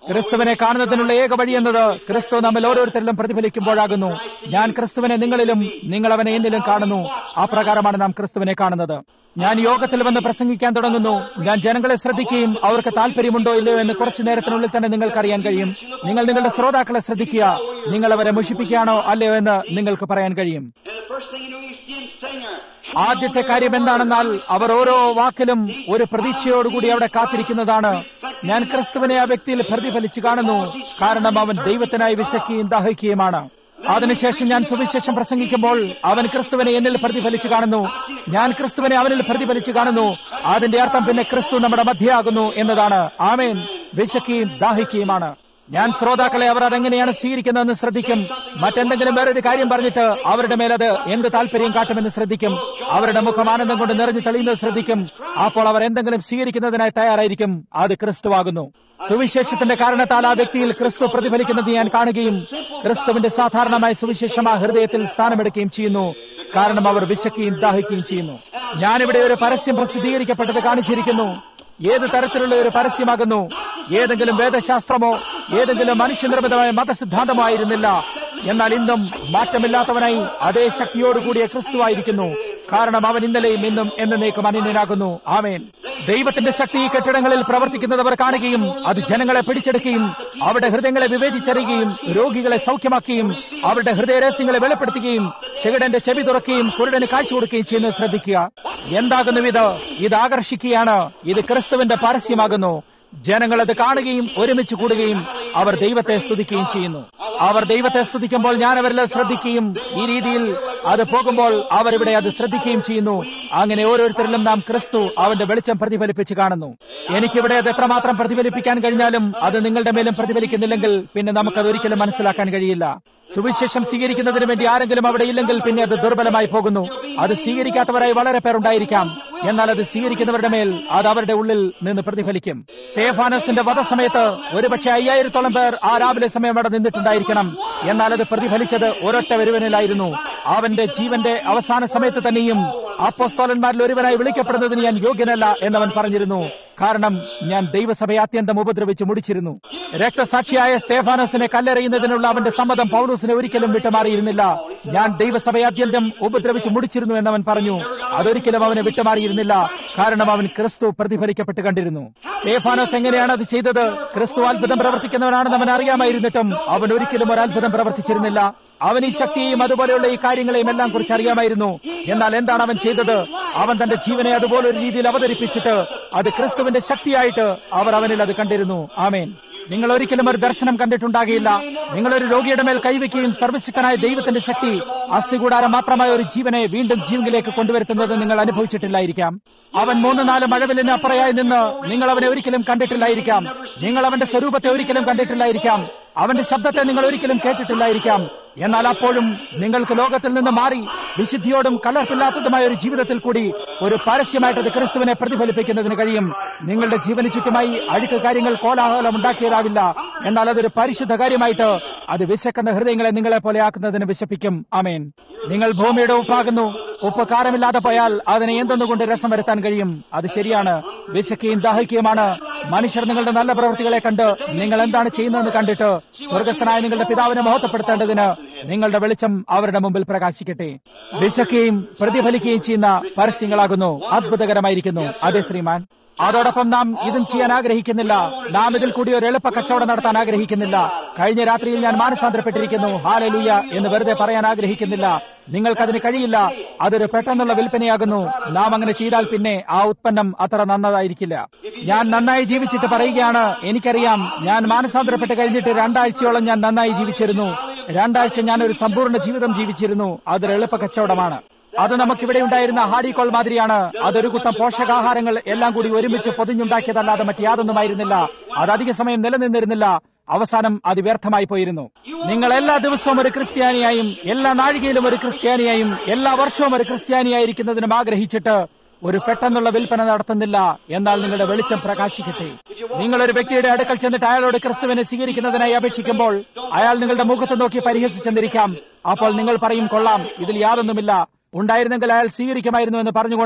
ക്രിസ്തുവിനെ കാണുന്നതിനുള്ള ഏക വഴി എന്നത് ക്രിസ്തു നമ്മൾ ഓരോരുത്തരിലും പ്രതിഫലിക്കുമ്പോഴാകുന്നു ഞാൻ ക്രിസ്തുവിനെ നിങ്ങളിലും നിങ്ങൾ അവനെ എന്നിലും കാണുന്നു ആ പ്രകാരമാണ് നാം ക്രിസ്തുവിനെ കാണുന്നത് ഞാൻ യോഗത്തിൽ വന്ന് പ്രസംഗിക്കാൻ തുടങ്ങുന്നു ഞാൻ ജനങ്ങളെ ശ്രദ്ധിക്കുകയും അവർക്ക് താല്പര്യമുണ്ടോ ഇല്ലയോ എന്ന് കുറച്ചു നേരത്തിനുള്ളിൽ തന്നെ നിങ്ങൾക്ക് അറിയാൻ കഴിയും നിങ്ങൾ നിങ്ങളുടെ ശ്രോതാക്കളെ ശ്രദ്ധിക്കുക നിങ്ങൾ അവരെ മുഷിപ്പിക്കുകയാണോ അല്ലയോ എന്ന് നിങ്ങൾക്ക് പറയാൻ കഴിയും And the first thing you know, you see him sitting there. ആദ്യത്തെ കാര്യം എന്താണെന്നാൽ അവർ ഓരോ വാക്കിലും ഒരു പ്രതീക്ഷയോടുകൂടി അവിടെ കാത്തിരിക്കുന്നതാണ് ഞാൻ ക്രിസ്തുവിനെ ആ വ്യക്തിയിൽ പ്രതിഫലിച്ചു കാണുന്നു കാരണം അവൻ ദൈവത്തിനായി വിശക്കുകയും ദാഹിക്കുകയുമാണ് അതിനുശേഷം ഞാൻ സുവിശേഷം പ്രസംഗിക്കുമ്പോൾ അവൻ ക്രിസ്തുവിനെ എന്നിൽ പ്രതിഫലിച്ചു കാണുന്നു ഞാൻ ക്രിസ്തുവിനെ അവനിൽ പ്രതിഫലിച്ചു കാണുന്നു അതിന്റെ അർത്ഥം പിന്നെ ക്രിസ്തു നമ്മുടെ മധ്യയാകുന്നു എന്നതാണ് ആമേൻ വിശക്കുകയും ദാഹിക്കുകയുമാണ് ഞാൻ ശ്രോതാക്കളെ അവർ അതെങ്ങനെയാണ് സ്വീകരിക്കുന്നതെന്ന് ശ്രദ്ധിക്കും മറ്റെന്തെങ്കിലും വേറൊരു കാര്യം പറഞ്ഞിട്ട് അവരുടെ മേലത് എന്ത് താല്പര്യം കാട്ടുമെന്ന് ശ്രദ്ധിക്കും അവരുടെ മുഖം ആനന്ദം കൊണ്ട് നിറഞ്ഞു തെളിയുന്നത് ശ്രദ്ധിക്കും അപ്പോൾ അവർ എന്തെങ്കിലും സ്വീകരിക്കുന്നതിനായി തയ്യാറായിരിക്കും അത് ക്രിസ്തുവാകുന്നു സുവിശേഷത്തിന്റെ കാരണത്താൽ ആ വ്യക്തിയിൽ ക്രിസ്തു പ്രതിഫലിക്കുന്നത് ഞാൻ കാണുകയും ക്രിസ്തുവിന്റെ സാധാരണമായ സുവിശേഷം ആ ഹൃദയത്തിൽ സ്ഥാനമെടുക്കുകയും ചെയ്യുന്നു കാരണം അവർ വിശക്കുകയും ദാഹിക്കുകയും ചെയ്യുന്നു ഞാനിവിടെ ഒരു പരസ്യം പ്രസിദ്ധീകരിക്കപ്പെട്ടത് കാണിച്ചിരിക്കുന്നു ഏത് തരത്തിലുള്ള ഒരു പരസ്യമാകുന്നു ഏതെങ്കിലും വേദശാസ്ത്രമോ ഏതെങ്കിലും മനുഷ്യനിർമ്മിതമായ മതസിദ്ധാന്തമോ ആയിരുന്നില്ല എന്നാൽ ഇന്നും മാറ്റമില്ലാത്തവനായി അതേ ശക്തിയോടുകൂടിയ ക്രിസ്തുവായിരിക്കുന്നു കാരണം അവൻ ഇന്നലെയും ഇന്നും എന്നേക്കും അനന്യനാകുന്നു ആമേൻ ദൈവത്തിന്റെ ശക്തി ഈ കെട്ടിടങ്ങളിൽ പ്രവർത്തിക്കുന്നത് അവർ കാണുകയും അത് ജനങ്ങളെ പിടിച്ചെടുക്കുകയും അവരുടെ ഹൃദയങ്ങളെ വിവേചിച്ചറിയുകയും രോഗികളെ സൗഖ്യമാക്കുകയും അവരുടെ ഹൃദയരഹസ്യങ്ങളെ വെളിപ്പെടുത്തുകയും ചെകിടന്റെ ചെവി തുറക്കുകയും കുരുടന് കാഴ്ച കൊടുക്കുകയും ചെയ്യുന്നത് ശ്രദ്ധിക്കുക എന്താകുന്നു ഇത് ഇത് ആകർഷിക്കുകയാണ് ഇത് ക്രിസ്തുവിന്റെ പരസ്യമാകുന്നു ജനങ്ങൾ അത് കാണുകയും ഒരുമിച്ച് കൂടുകയും അവർ ദൈവത്തെ സ്തുതിക്കുകയും ചെയ്യുന്നു അവർ ദൈവത്തെ സ്തുതിക്കുമ്പോൾ ഞാൻ അവരിൽ ശ്രദ്ധിക്കുകയും ഈ രീതിയിൽ അത് പോകുമ്പോൾ അവർ ഇവിടെ അത് ശ്രദ്ധിക്കുകയും ചെയ്യുന്നു അങ്ങനെ ഓരോരുത്തരിലും നാം ക്രിസ്തു അവന്റെ വെളിച്ചം പ്രതിഫലിപ്പിച്ച് കാണുന്നു എനിക്കിവിടെ അത് എത്രമാത്രം പ്രതിഫലിപ്പിക്കാൻ കഴിഞ്ഞാലും അത് നിങ്ങളുടെ മേലും പ്രതിഫലിക്കുന്നില്ലെങ്കിൽ പിന്നെ നമുക്കത് ഒരിക്കലും മനസ്സിലാക്കാൻ കഴിയില്ല സുവിശേഷം സ്വീകരിക്കുന്നതിന് വേണ്ടി ആരെങ്കിലും അവിടെ ഇല്ലെങ്കിൽ പിന്നെ അത് ദുർബലമായി പോകുന്നു അത് സ്വീകരിക്കാത്തവരായി വളരെ പേരുണ്ടായിരിക്കാം എന്നാൽ അത് സ്വീകരിക്കുന്നവരുടെ മേൽ അത് അവരുടെ ഉള്ളിൽ നിന്ന് പ്രതിഫലിക്കും സ്തേഫാനസിന്റെ വധസമയത്ത് ഒരുപക്ഷെ അയ്യായിരത്തോളം പേർ ആ രാവിലെ സമയം അവിടെ നിന്നിട്ടുണ്ടായിരിക്കണം എന്നാൽ അത് പ്രതിഫലിച്ചത് ഒരൊറ്റ ഒരുവനിലായിരുന്നു അവന്റെ ജീവന്റെ അവസാന സമയത്ത് തന്നെയും അപ്പോസ്തോലന്മാരിൽ ഒരുവനായി വിളിക്കപ്പെടുന്നതിന് ഞാൻ യോഗ്യനല്ല എന്നവൻ പറഞ്ഞിരുന്നു കാരണം ഞാൻ ദൈവസഭയെ അത്യന്തം ഉപദ്രവിച്ച് മുടിച്ചിരുന്നു രക്തസാക്ഷിയായ സ്തേഫാനോസിനെ കല്ലെറിയുന്നതിനുള്ള അവന്റെ സമ്മതം പൗലൂസിനെ ഒരിക്കലും വിട്ടുമാറിയിരുന്നില്ല ഞാൻ ദൈവസഭയെ അത്യന്തം ഉപദ്രവിച്ച് മുടിച്ചിരുന്നു എന്നവൻ പറഞ്ഞു അതൊരിക്കലും അവനെ വിട്ടുമാറിയിരുന്നില്ല കാരണം അവൻ ക്രിസ്തു പ്രതിഫലിക്കപ്പെട്ട് കണ്ടിരുന്നു സ്തേഫാനോസ് എങ്ങനെയാണ് അത് ചെയ്തത് ക്രിസ്തു അത്ഭുതം പ്രവർത്തിക്കുന്നവനാണെന്ന് അവൻ അറിയാമായിരുന്നിട്ടും അവൻ ഒരിക്കലും ഒരു അത്ഭുതം പ്രവർത്തിച്ചിരുന്നില്ല അവൻ ഈ ശക്തിയെയും അതുപോലെയുള്ള ഈ കാര്യങ്ങളെയും എല്ലാം കുറിച്ച് അറിയാമായിരുന്നു എന്നാൽ എന്താണ് അവൻ ചെയ്തത് അവൻ തന്റെ ജീവനെ അതുപോലെ ഒരു രീതിയിൽ അവതരിപ്പിച്ചിട്ട് അത് ക്രിസ്തുവിന്റെ ശക്തിയായിട്ട് അവർ അവനിൽ അത് കണ്ടിരുന്നു ആമേൻ നിങ്ങൾ ഒരിക്കലും ഒരു ദർശനം കണ്ടിട്ടുണ്ടാകില്ല നിങ്ങൾ ഒരു രോഗിയുടെ മേൽ കൈവയ്ക്കുകയും സർവശക്തനായ ദൈവത്തിന്റെ ശക്തി അസ്ഥികൂടാരം മാത്രമായ ഒരു ജീവനെ വീണ്ടും ജീവനിലേക്ക് കൊണ്ടുവരുത്തുന്നത് നിങ്ങൾ അനുഭവിച്ചിട്ടില്ലായിരിക്കാം അവൻ മൂന്ന് നാല് മഴവിലിന് അപ്പുറയായി നിന്ന് നിങ്ങൾ അവനെ ഒരിക്കലും കണ്ടിട്ടില്ലായിരിക്കാം നിങ്ങൾ അവന്റെ സ്വരൂപത്തെ ഒരിക്കലും കണ്ടിട്ടില്ലായിരിക്കാം അവന്റെ ശബ്ദത്തെ നിങ്ങൾ ഒരിക്കലും കേട്ടിട്ടില്ലായിരിക്കാം എന്നാൽ അപ്പോഴും നിങ്ങൾക്ക് ലോകത്തിൽ നിന്ന് മാറി വിശുദ്ധിയോടും കലർപ്പില്ലാത്തതുമായ ഒരു ജീവിതത്തിൽ കൂടി ഒരു പരസ്യമായിട്ട് അത് ക്രിസ്തുവിനെ പ്രതിഫലിപ്പിക്കുന്നതിന് കഴിയും നിങ്ങളുടെ ജീവന് ചുറ്റുമായി അഴുക്ക് കാര്യങ്ങൾ കോലാഹലം ഉണ്ടാക്കിയതാവില്ല എന്നാൽ അതൊരു പരിശുദ്ധ കാര്യമായിട്ട് അത് വിശക്കുന്ന ഹൃദയങ്ങളെ നിങ്ങളെ പോലെ ആക്കുന്നതിന് വിശപ്പിക്കും അമേൻ നിങ്ങൾ ഭൂമിയുടെ ഉപ്പാകുന്നു ഉപ്പ് കാരമില്ലാതെ പോയാൽ അതിനെ എന്തൊന്നുകൊണ്ട് രസം വരുത്താൻ കഴിയും അത് ശരിയാണ് വിശക്കുകയും ദാഹിക്കുകയുമാണ് മനുഷ്യർ നിങ്ങളുടെ നല്ല പ്രവൃത്തികളെ കണ്ട് നിങ്ങൾ എന്താണ് ചെയ്യുന്നതെന്ന് കണ്ടിട്ട് സ്വർഗസ്ഥനായ നിങ്ങളുടെ പിതാവിനെ മഹത്വപ്പെടുത്തേണ്ടതിന് നിങ്ങളുടെ വെളിച്ചം അവരുടെ മുമ്പിൽ പ്രകാശിക്കട്ടെ വിശക്കുകയും പ്രതിഫലിക്കുകയും ചെയ്യുന്ന പരസ്യങ്ങളാകുന്നു അത്ഭുതകരമായിരിക്കുന്നു അതെ ശ്രീമാൻ അതോടൊപ്പം നാം ഇതും ചെയ്യാൻ ആഗ്രഹിക്കുന്നില്ല നാം ഇതിൽ കൂടി ഒരു എളുപ്പ കച്ചവടം നടത്താൻ ആഗ്രഹിക്കുന്നില്ല കഴിഞ്ഞ രാത്രിയിൽ ഞാൻ മാനസാന്തരപ്പെട്ടിരിക്കുന്നു ഹാലലൂയ എന്ന് വെറുതെ പറയാൻ ആഗ്രഹിക്കുന്നില്ല നിങ്ങൾക്കതിന് കഴിയില്ല അതൊരു പെട്ടെന്നുള്ള വിൽപ്പനയാകുന്നു നാം അങ്ങനെ ചെയ്താൽ പിന്നെ ആ ഉത്പന്നം അത്ര നന്നതായിരിക്കില്ല ഞാൻ നന്നായി ജീവിച്ചിട്ട് പറയുകയാണ് എനിക്കറിയാം ഞാൻ മാനസാന്തരപ്പെട്ട് കഴിഞ്ഞിട്ട് രണ്ടാഴ്ചയോളം ഞാൻ നന്നായി ജീവിച്ചിരുന്നു രണ്ടാഴ്ച ഞാൻ ഒരു സമ്പൂർണ്ണ ജീവിതം ജീവിച്ചിരുന്നു അതൊരു എളുപ്പ കച്ചവടമാണ് അത് നമുക്കിവിടെ ഉണ്ടായിരുന്ന ഹാഡിക്കോൾ മാതിരിയാണ് അതൊരു കൂട്ടം പോഷകാഹാരങ്ങൾ എല്ലാം കൂടി ഒരുമിച്ച് പൊതിഞ്ഞുണ്ടാക്കിയതല്ലാതെ മറ്റ് യാതൊന്നുമായിരുന്നില്ല അത് അധിക സമയം നിലനിന്നിരുന്നില്ല അവസാനം അത് വ്യർത്ഥമായി പോയിരുന്നു നിങ്ങൾ എല്ലാ ദിവസവും ഒരു ക്രിസ്ത്യാനിയായും എല്ലാ നാഴികയിലും ഒരു ക്രിസ്ത്യാനിയായും എല്ലാ വർഷവും ഒരു ക്രിസ്ത്യാനിയായിരിക്കുന്നതിനും ആഗ്രഹിച്ചിട്ട് ഒരു പെട്ടെന്നുള്ള വിൽപ്പന നടത്തുന്നില്ല എന്നാൽ നിങ്ങളുടെ വെളിച്ചം പ്രകാശിക്കട്ടെ നിങ്ങൾ ഒരു വ്യക്തിയുടെ അടുക്കൽ ചെന്നിട്ട് അയാളോട് ക്രിസ്തുവിനെ സ്വീകരിക്കുന്നതിനായി അപേക്ഷിക്കുമ്പോൾ അയാൾ നിങ്ങളുടെ മുഖത്ത് നോക്കി പരിഹസിച്ചെന്നിരിക്കാം അപ്പോൾ നിങ്ങൾ പറയും കൊള്ളാം ഇതിൽ യാതൊന്നുമില്ല ഉണ്ടായിരുന്നെങ്കിൽ അയാൾ സ്വീകരിക്കുമായിരുന്നു എന്ന് പറഞ്ഞുകൊണ്ട്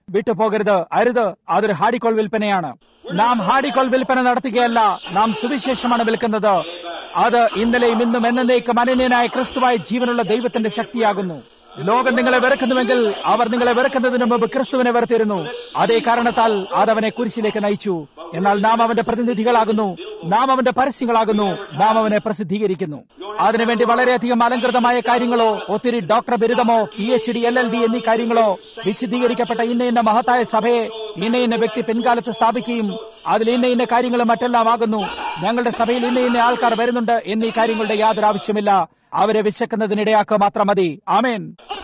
വിട്ടുപോകരുത് അരുത് അതൊരു ഹാഡിക്കോൾ വിൽപ്പനയാണ് നാം ഹാഡിക്കോൾ വിൽപ്പന നടത്തുകയല്ല നാം സുവിശേഷമാണ് വിൽക്കുന്നത് അത് ഇന്നലെയും ഇന്നും എന്നേക്കും അനന്യനായ ക്രിസ്തുവായ ജീവനുള്ള ദൈവത്തിന്റെ ശക്തിയാകുന്നു ലോകം നിങ്ങളെ വെറുക്കുന്നുവെങ്കിൽ അവർ നിങ്ങളെ വെറുക്കുന്നതിന് മുമ്പ് ക്രിസ്തുവിനെ വെറുത്തിരുന്നു അതേ കാരണത്താൽ അതവനെ കുരിശിലേക്ക് നയിച്ചു എന്നാൽ നാം അവന്റെ പ്രതിനിധികളാകുന്നു നാം അവന്റെ പരസ്യങ്ങളാകുന്നു നാം അവനെ പ്രസിദ്ധീകരിക്കുന്നു അതിനുവേണ്ടി വളരെയധികം അലങ്കൃതമായ കാര്യങ്ങളോ ഒത്തിരി ഡോക്ടർ ബിരുദമോ P H D L L D എന്നീ കാര്യങ്ങളോ വിശദീകരിക്കപ്പെട്ട ഇന്ന ഇന്ന മഹത്തായ സഭയെ ഇന്ന ഇന്ന വ്യക്തി പിൻകാലത്ത് സ്ഥാപിക്കുകയും അതിൽ ഇന്ന ഇന്ന കാര്യങ്ങളും മറ്റെല്ലാം ആകുന്നു ഞങ്ങളുടെ സഭയിൽ ഇന്ന ഇന്ന ആൾക്കാർ വരുന്നുണ്ട് എന്നീ കാര്യങ്ങളുടെ യാതൊരു ആവശ്യമില്ല അവരെ വിശക്കുന്നതിനിടയാക്കുക മാത്രം മതി ആമേൻ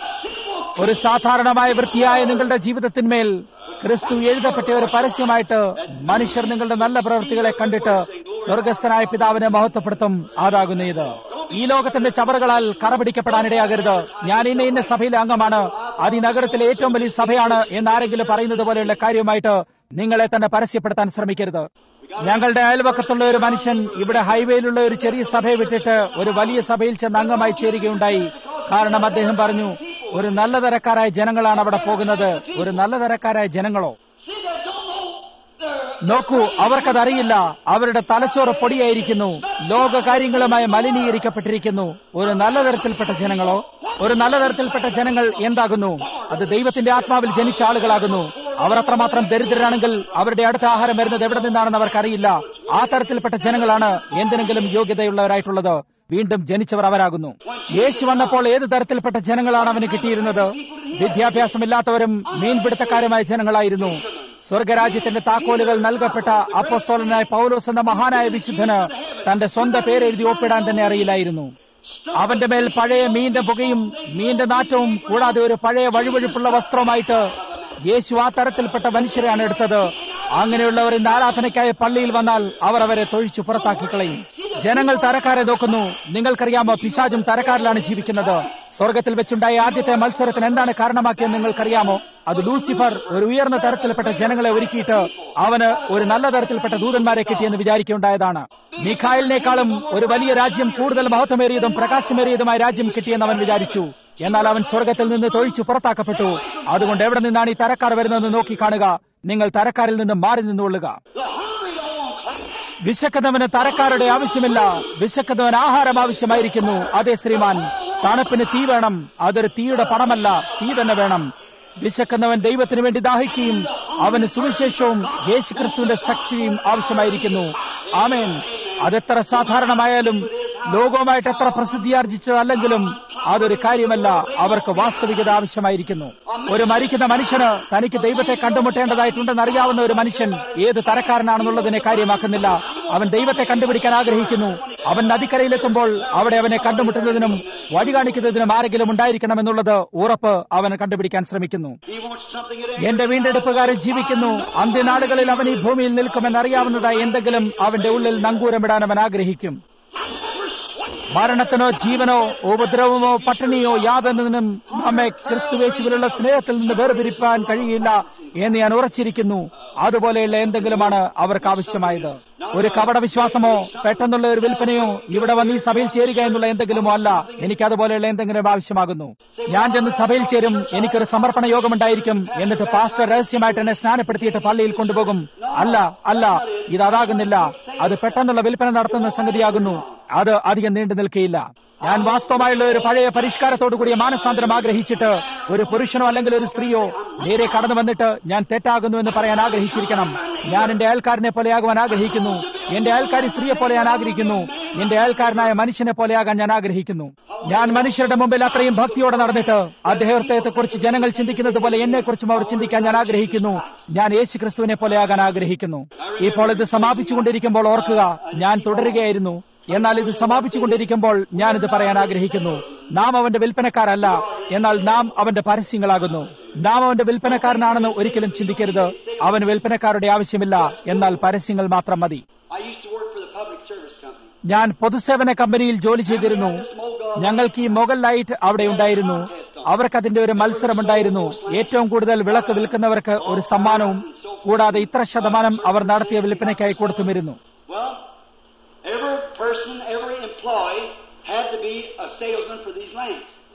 ഒരു സാധാരണമായ വൃത്തിയായ നിങ്ങളുടെ ജീവിതത്തിന്മേൽ ക്രിസ്തു എഴുതപ്പെട്ട ഒരു പരസ്യമായിട്ട് മനുഷ്യർ നിങ്ങളുടെ നല്ല പ്രവൃത്തികളെ കണ്ടിട്ട് സ്വർഗസ്ഥനായ പിതാവിനെ മഹത്വപ്പെടുത്തും അതാകുന്നു ഇത് ഈ ലോകത്തിന്റെ ചവറുകളാൽ കറപിടിക്കപ്പെടാനിടയാകരുത് ഞാൻ ഇന്ന ഇന്ന സഭയിലെ അംഗമാണ് അത് ഈ നഗരത്തിലെ ഏറ്റവും വലിയ സഭയാണ് എന്നാരെങ്കിലും പറയുന്നത് പോലെയുള്ള കാര്യമായിട്ട് നിങ്ങളെ തന്നെ പരസ്യപ്പെടുത്താൻ ശ്രമിക്കരുത് ഞങ്ങളുടെ അയൽവക്കത്തുള്ള ഒരു മനുഷ്യൻ ഇവിടെ ഹൈവേയിലുള്ള ഒരു ചെറിയ സഭയെ വിട്ടിട്ട് ഒരു വലിയ സഭയിൽ ചെന്ന് അംഗമായി ചേരുകയുണ്ടായി കാരണം അദ്ദേഹം പറഞ്ഞു ഒരു നല്ല തരക്കാരായ ജനങ്ങളാണ് അവിടെ പോകുന്നത് ഒരു നല്ല തരക്കാരായ ജനങ്ങളോ See, they don't know. They're നോക്കൂ അവർക്കതറിയില്ല അവരുടെ തലച്ചോറ് പൊടിയായിരിക്കുന്നു ലോക കാര്യങ്ങളുമായി മലിനീകരിക്കപ്പെട്ടിരിക്കുന്നു ഒരു നല്ല തരത്തിൽപ്പെട്ട ജനങ്ങളോ ഒരു നല്ല തരത്തിൽപ്പെട്ട ജനങ്ങൾ എന്താകുന്നു അത് ദൈവത്തിന്റെ ആത്മാവിൽ ജനിച്ച ആളുകളാകുന്നു അവർ അത്രമാത്രം ദരിദ്രരാണെങ്കിൽ അവരുടെ അടുത്ത ആഹാരം വരുന്നത് എവിടെ നിന്നാണെന്ന് അവർക്കറിയില്ല ആ തരത്തിൽപ്പെട്ട ജനങ്ങളാണ് എന്തിനെങ്കിലും യോഗ്യതയുള്ളവരായിട്ടുള്ളത് വീണ്ടും ജനിച്ചവർ അവരാകുന്നു യേശു വന്നപ്പോൾ ഏത് തരത്തിൽപ്പെട്ട ജനങ്ങളാണ് അവന് കിട്ടിയിരുന്നത് വിദ്യാഭ്യാസമില്ലാത്തവരും മീൻപിടുത്തക്കാരുമായ ജനങ്ങളായിരുന്നു സ്വർഗരാജ്യത്തിന്റെ താക്കോലുകൾ നൽകപ്പെട്ട അപ്പോസ്തോലനായ പൗലോസ് എന്ന മഹാനായ വിശുദ്ധന് തന്റെ സ്വന്തം പേരെഴുതി ഒപ്പിടാൻ തന്നെ അറിയില്ലായിരുന്നു അവന്റെ മേൽ പഴയ മീന്റെ പുകയും മീന്റെ നാറ്റവും കൂടാതെ ഒരു പഴയ വഴുവഴുപ്പുള്ള വസ്ത്രവുമായിട്ട് യേശു ആ തരത്തിൽപ്പെട്ട മനുഷ്യരെയാണ് എടുത്തത് അങ്ങനെയുള്ളവർ ഇന്ന് ആരാധനയ്ക്കായി പള്ളിയിൽ വന്നാൽ അവർ അവരെ തൊഴിച്ചു പുറത്താക്കി കളയും ജനങ്ങൾ തരക്കാരെ നോക്കുന്നു നിങ്ങൾക്കറിയാമോ പിശാചും തരക്കാരിലാണ് ജീവിക്കുന്നത് സ്വർഗത്തിൽ വെച്ചുണ്ടായ ആദ്യത്തെ മത്സരത്തിന് എന്താണ് കാരണമാക്കിയെന്ന് നിങ്ങൾക്കറിയാമോ അത് ലൂസിഫർ ഒരു ഉയർന്ന തരത്തിൽപ്പെട്ട ജനങ്ങളെ ഒരുക്കിയിട്ട് അവന് ഒരു നല്ല തരത്തിൽപ്പെട്ട ദൂതന്മാരെ കിട്ടിയെന്ന് വിചാരിക്കുകയുണ്ടായതാണ് മിഖായലിനേക്കാളും ഒരു വലിയ രാജ്യം കൂടുതൽ മഹത്വമേറിയതും പ്രകാശമേറിയതുമായ രാജ്യം കിട്ടിയെന്ന് അവൻ വിചാരിച്ചു എന്നാൽ അവൻ സ്വർഗത്തിൽ നിന്ന് തൊഴിച്ചു പുറത്താക്കപ്പെട്ടു അതുകൊണ്ട് എവിടെ നിന്നാണ് ഈ തരക്കാർ വരുന്നതെന്ന് നോക്കി കാണുക നിങ്ങൾ തരക്കാരിൽ നിന്ന് മാറി നിന്നുകൊള്ളുക the hungry don't want Christ. വിശക്കുന്നവന് തരക്കാരുടെ ആവശ്യമില്ല വിശക്കുന്നവന് ആഹാരം ആവശ്യമായിരിക്കുന്നു അതെ ശ്രീമാൻ തണുപ്പിന് തീ വേണം അതൊരു തീയുടെ പണമല്ല തീ തന്നെ വേണം വിശക്കുന്നവൻ ദൈവത്തിന് വേണ്ടി ദാഹിക്കുകയും അവന് സുവിശേഷവും യേശുക്രിസ്തുവിന്റെ ശക്തിയും ആവശ്യമായിരിക്കുന്നു ആമേൻ അതെത്ര സാധാരണമായാലും ലോകവുമായിട്ട് എത്ര പ്രസിദ്ധിയാർജിച്ചതല്ലെങ്കിലും അതൊരു കാര്യമല്ല അവർക്ക് വാസ്തവികത ആവശ്യമായിരിക്കുന്നു ഒരു മരിക്കുന്ന മനുഷ്യന് തനിക്ക് ദൈവത്തെ കണ്ടുമുട്ടേണ്ടതായിട്ടുണ്ടെന്ന് അറിയാവുന്ന ഒരു മനുഷ്യൻ ഏത് തരക്കാരനാണെന്നുള്ളതിനെ കാര്യമാക്കുന്നില്ല അവൻ ദൈവത്തെ കണ്ടുപിടിക്കാൻ ആഗ്രഹിക്കുന്നു അവൻ നദിക്കരയിലെത്തുമ്പോൾ അവിടെ അവനെ കണ്ടുമുട്ടുന്നതിനും വഴി കാണിക്കുന്നതിനും ആരെങ്കിലും ഉണ്ടായിരിക്കണമെന്നുള്ളത് ഉറപ്പ് അവൻ കണ്ടുപിടിക്കാൻ ശ്രമിക്കുന്നു He wants something that ain't എന്റെ വീണ്ടെടുപ്പുകാരൻ ജീവിക്കുന്നു അന്ത്യനാളുകളിൽ അവൻ ഈ ഭൂമിയിൽ നിൽക്കുമെന്നറിയാവുന്നതായി എന്തെങ്കിലും അവന്റെ ഉള്ളിൽ നങ്കൂരമിടാൻ അവൻ ആഗ്രഹിക്കും മരണത്തിനോ ജീവനോ ഉപദ്രവമോ പട്ടിണിയോ യാതൊന്നിനും നമ്മെ ക്രിസ്തുവേശുവിലുള്ള സ്നേഹത്തിൽ നിന്ന് വേർപിരിപ്പാൻ കഴിയില്ല എന്ന് ഞാൻ ഉറച്ചിരിക്കുന്നു അതുപോലെയുള്ള എന്തെങ്കിലുമാണ് അവർക്ക് ആവശ്യമായത് ഒരു കപട വിശ്വാസമോ പെട്ടെന്നുള്ള ഒരു വിൽപ്പനയോ ഇവിടെ വന്ന് ഈ സഭയിൽ ചേരുക എന്നുള്ള എന്തെങ്കിലുമോ അല്ല എനിക്ക് അതുപോലെയുള്ള എന്തെങ്കിലും ആവശ്യമാകുന്നു ഞാൻ ചെന്ന് സഭയിൽ ചേരും എനിക്കൊരു സമർപ്പണ യോഗമുണ്ടായിരിക്കും എന്നിട്ട് പാസ്റ്റർ രഹസ്യമായിട്ട് എന്നെ സ്നാനപ്പെടുത്തിയിട്ട് പള്ളിയിൽ കൊണ്ടുപോകും അല്ല അല്ല ഇത് അതാകുന്നില്ല അത് പെട്ടെന്നുള്ള വിൽപ്പന നടത്തുന്ന സംഗതിയാകുന്നു അത് അധികം നീണ്ടു നിൽക്കുകയില്ല ഞാൻ വാസ്തവമായുള്ള ഒരു പഴയ പരിഷ്കാരത്തോടു കൂടിയ മാനസാന്തരം ആഗ്രഹിച്ചിട്ട് ഒരു പുരുഷനോ അല്ലെങ്കിൽ ഒരു സ്ത്രീയോ നേരെ കടന്നു വന്നിട്ട് ഞാൻ തെറ്റാകുന്നു എന്ന് പറയാൻ ആഗ്രഹിച്ചിരിക്കണം ഞാൻ എന്റെ അയൽക്കാരനെ പോലെയാകുവാൻ ആഗ്രഹിക്കുന്നു എന്റെ അയൽക്കാരി സ്ത്രീയെ പോലെ ഞാൻ ആഗ്രഹിക്കുന്നു എന്റെ അയൽക്കാരനായ മനുഷ്യനെ പോലെയാകാൻ ഞാൻ ആഗ്രഹിക്കുന്നു ഞാൻ മനുഷ്യരുടെ മുമ്പിൽ അത്രയും ഭക്തിയോടെ നടന്നിട്ട് അദ്ദേഹത്തെ കുറിച്ച് ജനങ്ങൾ ചിന്തിക്കുന്നത് പോലെ എന്നെ കുറിച്ചും അവർ ചിന്തിക്കാൻ ഞാൻ ആഗ്രഹിക്കുന്നു ഞാൻ യേശു ക്രിസ്തുവിനെ പോലെയാകാൻ ആഗ്രഹിക്കുന്നു ഇപ്പോൾ ഇത് സമാപിച്ചുകൊണ്ടിരിക്കുമ്പോൾ ഓർക്കുക ഞാൻ തുടരുകയായിരുന്നു എന്നാൽ ഇത് സമാപിച്ചുകൊണ്ടിരിക്കുമ്പോൾ ഞാനിത് പറയാൻ ആഗ്രഹിക്കുന്നു നാം അവന്റെ വിൽപ്പനക്കാരല്ല എന്നാൽ നാം അവന്റെ പരസ്യങ്ങളാകുന്നു നാം അവന്റെ വിൽപ്പനക്കാരനാണെന്ന് ഒരിക്കലും ചിന്തിക്കരുത് അവന് വിൽപ്പനക്കാരുടെ ആവശ്യമില്ല എന്നാൽ പരസ്യങ്ങൾ മാത്രം മതി I used to work for the public service company. ഞാൻ പൊതുസേവന കമ്പനിയിൽ ജോലി ചെയ്തിരുന്നു ഞങ്ങൾക്ക് ഈ മൊഗൽ ലൈറ്റ് അവിടെ ഉണ്ടായിരുന്നു അവർക്ക് അതിന്റെ ഒരു മത്സരമുണ്ടായിരുന്നു ഏറ്റവും കൂടുതൽ വിളക്ക് വിൽക്കുന്നവർക്ക് ഒരു സമ്മാനവും കൂടാതെ ഇത്ര ശതമാനം അവർ നടത്തിയ വിൽപ്പനയ്ക്കായി കൊടുത്തുമിരുന്നു Well, every person, every employee had to be a salesman for these lamps.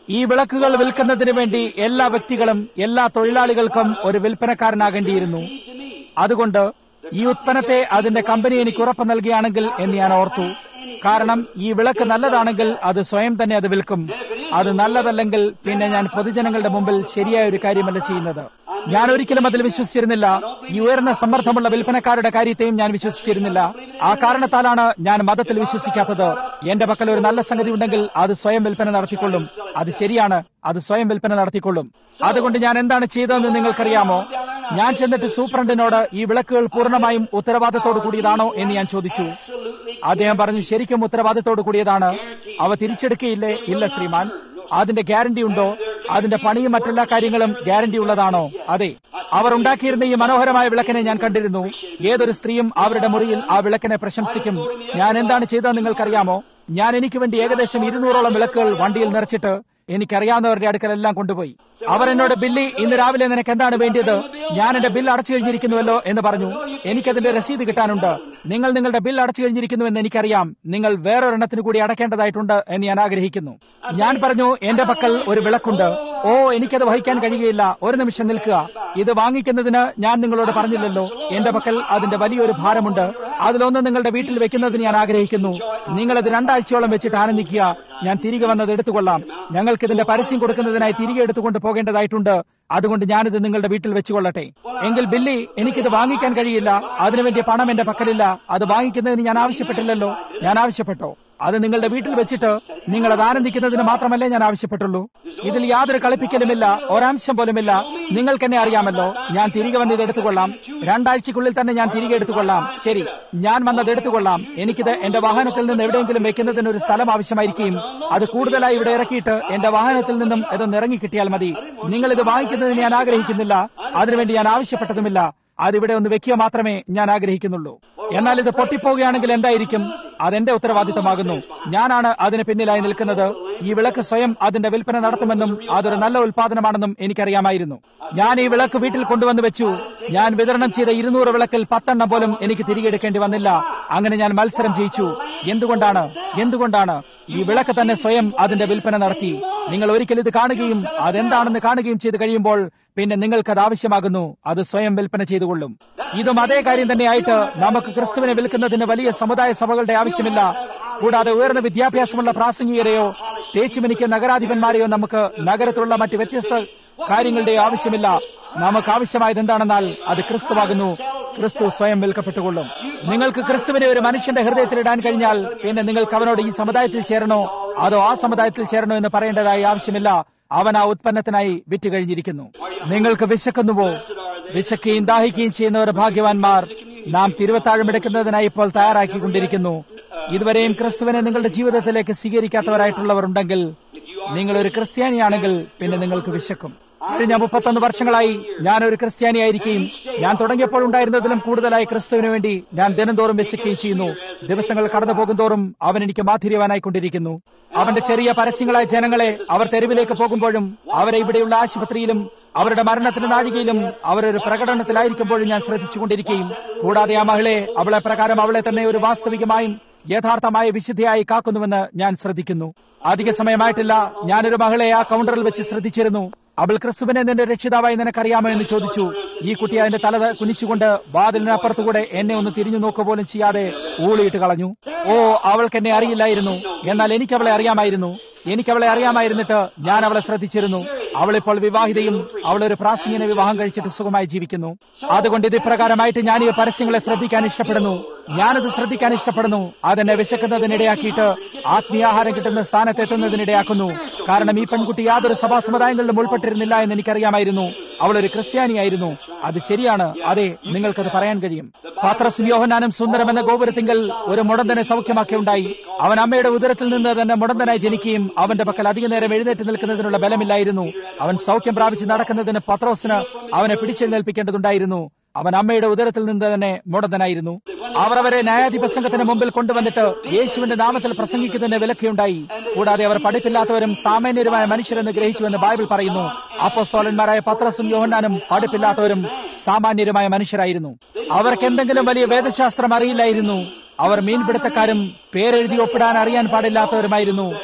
ഈ വിളക്കുകൾ വിൽക്കുന്നതിന് വേണ്ടി എല്ലാ വ്യക്തികളും എല്ലാ തൊഴിലാളികൾക്കും ഒരു വിൽപ്പനക്കാരനാകേണ്ടിയിരുന്നു അതുകൊണ്ട് ഈ ഉത്പന്നത്തെ അതിന്റെ കമ്പനി എനിക്ക് ഉറപ്പ് നൽകുകയാണെങ്കിൽ എന്ന് ഞാൻ ഓർത്തു കാരണം ഈ വിളക്ക് നല്ലതാണെങ്കിൽ അത് സ്വയം തന്നെ അത് വിൽക്കും അത് നല്ലതല്ലെങ്കിൽ പിന്നെ ഞാൻ പൊതുജനങ്ങളുടെ മുമ്പിൽ ശരിയായ ഒരു കാര്യമല്ല ചെയ്യുന്നത് ഞാൻ ഒരിക്കലും അതിൽ വിശ്വസിച്ചിരുന്നില്ല ഈ ഉയർന്ന സമ്മർദ്ദമുള്ള വിൽപ്പനക്കാരുടെ കാര്യത്തെയും ഞാൻ വിശ്വസിച്ചിരുന്നില്ല ആ കാരണത്താലാണ് ഞാൻ മതത്തിൽ വിശ്വസിക്കാത്തത് എന്റെ പക്കൽ ഒരു നല്ല സംഗതി ഉണ്ടെങ്കിൽ അത് സ്വയം വിൽപ്പന നടത്തിക്കൊള്ളും അത് ശരിയാണ് അത് സ്വയം വിൽപ്പന നടത്തിക്കൊള്ളും അതുകൊണ്ട് ഞാൻ എന്താണ് ചെയ്തതെന്ന് നിങ്ങൾക്കറിയാമോ ഞാൻ ചെന്നിട്ട് സൂപ്രണ്ടിനോട് ഈ വിളക്കുകൾ പൂർണ്ണമായും ഉത്തരവാദിത്തോടു കൂടിയതാണോ എന്ന് ഞാൻ ചോദിച്ചു അദ്ദേഹം പറഞ്ഞു ശരിക്കും ഉത്തരവാദിത്തോടു കൂടിയതാണ് അവ തിരിച്ചെടുക്കുകയില്ലേ ഇല്ല ശ്രീമാൻ അതിന്റെ ഗ്യാരണ്ടി ഉണ്ടോ അതിന്റെ പണിയും മറ്റെല്ലാ കാര്യങ്ങളും ഗ്യാരണ്ടി ഉള്ളതാണോ അതെ അവർ ഉണ്ടാക്കിയിരുന്ന ഈ മനോഹരമായ വിളക്കിനെ ഞാൻ കണ്ടിരുന്നു ഏതൊരു സ്ത്രീയും അവരുടെ മുറിയിൽ ആ വിളക്കിനെ പ്രശംസിക്കും ഞാൻ എന്താണ് ചെയ്തതെന്ന് നിങ്ങൾക്കറിയാമോ ഞാൻ എനിക്ക് വേണ്ടി ഏകദേശം ഇരുന്നൂറോളം വിളക്കുകൾ വണ്ടിയിൽ നിറച്ചിട്ട് എനിക്കറിയാവുന്നവരുടെ അടുക്കലെല്ലാം കൊണ്ടുപോയി അവർ എന്നോട് ബില്ലി ഇന്ന് രാവിലെ നിനക്ക് എന്താണ് വേണ്ടിയത് ഞാൻ എന്റെ ബിൽ അടച്ചു കഴിഞ്ഞിരിക്കുന്നുവല്ലോ എന്ന് പറഞ്ഞു എനിക്കതിന്റെ രസീത് കിട്ടാനുണ്ട് നിങ്ങൾ നിങ്ങളുടെ ബിൽ അടച്ചു കഴിഞ്ഞിരിക്കുന്നുവെന്ന് എനിക്കറിയാം നിങ്ങൾ വേറൊരെണ്ണത്തിന് കൂടി അടക്കേണ്ടതായിട്ടുണ്ട് എന്ന് ഞാൻ ആഗ്രഹിക്കുന്നു ഞാൻ പറഞ്ഞു എന്റെ പക്കൽ ഒരു വിളക്കുണ്ട് ഓ എനിക്കത് വഹിക്കാൻ കഴിയുകയില്ല ഒരു നിമിഷം നിൽക്കുക ഇത് വാങ്ങിക്കുന്നതിന് ഞാൻ നിങ്ങളോട് പറഞ്ഞില്ലല്ലോ എന്റെ പക്കൽ അതിന്റെ വലിയൊരു ഭാരമുണ്ട് അതിലൊന്ന് നിങ്ങളുടെ വീട്ടിൽ വെക്കുന്നതിന് ഞാൻ ആഗ്രഹിക്കുന്നു നിങ്ങളത് രണ്ടാഴ്ചയോളം വെച്ചിട്ട് ആനന്ദിക്കുക ഞാൻ തിരികെ വന്നത് എടുത്തുകൊള്ളാം ഞങ്ങൾക്ക് ഇതിന്റെ പരസ്യം കൊടുക്കുന്നതിനായി തിരികെ എടുത്തുകൊണ്ട് പോകേണ്ടതായിട്ടുണ്ട് അതുകൊണ്ട് ഞാനിത് നിങ്ങളുടെ വീട്ടിൽ വെച്ചുകൊള്ളട്ടെ എങ്കിൽ ബില്ലി എനിക്കിത് വാങ്ങിക്കാൻ കഴിയില്ല അതിനുവേണ്ടി പണം എന്റെ പക്കലില്ല അത് വാങ്ങിക്കുന്നതിന് ഞാൻ ആവശ്യപ്പെട്ടില്ലല്ലോ ഞാൻ ആവശ്യപ്പെട്ടോ അത് നിങ്ങളുടെ വീട്ടിൽ വെച്ചിട്ട് നിങ്ങൾ അത് ആനന്ദിക്കുന്നതിന് മാത്രമല്ലേ ഞാൻ ആവശ്യപ്പെട്ടുള്ളൂ ഇതിൽ യാതൊരു കളിപ്പിക്കലുമില്ല ഒരംശം പോലുമില്ല നിങ്ങൾക്ക് എന്നെ അറിയാമല്ലോ ഞാൻ തിരികെ വന്ന് ഇത് എടുത്തുകൊള്ളാം രണ്ടാഴ്ചക്കുള്ളിൽ തന്നെ ഞാൻ തിരികെ എടുത്തുകൊള്ളാം ശരി ഞാൻ വന്നത് എടുത്തുകൊള്ളാം എനിക്കിത് എന്റെ വാഹനത്തിൽ നിന്ന് എവിടെയെങ്കിലും വെക്കുന്നതിന് ഒരു സ്ഥലം ആവശ്യമായിരിക്കും അത് കൂടുതലായി ഇവിടെ ഇറക്കിയിട്ട് എന്റെ വാഹനത്തിൽ നിന്നും ഇതൊന്ന് ഇറങ്ങി കിട്ടിയാൽ മതി നിങ്ങൾ ഇത് വാങ്ങിക്കുന്നതിന് ഞാൻ ആഗ്രഹിക്കുന്നില്ല അതിനുവേണ്ടി ഞാൻ ആവശ്യപ്പെട്ടതുമില്ല അതിവിടെ ഒന്ന് വെക്കുക മാത്രമേ ഞാൻ ആഗ്രഹിക്കുന്നുള്ളൂ എന്നാൽ ഇത് പൊട്ടിപ്പോവുകയാണെങ്കിൽ എന്തായിരിക്കും അതെന്റെ ഉത്തരവാദിത്തമാകുന്നു ഞാനാണ് അതിന് പിന്നിലായി നിൽക്കുന്നത് ഈ വിളക്ക് സ്വയം അതിന്റെ വിൽപ്പന നടത്തുമെന്നും അതൊരു നല്ല ഉൽപാദനമാണെന്നും എനിക്കറിയാമായിരുന്നു ഞാൻ ഈ വിളക്ക് വീട്ടിൽ കൊണ്ടുവന്ന് വെച്ചു ഞാൻ വിതരണം ചെയ്ത ഇരുന്നൂറ് വിളക്കിൽ പത്തെണ്ണം പോലും എനിക്ക് തിരികെ എടുക്കേണ്ടി വന്നില്ല അങ്ങനെ ഞാൻ മത്സരം ജയിച്ചു എന്തുകൊണ്ടാണ് എന്തുകൊണ്ടാണ് ഈ വിളക്ക് തന്നെ സ്വയം അതിന്റെ വിൽപ്പന നടത്തി നിങ്ങൾ ഒരിക്കൽ ഇത് കാണുകയും അതെന്താണെന്ന് കാണുകയും ചെയ്ത് കഴിയുമ്പോൾ പിന്നെ നിങ്ങൾക്ക് അത് ആവശ്യമാകുന്നു അത് സ്വയം വിൽപ്പന ചെയ്തുകൊള്ളും ഇതും അതേ കാര്യം തന്നെയായിട്ട് നമുക്ക് ക്രിസ്തുവിനെ വിൽക്കുന്നതിന് വലിയ സമുദായ സഭകളുടെ ആവശ്യമില്ല കൂടാതെ ഉയർന്ന വിദ്യാഭ്യാസമുള്ള പ്രാസംഗികരെയോ തേച്ചുമിനിക്ക് നഗരാധിപന്മാരെയോ നമുക്ക് നഗരത്തിലുള്ള മറ്റ് വ്യത്യസ്ത കാര്യങ്ങളുടെ ആവശ്യമില്ല നമുക്ക് ആവശ്യമായത് എന്താണെന്നാൽ അത് ക്രിസ്തുവാകുന്നു ക്രിസ്തു സ്വയം വിൽക്കപ്പെട്ടുകൊള്ളും നിങ്ങൾക്ക് ക്രിസ്തുവിനെ ഒരു മനുഷ്യന്റെ ഹൃദയത്തിൽ ഇടാൻ കഴിഞ്ഞാൽ പിന്നെ നിങ്ങൾക്ക് അവനോട് ഈ സമുദായത്തിൽ ചേരണോ അതോ ആ സമുദായത്തിൽ ചേരണോ എന്ന് പറയേണ്ടതായി ആവശ്യമില്ല അവൻ ആ ഉത്പന്നത്തിനായി വിറ്റ് കഴിഞ്ഞിരിക്കുന്നു നിങ്ങൾക്ക് വിശക്കുന്നുവോ വിശക്കുകയും ദാഹിക്കുകയും ചെയ്യുന്നവർ ഭാഗ്യവാന്മാർ നാം തിരുവത്താഴമെടുക്കുന്നതിനായി ഇപ്പോൾ തയ്യാറാക്കിക്കൊണ്ടിരിക്കുന്നു ഇതുവരെയും ക്രിസ്തുവിനെ നിങ്ങളുടെ ജീവിതത്തിലേക്ക് സ്വീകരിക്കാത്തവരായിട്ടുള്ളവർ ഉണ്ടെങ്കിൽ നിങ്ങൾ ഒരു ക്രിസ്ത്യാനിയാണെങ്കിൽ പിന്നെ നിങ്ങൾക്ക് വിശക്കും കഴിഞ്ഞ മുപ്പത്തൊന്ന് വർഷങ്ങളായി ഞാൻ ഒരു ക്രിസ്ത്യാനിയായിരിക്കുകയും ഞാൻ തുടങ്ങിയപ്പോൾ ഉണ്ടായിരുന്നതിലും കൂടുതലായി ക്രിസ്തുവിന് വേണ്ടി ഞാൻ ദിനംതോറും വിശക്കുകയും ചെയ്യുന്നു ദിവസങ്ങൾ കടന്നു പോകുന്തോറും അവൻ എനിക്ക് മാധുര്യവാനായിക്കൊണ്ടിരിക്കുന്നു അവന്റെ ചെറിയ പരസ്യങ്ങളായ ജനങ്ങളെ അവർ തെരുവിലേക്ക് പോകുമ്പോഴും അവരെ ഇവിടെയുള്ള ആശുപത്രിയിലും അവരുടെ മരണത്തിന് നാഴികയിലും അവരൊരു പ്രകടനത്തിലായിരിക്കുമ്പോഴും ഞാൻ ശ്രദ്ധിച്ചുകൊണ്ടിരിക്കുകയും കൂടാതെ ആ മഹിളെ അവളെ പ്രകാരം അവളെ തന്നെ ഒരു വാസ്തവികമായും യഥാർത്ഥമായ വിശുദ്ധിയായി കാക്കുന്നുവെന്ന് ഞാൻ ശ്രദ്ധിക്കുന്നു അധിക സമയമായിട്ടില്ല ഞാനൊരു മകളെ ആ കൗണ്ടറിൽ വെച്ച് ശ്രദ്ധിച്ചിരുന്നു അവൾ ക്രിസ്തുവിനെ നിന്റെ രക്ഷിതാവായി നിനക്കറിയാമോ എന്ന് ചോദിച്ചു ഈ കുട്ടി അതിന്റെ തല കുനിച്ചുകൊണ്ട് വാതിലിനപ്പുറത്തുകൂടെ എന്നെ ഒന്ന് തിരിഞ്ഞു നോക്കുക പോലും ചെയ്യാതെ ഊളിയിട്ട് കളഞ്ഞു ഓ അവൾക്ക് എന്നെ അറിയില്ലായിരുന്നു എന്നാൽ എനിക്ക് അവളെ അറിയാമായിരുന്നു എനിക്ക് അവളെ അറിയാമായിരുന്നിട്ട് ഞാൻ അവളെ ശ്രദ്ധിച്ചിരുന്നു അവളിപ്പോൾ വിവാഹിതയും അവളൊരു പ്രാസംഗിനെ വിവാഹം കഴിച്ചിട്ട് സുഖമായി ജീവിക്കുന്നു അതുകൊണ്ട് ഇത് ഇപ്രകാരമായിട്ട് ഞാൻ ഈ പരസ്യങ്ങളെ ശ്രദ്ധിക്കാൻ ഇഷ്ടപ്പെടുന്നു ഞാനത് ശ്രദ്ധിക്കാൻ ഇഷ്ടപ്പെടുന്നു അതെന്നെ വിശക്കുന്നതിനിടയാക്കിയിട്ട് ആത്മീയാഹാരം കിട്ടുന്ന സ്ഥാനത്തെത്തുന്നതിനിടയാക്കുന്നു കാരണം ഈ പെൺകുട്ടി യാതൊരു സഭാ സമുദായങ്ങളിലും ഉൾപ്പെട്ടിരുന്നില്ല എന്ന് എനിക്കറിയാമായിരുന്നു അവൾ ഒരു ക്രിസ്ത്യാനിയായിരുന്നു അത് ശരിയാണ് അതെ നിങ്ങൾക്കത് പറയാൻ കഴിയും പാത്രസും യോഹനാനും സുന്ദരം എന്ന ഗോപുരത്തിങ്കൽ ഒരു മുടന്തനെ സൗഖ്യമാക്കിയുണ്ടായി അവൻ അമ്മയുടെ ഉദരത്തിൽ നിന്ന് തന്നെ മുടന്തനായി ജനിക്കുകയും അവന്റെ പക്കൽ അധിക നേരം എഴുന്നേറ്റ് നിൽക്കുന്നതിനുള്ള ബലമില്ലായിരുന്നു അവൻ സൗഖ്യം പ്രാപിച്ച് നടക്കുന്നതിന് പത്രോസിന് അവനെ പിടിച്ചെഴുന്നേൽപ്പിക്കേണ്ടതുണ്ടായിരുന്നു അവൻ അമ്മയുടെ ഉദരത്തിൽ നിന്ന് തന്നെ മുടന്തനായിരുന്നു അവർ അവരെ ന്യായാധിപ സംഘത്തിന് മുമ്പിൽ കൊണ്ടുവന്നിട്ട് യേശുവിന്റെ നാമത്തിൽ പ്രസംഗിക്കുന്നതിന് വിലക്കുണ്ടായി കൂടാതെ അവർ പഠിപ്പില്ലാത്തവരും സാമാന്യരുമായ മനുഷ്യരെന്ന് ഗ്രഹിച്ചുവെന്ന് ബൈബിൾ പറയുന്നു അപ്പോസ്തോലന്മാരായ പത്രസും യോഹന്നാനും പഠിപ്പില്ലാത്തവരും സാമാന്യരുമായ മനുഷ്യരായിരുന്നു അവർക്ക് എന്തെങ്കിലും വലിയ വേദശാസ്ത്രം അറിയില്ലായിരുന്നു അവർ മീൻപിടുത്തക്കാരും പേരെഴുതി ഒപ്പിടാൻ അറിയാൻ പാടില്ലാത്തവരുമായിരുന്നു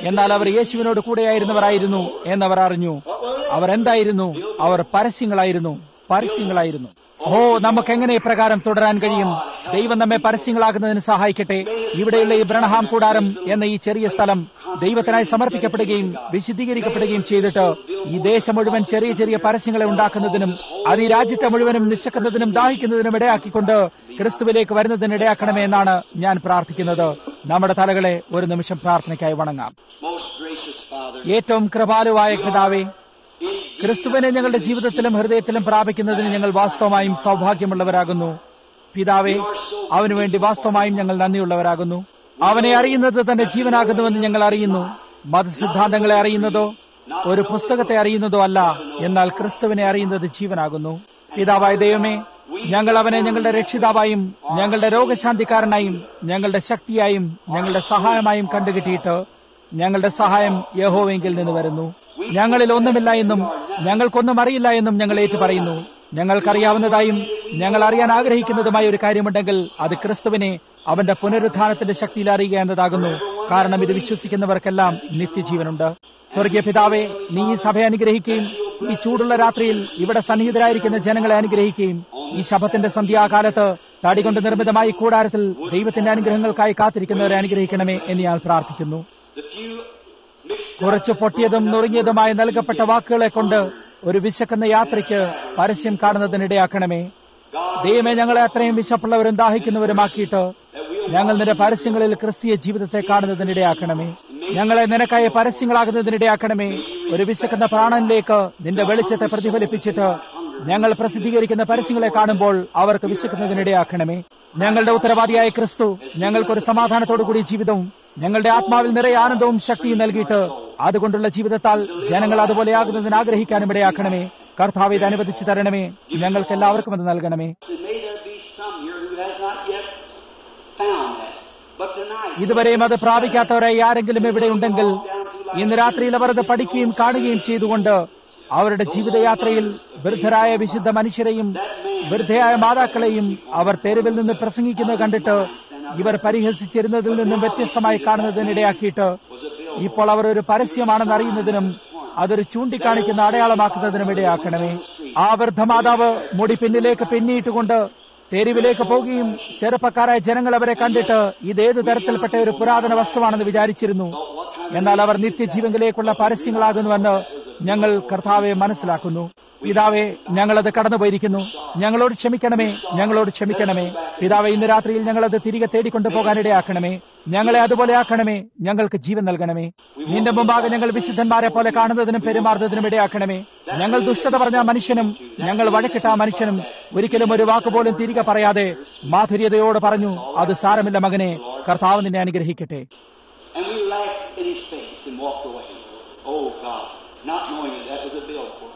എന്നാൽ അവർ യേശുവിനോട് കൂടെയായിരുന്നവരായിരുന്നു എന്നവർ അറിഞ്ഞു അവർ എന്തായിരുന്നു അവർ പരസ്യങ്ങളായിരുന്നു പരസ്യങ്ങളായിരുന്നു ഓ നമുക്ക് എങ്ങനെ ഇപ്രകാരം തുടരാൻ കഴിയും ദൈവം നമ്മെ പരസ്യങ്ങളാക്കുന്നതിന് സഹായിക്കട്ടെ ഇവിടെയുള്ള ഈ ബ്രണഹാം കൂടാരം എന്ന ഈ ചെറിയ സ്ഥലം ദൈവത്തിനായി സമർപ്പിക്കപ്പെടുകയും വിശുദ്ധീകരിക്കപ്പെടുകയും ചെയ്തിട്ട് ഈ ദേശം മുഴുവൻ ചെറിയ ചെറിയ പരസ്യങ്ങളെ ഉണ്ടാക്കുന്നതിനും അത് ഈ രാജ്യത്തെ മുഴുവനും നിശക്കുന്നതിനും ദാഹിക്കുന്നതിനും ഇടയാക്കിക്കൊണ്ട് ക്രിസ്തുവിലേക്ക് വരുന്നതിന് ഇടയാക്കണമേ എന്നാണ് ഞാൻ പ്രാർത്ഥിക്കുന്നത് നമ്മുടെ തലകളെ ഒരു നിമിഷം പ്രാർത്ഥനയ്ക്കായി വണങ്ങാം Most gracious Father, ഏറ്റവും കൃപാലുവായ പിതാവേ ക്രിസ്തുവിനെ ഞങ്ങളുടെ ജീവിതത്തിലും ഹൃദയത്തിലും പ്രാപിക്കുന്നതിന് ഞങ്ങൾ വാസ്തവമായും സൗഭാഗ്യമുള്ളവരാകുന്നു പിതാവേ അവനു വേണ്ടി വാസ്തവമായും ഞങ്ങൾ നന്ദിയുള്ളവരാകുന്നു അവനെ അറിയുന്നത് തന്റെ ജീവനാകുന്നുവെന്ന് ഞങ്ങൾ അറിയുന്നു മതസിദ്ധാന്തങ്ങളെ അറിയുന്നതോ ഒരു പുസ്തകത്തെ അറിയുന്നതോ അല്ല എന്നാൽ ക്രിസ്തുവിനെ അറിയുന്നത് ജീവനാകുന്നു പിതാവായ ദൈവമേ ഞങ്ങൾ അവനെ ഞങ്ങളുടെ രക്ഷിതാവായും ഞങ്ങളുടെ രോഗശാന്തിക്കാരനായും ഞങ്ങളുടെ ശക്തിയായും ഞങ്ങളുടെ സഹായമായും കണ്ടുകിട്ടിയിട്ട് ഞങ്ങളുടെ സഹായം യഹോവെങ്കിൽ നിന്ന് വരുന്നു ഞങ്ങളിൽ ഒന്നുമില്ല എന്നും ഞങ്ങൾക്കൊന്നും അറിയില്ല എന്നും ഞങ്ങൾ ഏറ്റു പറയുന്നു ഞങ്ങൾക്കറിയാവുന്നതായും ഞങ്ങൾ അറിയാൻ ആഗ്രഹിക്കുന്നതുമായ ഒരു കാര്യമുണ്ടെങ്കിൽ അത് ക്രിസ്തുവിനെ അവന്റെ പുനരുത്ഥാനത്തിന്റെ ശക്തിയിൽ അറിയുക എന്നതാകുന്നു കാരണം ഇത് വിശ്വസിക്കുന്നവർക്കെല്ലാം നിത്യജീവനുണ്ട് സ്വർഗീയ പിതാവെ നീ ഈ സഭയെ അനുഗ്രഹിക്കുകയും ഈ ചൂടുള്ള രാത്രിയിൽ ഇവിടെ സന്നിഹിതരായിരിക്കുന്ന ജനങ്ങളെ അനുഗ്രഹിക്കുകയും ഈ ശബത്തിന്റെ സന്ധ്യാകാലത്ത് തടികൊണ്ട് നിർമ്മിതമായി കൂടാരത്തിൽ ദൈവത്തിന്റെ അനുഗ്രഹങ്ങൾക്കായി കാത്തിരിക്കുന്നവരെ അനുഗ്രഹിക്കണമേ എന്ന് ഞാൻ പ്രാർത്ഥിക്കുന്നു the few mixed കുറച്ച് പൊട്ടിയതും നുറുങ്ങിയതുമായി നൽകപ്പെട്ട വാക്കുകളെ കൊണ്ട് ഒരു വിശക്കുന്ന യാത്രയ്ക്ക് പരസ്യം കാണുന്നതിനിടയാക്കണമേ ദൈവമെ ഞങ്ങളെ അത്രയും വിശപ്പുള്ളവരും ദാഹിക്കുന്നവരുമാക്കിയിട്ട് ഞങ്ങൾ നിന്റെ പരസ്യങ്ങളിൽ ക്രിസ്തീയ ജീവിതത്തെ കാണുന്നതിനിടയാക്കണമേ ഞങ്ങളെ നിനക്കായി പരസ്യങ്ങളാകുന്നതിനിടയാക്കണമേ ഒരു വിശക്കുന്ന പ്രാണനിലേക്ക് നിന്റെ വെളിച്ചത്തെ പ്രതിഫലിപ്പിച്ചിട്ട് ഞങ്ങൾ പ്രസിദ്ധീകരിക്കുന്ന പരസ്യങ്ങളെ കാണുമ്പോൾ അവർക്ക് വിശക്കുന്നതിനിടയാക്കണമേ ഞങ്ങളുടെ ഉത്തരവാദിയായ ക്രിസ്തു ഞങ്ങൾക്കൊരു സമാധാനത്തോടുകൂടി ജീവിതവും ഞങ്ങളുടെ ആത്മാവിൽ നിറയെ ആനന്ദവും ശക്തിയും നൽകിയിട്ട് അതുകൊണ്ടുള്ള ജീവിതത്താൽ ജനങ്ങൾ അതുപോലെയാകുന്നതിന് ആഗ്രഹിക്കാനും ഇടയാക്കണമേ കർത്താവ് ഇത് അനുവദിച്ചു തരണമേ ഞങ്ങൾക്ക് എല്ലാവർക്കും അത് നൽകണമേ And may there be some here who has not yet found that. But tonight, ഇതുവരെയും അത് പ്രാപിക്കാത്തവരായി ആരെങ്കിലും ഇവിടെ ഉണ്ടെങ്കിൽ ഇന്ന് രാത്രിയിൽ അവർ അത് പഠിക്കുകയും കാണുകയും ചെയ്തുകൊണ്ട് അവരുടെ ജീവിതയാത്രയിൽ വൃദ്ധരായ വിശുദ്ധ മനുഷ്യരെയും വൃദ്ധയായ മാതാക്കളെയും അവർ തെരുവിൽ നിന്ന് പ്രസംഗിക്കുന്നത് കണ്ടിട്ട് ഇവർ പരിഹസിച്ചിരുന്നതിൽ നിന്നും വ്യത്യസ്തമായി കാണുന്നതിനിടയാക്കിയിട്ട് ഇപ്പോൾ അവർ ഒരു പരസ്യമാണെന്ന് അറിയുന്നതിനും അതൊരു ചൂണ്ടിക്കാണിക്കുന്ന അടയാളമാക്കുന്നതിനും ഇടയാക്കണമേ ആ വൃദ്ധമാതാവ് മുടി പിന്നിലേക്ക് പിന്നിയിട്ടുകൊണ്ട് തെരുവിലേക്ക് പോവുകയും ചെറുപ്പക്കാരായ ജനങ്ങൾ അവരെ കണ്ടിട്ട് ഇതേത് തരത്തിൽപ്പെട്ട ഒരു പുരാതന വസ്തുവാണെന്ന് വിചാരിച്ചിരുന്നു എന്നാൽ അവർ നിത്യജീവനിലേക്കുള്ള പരസ്യങ്ങളാകുന്നുവെന്ന് ഞങ്ങൾ കർത്താവെ മനസ്സിലാക്കുന്നു പിതാവെ ഞങ്ങളത് കടന്നുപോയിരിക്കുന്നു ഞങ്ങളോട് ക്ഷമിക്കണമേ ഞങ്ങളോട് ക്ഷമിക്കണമേ പിതാവെ ഇന്ന് രാത്രിയിൽ ഞങ്ങളത് തിരികെ തേടിക്കൊണ്ടു പോകാനിടയാക്കണമേ ഞങ്ങളെ അതുപോലെ ആക്കണമേ ഞങ്ങൾക്ക് ജീവൻ നൽകണമേ നിന്റെ മുമ്പാകെ ഞങ്ങൾ വിശുദ്ധന്മാരെ പോലെ കാണുന്നതിനും പെരുമാറുന്നതിനും ഇടയാക്കണമേ ഞങ്ങൾ ദുഷ്ടത പറഞ്ഞ ആ മനുഷ്യനും ഞങ്ങൾ വഴക്കിട്ട ആ മനുഷ്യനും ഒരിക്കലും ഒരു വാക്കുപോലും തിരികെ പറയാതെ മാധുര്യതയോട് പറഞ്ഞു അത് സാരമില്ല മകനെ കർത്താവ് നിന്നെ അനുഗ്രഹിക്കട്ടെ and we laughed in his face and walked away. Oh God, not knowing that that was a billboard.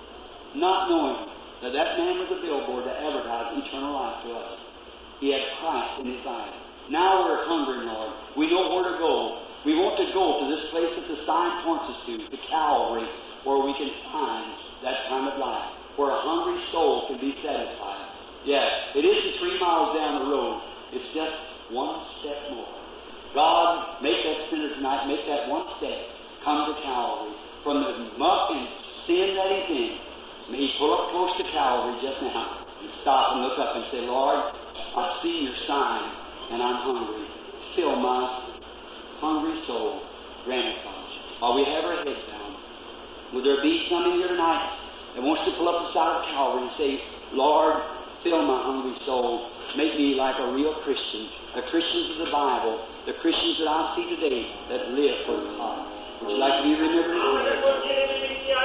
Not knowing that that man was a billboard to advertise eternal life to us. He had Christ in his life. Now we're hungry, Lord. We know where to go. We want to go to this place that the sign points us to, to Calvary, where we can find that time of life, where a hungry soul can be satisfied. Yes, it isn't three miles down the road. It's just one step more. God, make that sinner tonight, make that one step, come to Calvary. From the muck and sin that he's in, may he pull up close to Calvary just now and stop and look up and say, Lord, I see your sign and I'm hungry. Fill my hungry soul. Grant it, Father. While we have our heads down, will there be some in here tonight that wants to pull up the side of Calvary and say, Lord, fill my hungry soul. Make me like a real Christian, the Christians of the Bible, the Christians that I see today that live for God. Would you like to be remembered?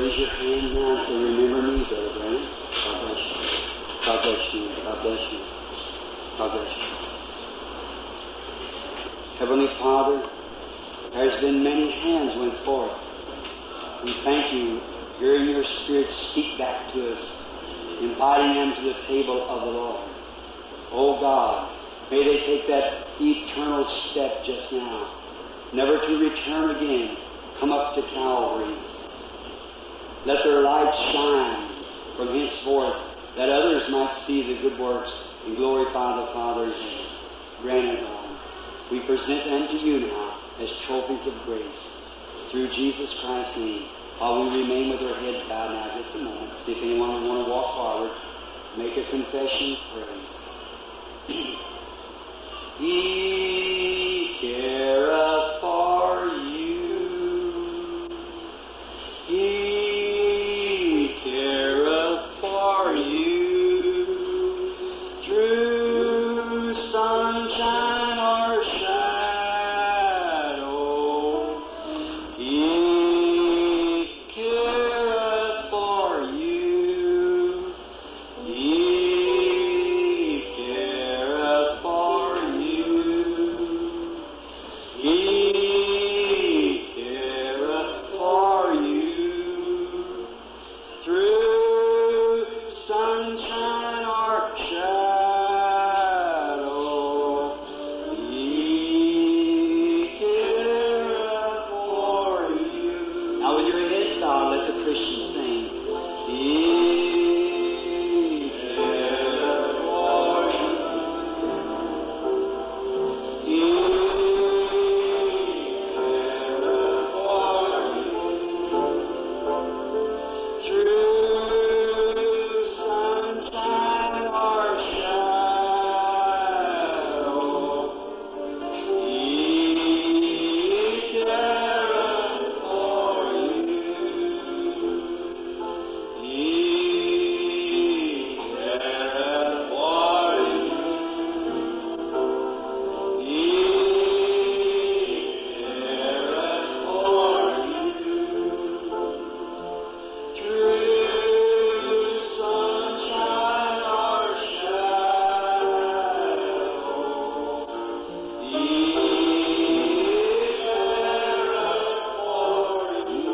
raise your hand now and say, remember me, Brother Branham. God bless you. God bless you. God bless you. God bless you. Heavenly Father, there's been many hands went forth. We thank you, hearing your Spirit speak back to us, inviting them to the table of the Lord. Oh God, may they take that eternal step just now, never to return again, come up to Calvary. Let their light shine from henceforth, that others might see the good works and glorify the Father's name. Grant it, Lord. We present them to you now as trophies of grace through Jesus Christ's name. While we remain with our heads bowed now just a moment, see if anyone would want to walk forward, make a confession, pray. He careth for you. He careth for you. Through sunshine or shadow, He careth for you. He careth for you. He careth for you. Through sunshine or shadow, He careth for you. Now with your heads bowed, let the Christians sing. He careth for you. He careth for you. Through sunshine or shadow, He careth for you. He careth for you. He careth for you. Through sunshine or shadow, He careth for you.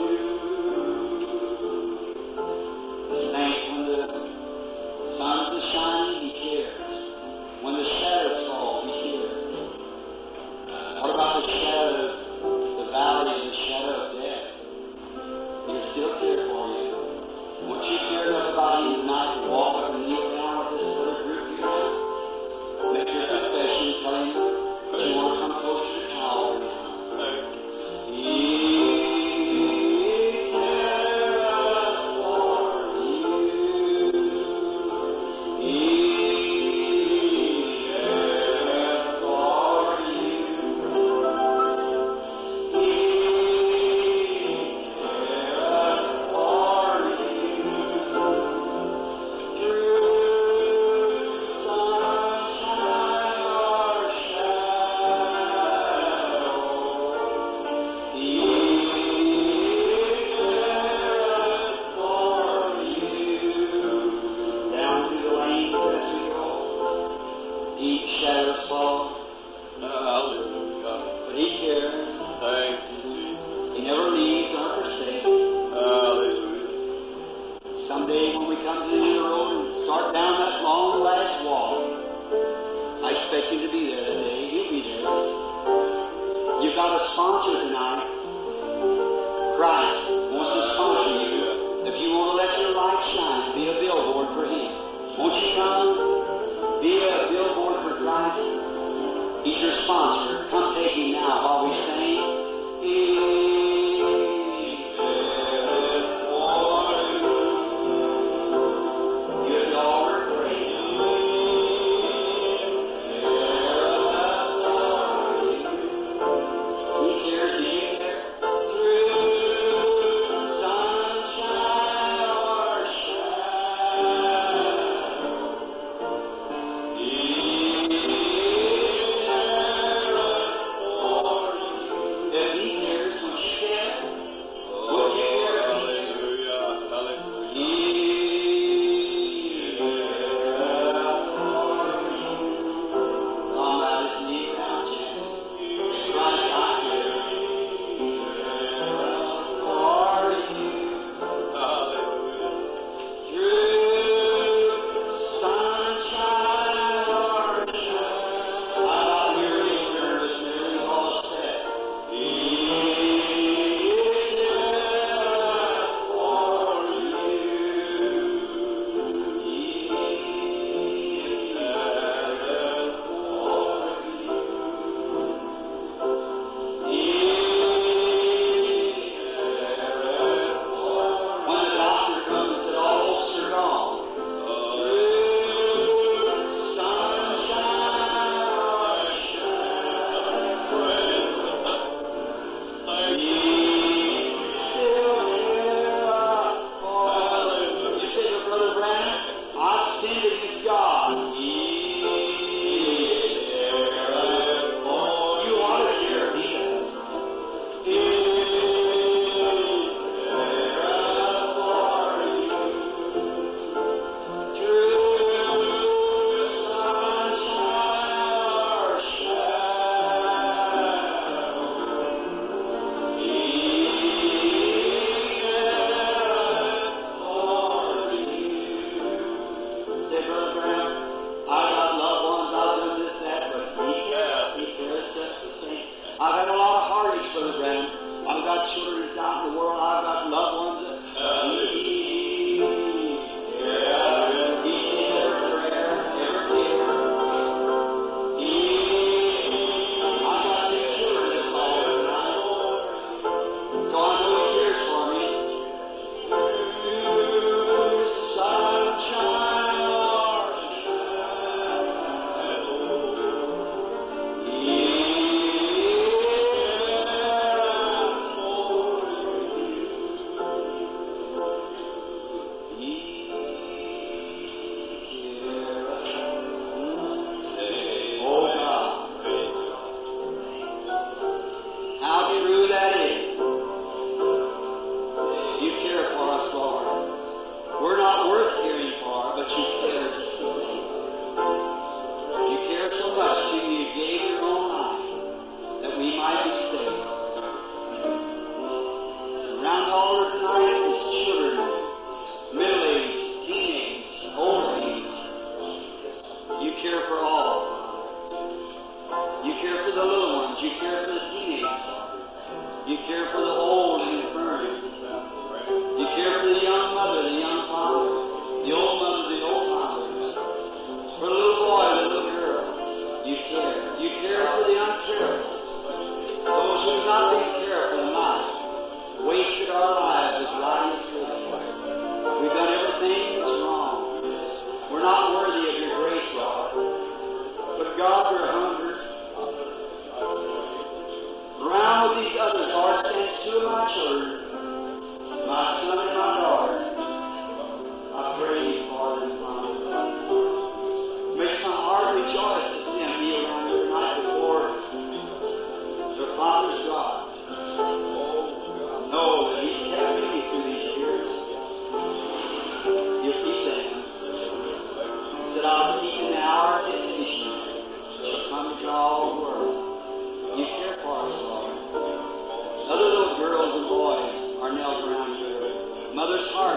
Thank when the sun is shining, He cares. When the shadows fall, He cares. What about the shadows, the valley of the shadow of death? He'll still care for you. Won't you care enough about him tonight to walk up and kneel down with this little group here? Make your confession, tell him that you want to come closer to Calvary. He careth for you. He careth for you. He careth for you. Through sunshine or shadow, He careth for you. Down through the lane as we go, deep shadows fall. Hallelujah. But He cares. Thank you. He never leaves nor forsakes. Hallelujah. Someday when we come to the end of the road and start down that long last walk, I expect him to be there today. He'll be there. You've got a sponsor tonight. Christ wants to sponsor you. If you want to let your light shine, be a billboard for him. Won't you come? Be a billboard for Christ. He's your sponsor. Come take him now while we sing. He careth for you. Give the Lord praise. He careth for you. He cares. Do you care? Through sunshine or shadow, He careth for you.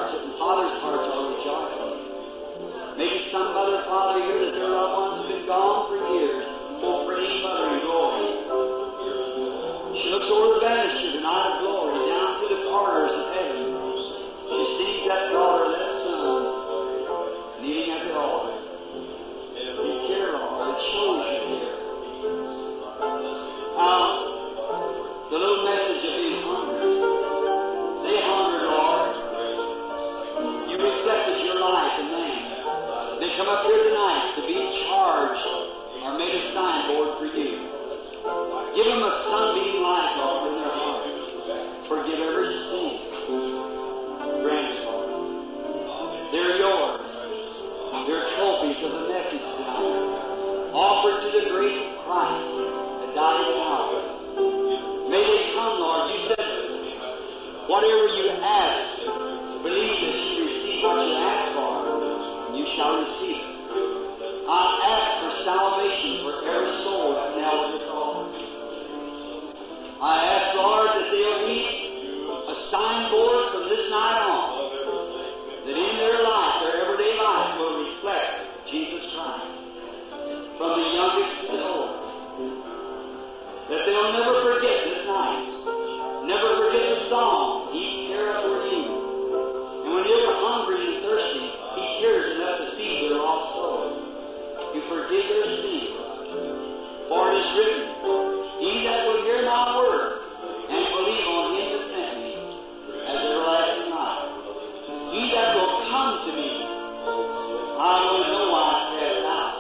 hearts and fathers' hearts are rejoicing. Maybe some mother, father here that their loved ones have been gone for years. Oh, praying mother in glory. She looks over the banister tonight of glory, down through the corridors of heaven. She sees that daughter, that son, kneeling at the altar. You care, Lord. It shows you care. Now, the little message of being hungry. They hunger, Lord. You reflected your life in them. They come up here tonight to be charged or made a signboard for you. Give them a sunbeam light, Lord, in their heart. Forgive every sin. Grant it, Lord. They're yours. They're trophies of the message tonight. Offered to the great Christ that died in Calvary. May they come, Lord. You said, whatever you ask, believe that you receive what you ask for, and you shall receive it. I ask for salvation for every soul that's nailed to this altar. I ask, Lord, that they'll be a signboard from this night on, that in their life, their everyday life, will reflect Jesus Christ, from the youngest to the oldest. That they'll never forget this night, never forget the song, He careth for you. And when they were hungry and thirsty, He cares enough to feed their lost souls. You forgive their sins. For it is written, He that will hear my word and believe on Him that sent me has everlasting life. He that will come to me, I will no wise cast out.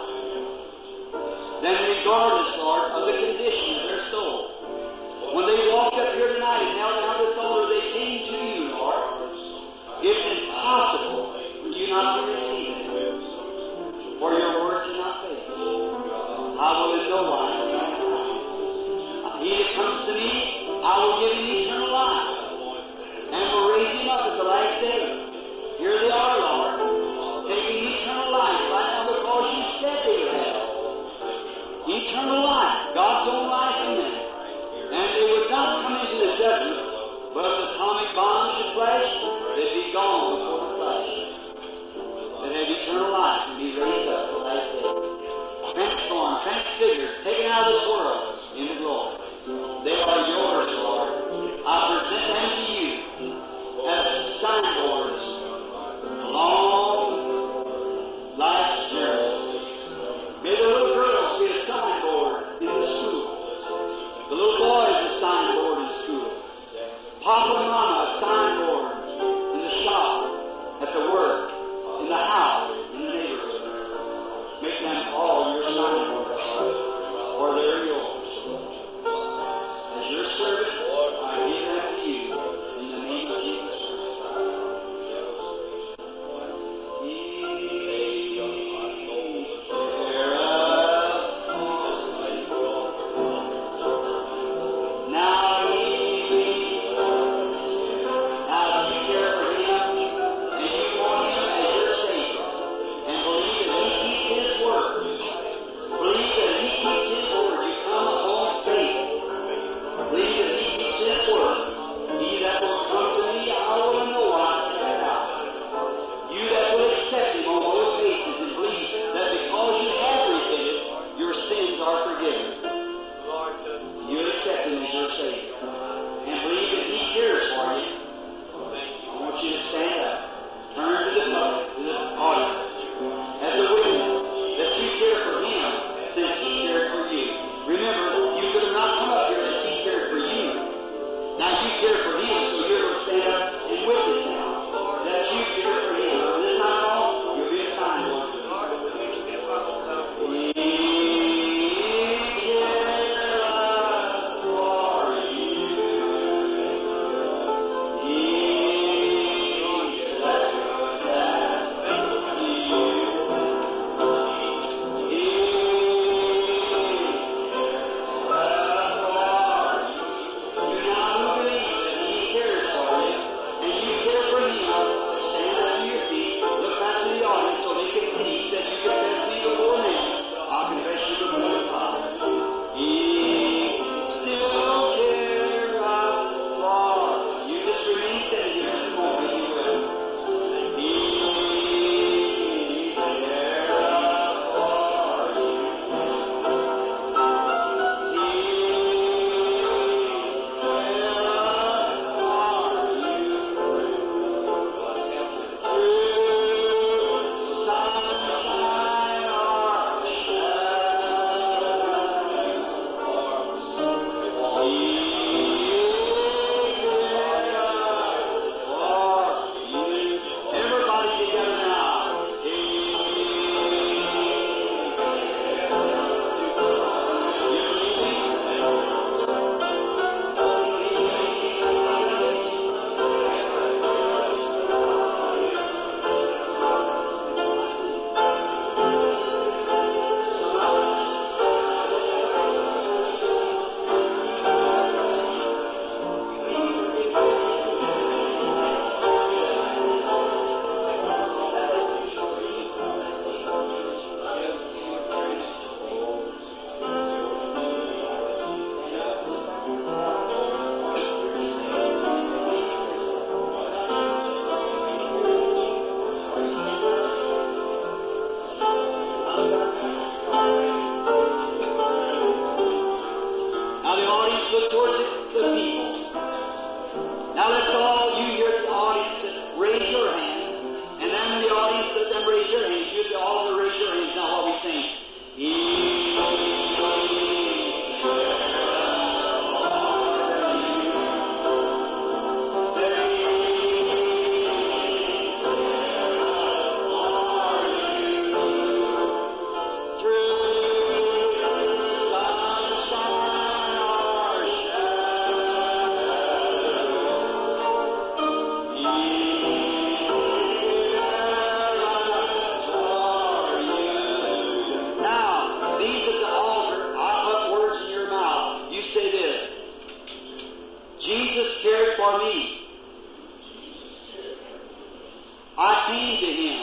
Then regardless, Lord, of the condition of their soul, when they walked up here tonight and knelt down this altar, they came to you, Lord. It's impossible for you not to receive it. For your word cannot fail. I will in no wise cast out. He that comes to me, I will give him eternal life. And will raise him up at the last day. Here they are, Lord, taking eternal life right now because you said they would have. Eternal life, God's own life in them. And they would not come into the judgment, but if the atomic bombs should flash, they'd be gone before the flash. They'd have eternal life and be raised up the last day. Transformed, transfigured, taken out of this world into glory. They are yours, Lord. I present them to you as signboards along life's journey. May the little girls be a signboard I came to Him.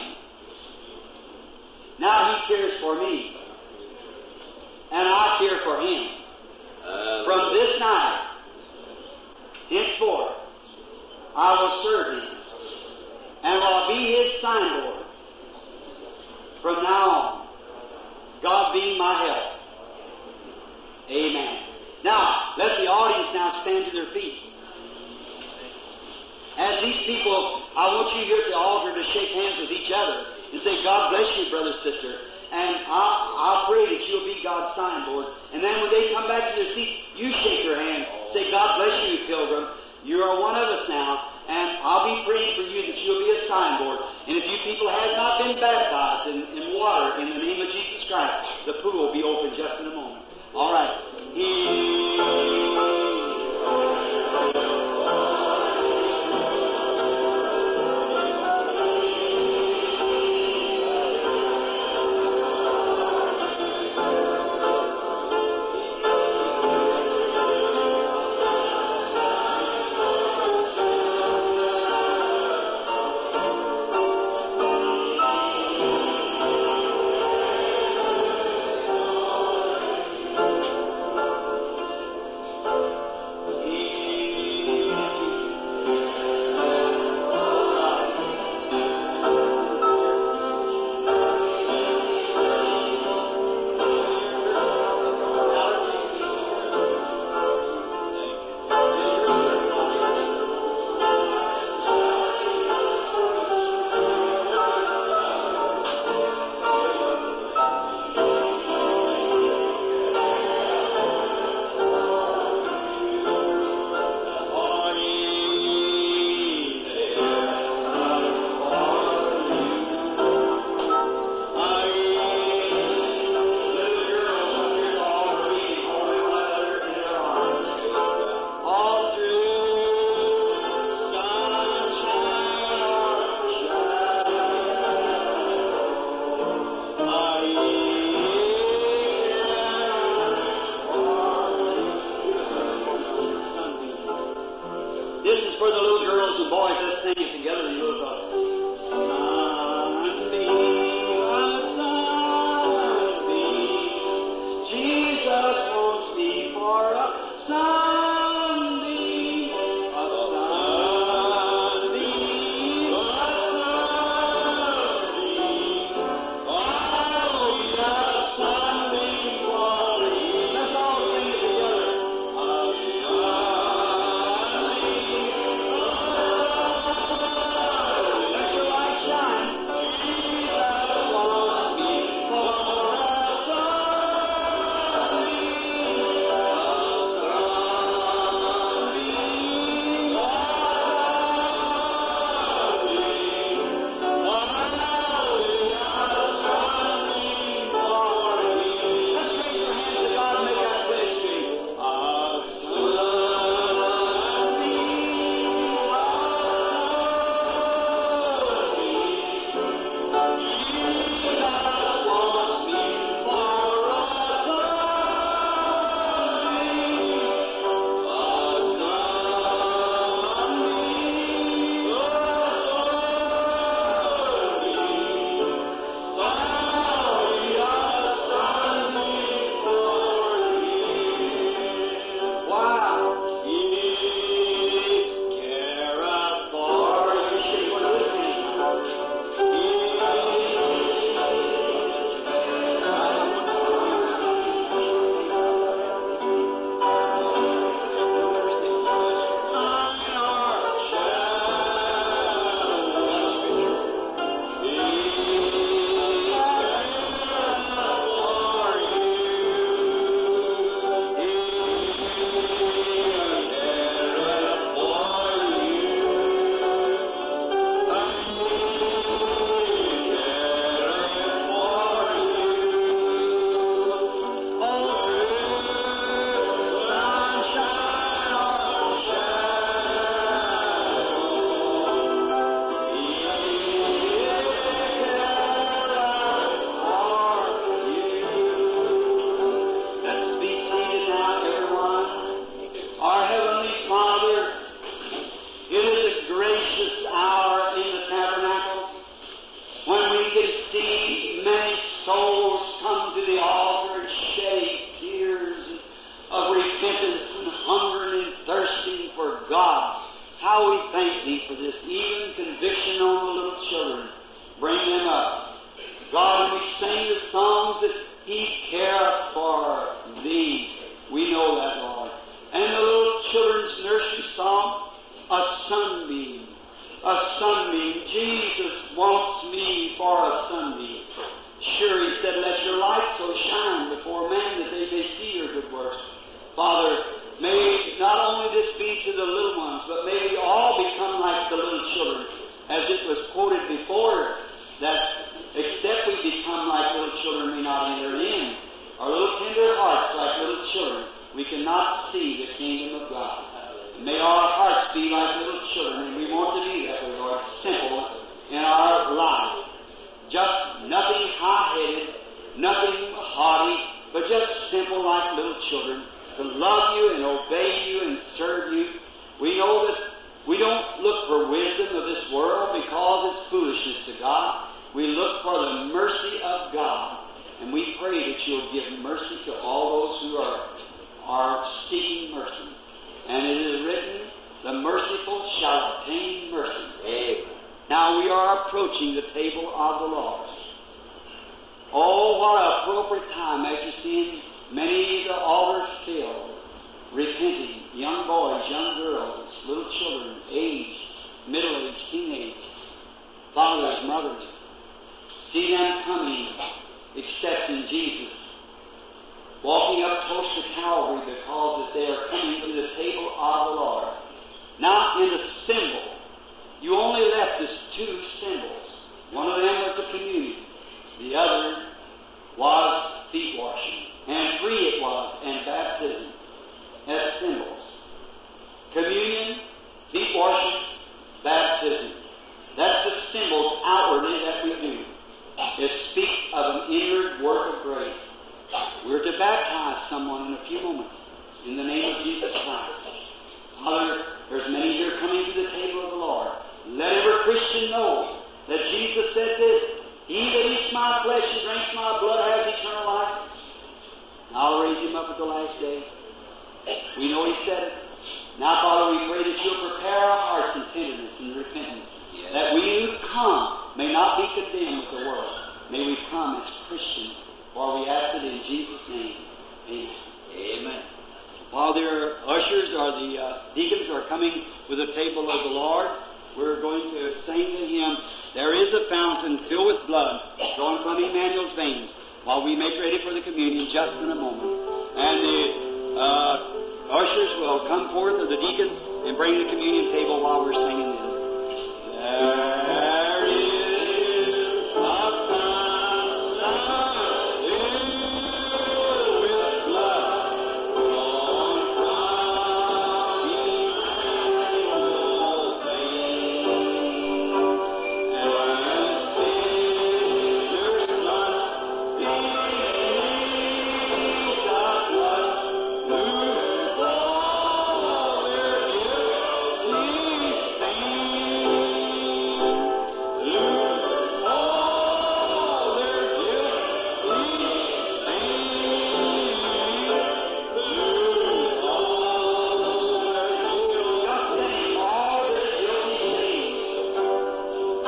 Now He cares for me. And I care for Him. From this night, henceforth, I will serve Him. And will be His signboard. From now on, God being my help. Amen. Now, let the audience now stand to their feet. As these people, I want you here at the altar to shake hands with each other and say, God bless you, brother, sister. And I, I pray that you'll be God's signboard. And then when they come back to their seats, you shake their hand. Say, God bless you, pilgrim. You are one of us now. And I'll be praying for you that you'll be a signboard. And if you people have not been baptized in, in water in the name of Jesus Christ, the pool will be open just in a moment. All right. this even conviction on the little children. Bring them up. God, when we sing the songs that He cares for thee, we know that, Lord. And the little children's nursery song, a sunbeam, a sunbeam. Jesus wants me for a sunbeam. Sure, He said, let your light so shine before men that they may see your good works. Father, may not only this be to the little ones, but may we all become like the little children, as it was quoted before, that except we become like little children, may not enter in. Our little tender hearts like little children, we cannot see the kingdom of God. May our hearts be like little children, and we want to be that way, Lord, simple in our life. Just nothing high-headed, nothing haughty, but just simple like little children, to love you and obey you and serve you. We know that we don't look for wisdom of this world because it's foolishness to God. We look for the mercy of God. And we pray that you'll give mercy to all those who are, are seeking mercy. And it is written, the merciful shall obtain mercy. Amen. Now we are approaching the table of the Lord. Oh, what an appropriate time after seeing many of the altars filled, repenting, young boys, young girls, little children, aged, middle-aged, teenage, fathers, mothers. See them coming, accepting Jesus, walking up close to Calvary because that they are coming to the table of the Lord. Not in a symbol. You only left us two symbols. One of them was the communion. The other was feet washing. And free it was, and baptism as symbols. Communion, feet washing, baptism. That's the symbols outwardly that we do. It speaks of an inward work of grace. We're to baptize someone in a few moments in the name of Jesus Christ. Father, there's many here coming to the table of the Lord. Let every Christian know that Jesus said this, He that eats my flesh and drinks my blood has eternal life. And I'll raise him up at the last day. We know He said it. Now, Father, we pray that you'll prepare our hearts in tenderness and repentance, that we who come may not be condemned with the world. May we come as Christians, for we ask it in Jesus' name. Amen. Amen. While their ushers or the uh, deacons are coming with the table of the Lord, we're going to sing to him, There is a fountain filled with blood flowing from Emmanuel's veins, while we make ready for the communion just in a moment. And the uh, ushers will come forth, or the deacons, and bring the communion table while we're singing this. There is a fountain filled with blood flowing from Emmanuel's veins. And sinner's blood beneath the blood, lose all their guilty stain. Lose all their guilty stain. Lose all their guilty, all their guilty stains.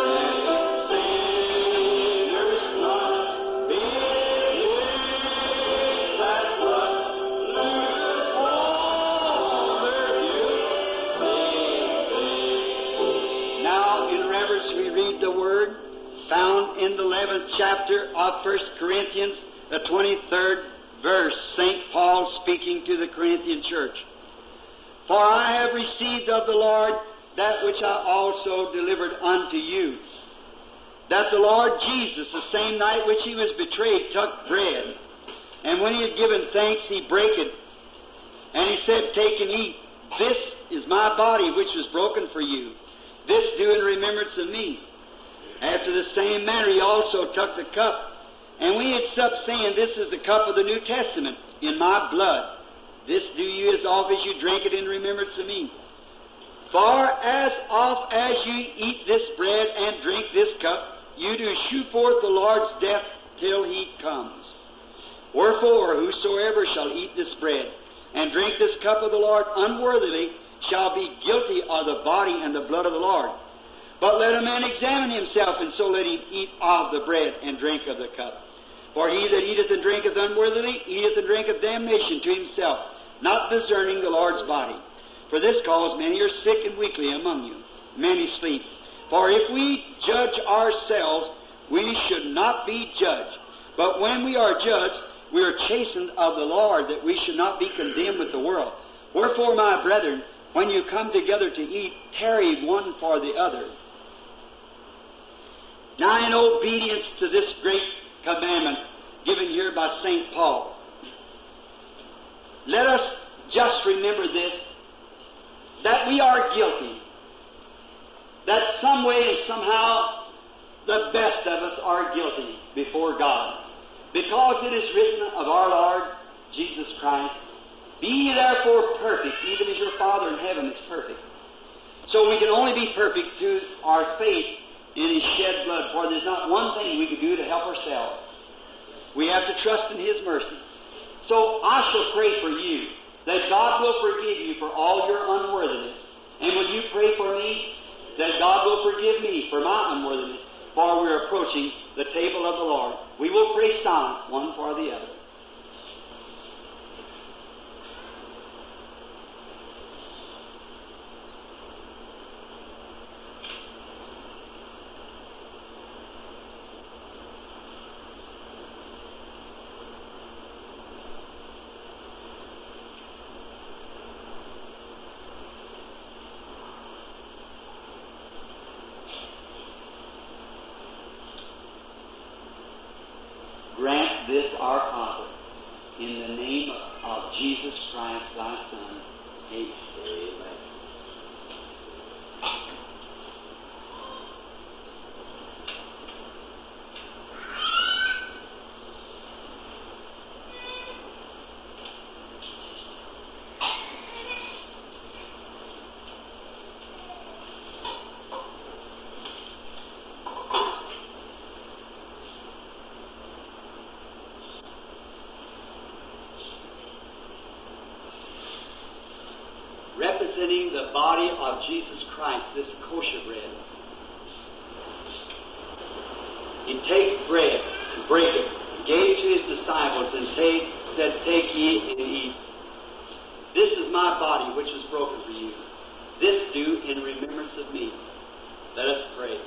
Now, in reverence, we read the word found in the 11th chapter of 1 Corinthians, the 23rd verse, St. Paul speaking to the Corinthian church. For I have received of the Lord that which I also delivered unto you. That the Lord Jesus, the same night which he was betrayed, took bread. And when he had given thanks, he brake it. And he said, Take and eat. This is my body which was broken for you. This do in remembrance of me. After the same manner he also took the cup. And when he had supped, saying, This is the cup of the New Testament in my blood. This do you as oft as you drink it in remembrance of me. For as oft as you eat this bread and drink this cup, you do shew forth the Lord's death till he comes. Wherefore, whosoever shall eat this bread and drink this cup of the Lord unworthily shall be guilty of the body and the blood of the Lord. But let a man examine himself, and so let him eat of the bread and drink of the cup. For he that eateth and drinketh unworthily eateth and drinketh damnation to himself, not discerning the Lord's body. For this cause many are sick and weakly among you, many sleep. For if we judge ourselves, we should not be judged. But when we are judged, we are chastened of the Lord, that we should not be condemned with the world. Wherefore, my brethren, when you come together to eat, tarry one for the other. Now, in obedience to this great commandment given here by St. Paul, let us just remember this that we are guilty, that some way and somehow the best of us are guilty before God. Because it is written of our Lord Jesus Christ, Be ye therefore perfect, even as your Father in heaven is perfect. So we can only be perfect through our faith in His shed blood, for there's not one thing we can do to help ourselves. We have to trust in His mercy. So I shall pray for you that God will forgive you for all your unworthiness. And will you pray for me that God will forgive me for my unworthiness? For we're approaching the table of the Lord. We will pray silent, one for the other. Grant this our Father, in the name of Jesus Christ, thy Son. Amen. Representing the body of Jesus Christ, this kosher bread. He take bread, break it, gave to his disciples, and take, said, Take ye and eat. This is my body which is broken for you. This do in remembrance of me. Let us pray.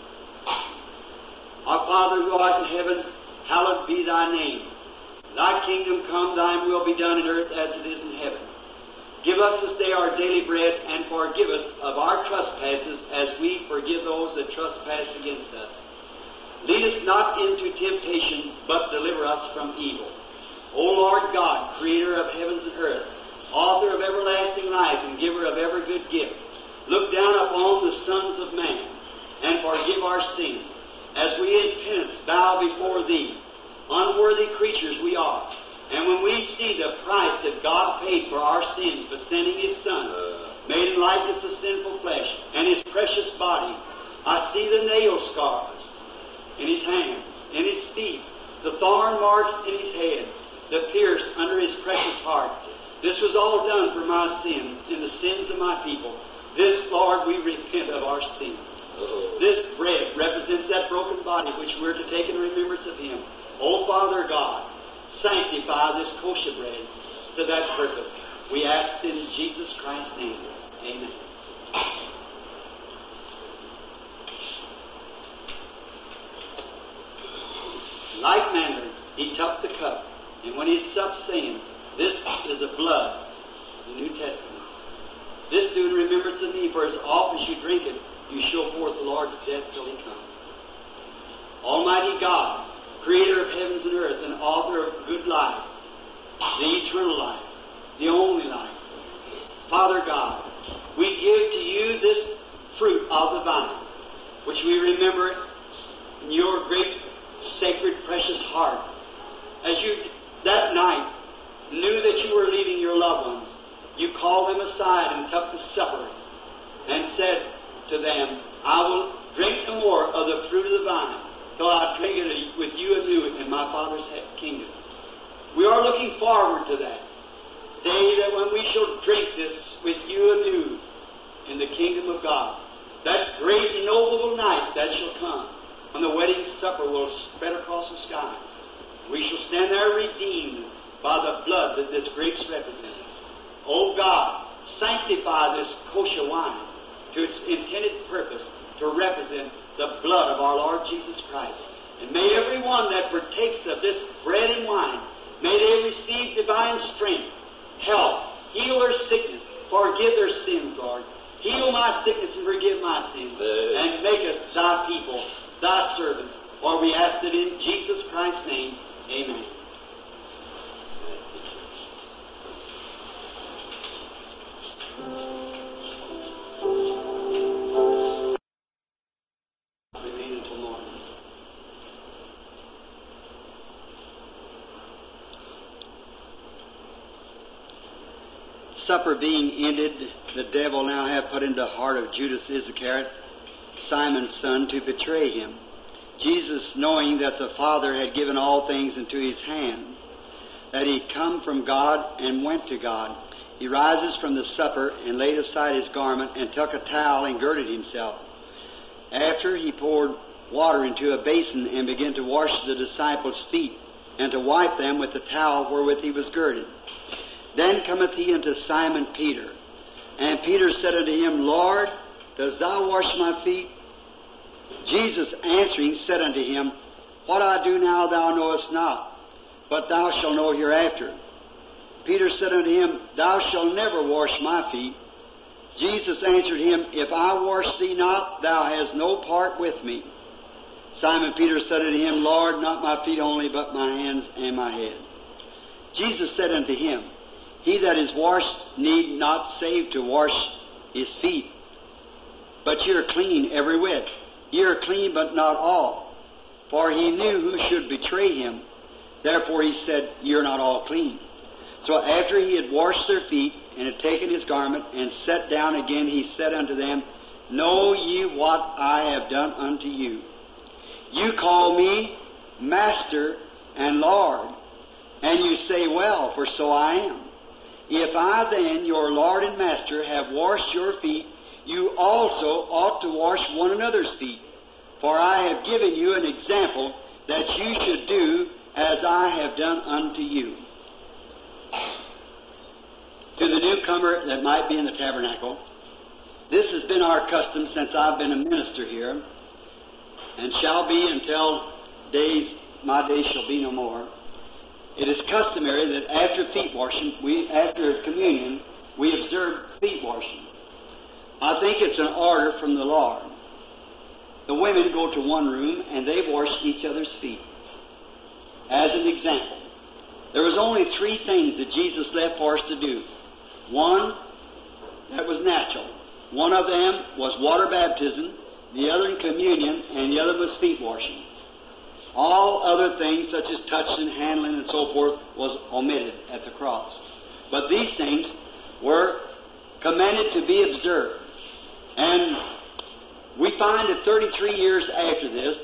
Our Father who art in heaven, hallowed be thy name. Thy kingdom come, thine will be done in earth as it is in heaven. Give us this day our daily bread, and forgive us of our trespasses as we forgive those that trespass against us. Lead us not into temptation, but deliver us from evil. O Lord God, creator of heavens and earth, author of everlasting life and giver of every good gift, look down upon the sons of man and forgive our sins, as we in penance bow before thee. Unworthy creatures we are. And when we see the price that God paid for our sins by sending His Son, made in likeness of sinful flesh, and His precious body, I see the nail scars in His hands, in His feet, the thorn marks in His head, the pierce under His precious heart. This was all done for my sins and the sins of my people. This, Lord, we repent of our sins. This bread represents that broken body which we're to take in remembrance of Him. O Father God, sanctify this kosher bread to that purpose. We ask in Jesus Christ's name. Amen. Like manner, he took the cup, and when he had supped, saying, This is the blood, of the New Testament. This do in remembrance of me, for as often as you drink it, you show forth the Lord's death till he comes. Almighty God, creator of heavens and earth and author of good life, the eternal life, the only life. Father God, we give to you this fruit of the vine, which we remember in your great, sacred, precious heart. As you that night knew that you were leaving your loved ones, you called them aside and took the supper and said to them, I will drink no more of the fruit of the vine till I drink it with you anew in my Father's kingdom. We are looking forward to that day that when we shall drink this with you anew in the kingdom of God. that great and noble night that shall come, when the wedding supper will spread across the skies. We shall stand there redeemed by the blood that this grapes represent. O God, sanctify this kosher wine to its intended purpose to represent the blood of our Lord Jesus Christ. And may everyone that partakes of this bread and wine, may they receive divine strength, health, heal their sickness, forgive their sins, Lord. Heal my sickness and forgive my sins. And make us thy people, thy servants. For we ask it in Jesus Christ's name. Amen. Remain until morning. Supper being ended, the devil now hath put into the heart of Judas Iscariot, Simon's son, to betray him. Jesus, knowing that the Father had given all things into his hand, that he come from God and went to God, he rises from the supper and laid aside his garment and took a towel and girded himself. After he poured water into a basin and began to wash the disciples' feet and to wipe them with the towel wherewith he was girded. Then cometh he unto Simon Peter. And Peter said unto him, Lord, dost thou wash my feet? Jesus answering said unto him, What I do now thou knowest not, but thou shalt know hereafter. Peter said unto him, Thou shalt never wash my feet. Jesus answered him, If I wash thee not, thou hast no part with me. Simon Peter said unto him, Lord, not my feet only, but my hands and my head. Jesus said unto him, He that is washed need not save to wash his feet, but ye are clean every whit. Ye are clean, but not all. For he knew who should betray him. Therefore he said, Ye are not all clean. So after he had washed their feet, and had taken his garment, and sat down again, he said unto them, Know ye what I have done unto you? You call me Master and Lord, and you say, Well, for so I am. If I then, your Lord and Master, have washed your feet, you also ought to wash one another's feet. For I have given you an example that you should do as I have done unto you. To the newcomer that might be in the tabernacle, this has been our custom since I've been a minister here, and shall be until days my days shall be no more. It is customary that after feet washing, we after communion, we observe feet washing. I think it's an order from the Lord. The women go to one room and they wash each other's feet. As an example, there was only three things that Jesus left for us to do. One, that was natural. One of them was water baptism, the other in communion, and the other was feet washing. All other things, such as touching, handling, and so forth, was omitted at the cross. But these things were commanded to be observed. And we find that 33 years after this,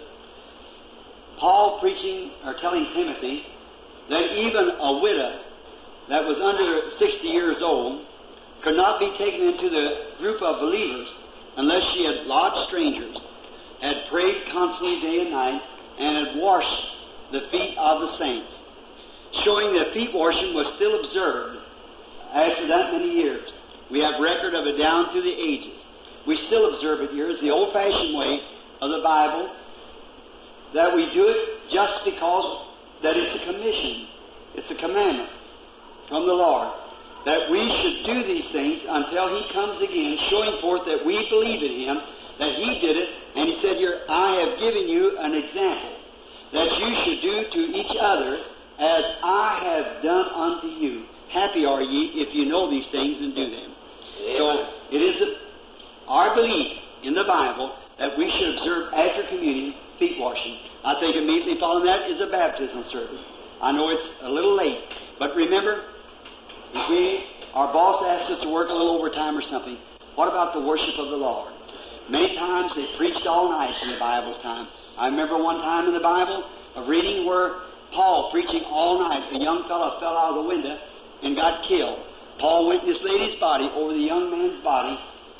Paul preaching or telling Timothy that even a widow that was under 60 years old could not be taken into the group of believers unless she had lodged strangers, had prayed constantly day and night, and had washed the feet of the saints, showing that feet washing was still observed after that many years. We have record of it down through the ages. We still observe it here as the old-fashioned way of the Bible, that we do it just because that it's a commission, it's a commandment from the Lord, that we should do these things until He comes again, showing forth that we believe in Him, that He did it, and He said here, I have given you an example that you should do to each other as I have done unto you. Happy are ye if you know these things and do them. So it is a, our belief in the Bible that we should observe after communion feet washing. I think immediately following that is a baptismal service. I know it's a little late, but remember, if we, our boss asks us to work a little overtime or something, what about the worship of the Lord? Many times they preached all night in the Bible's time. I remember one time in the Bible of reading where Paul preaching all night, a young fellow fell out of the window and got killed. Paul went in this lady's body over the young man's body,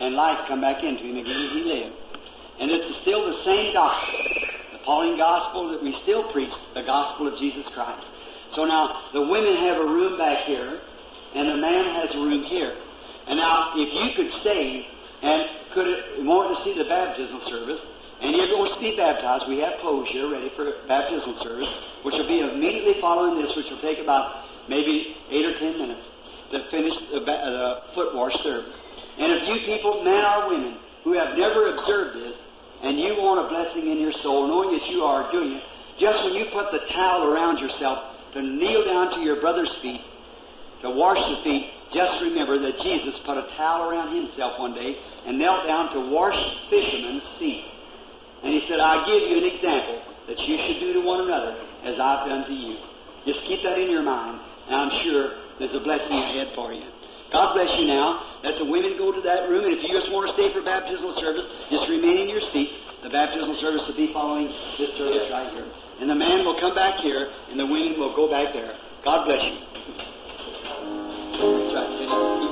and life come back into him again, and he lived. And it's still the same gospel, the Pauline gospel that we still preach, the gospel of Jesus Christ. So now the women have a room back here, and the man has a room here. And now, if you could stay and could want to see the baptismal service, and you're going to be baptized, we have clothes here ready for baptismal service, which will be immediately following this, which will take about maybe eight or ten minutes to finish the, ba- the foot wash service. And if you people, men or women, who have never observed this, and you want a blessing in your soul, knowing that you are doing it, just when you put the towel around yourself to kneel down to your brother's feet, to wash the feet, just remember that Jesus put a towel around himself one day and knelt down to wash fishermen's feet. And he said, I give you an example that you should do to one another as I've done to you. Just keep that in your mind, and I'm sure there's a blessing ahead for you. God bless you now. Let the women go to that room, and if you just want to stay for baptismal service, just remain in your seat. The baptismal service will be following this service right here. And the man will come back here, and the women will go back there. God bless you. That's right.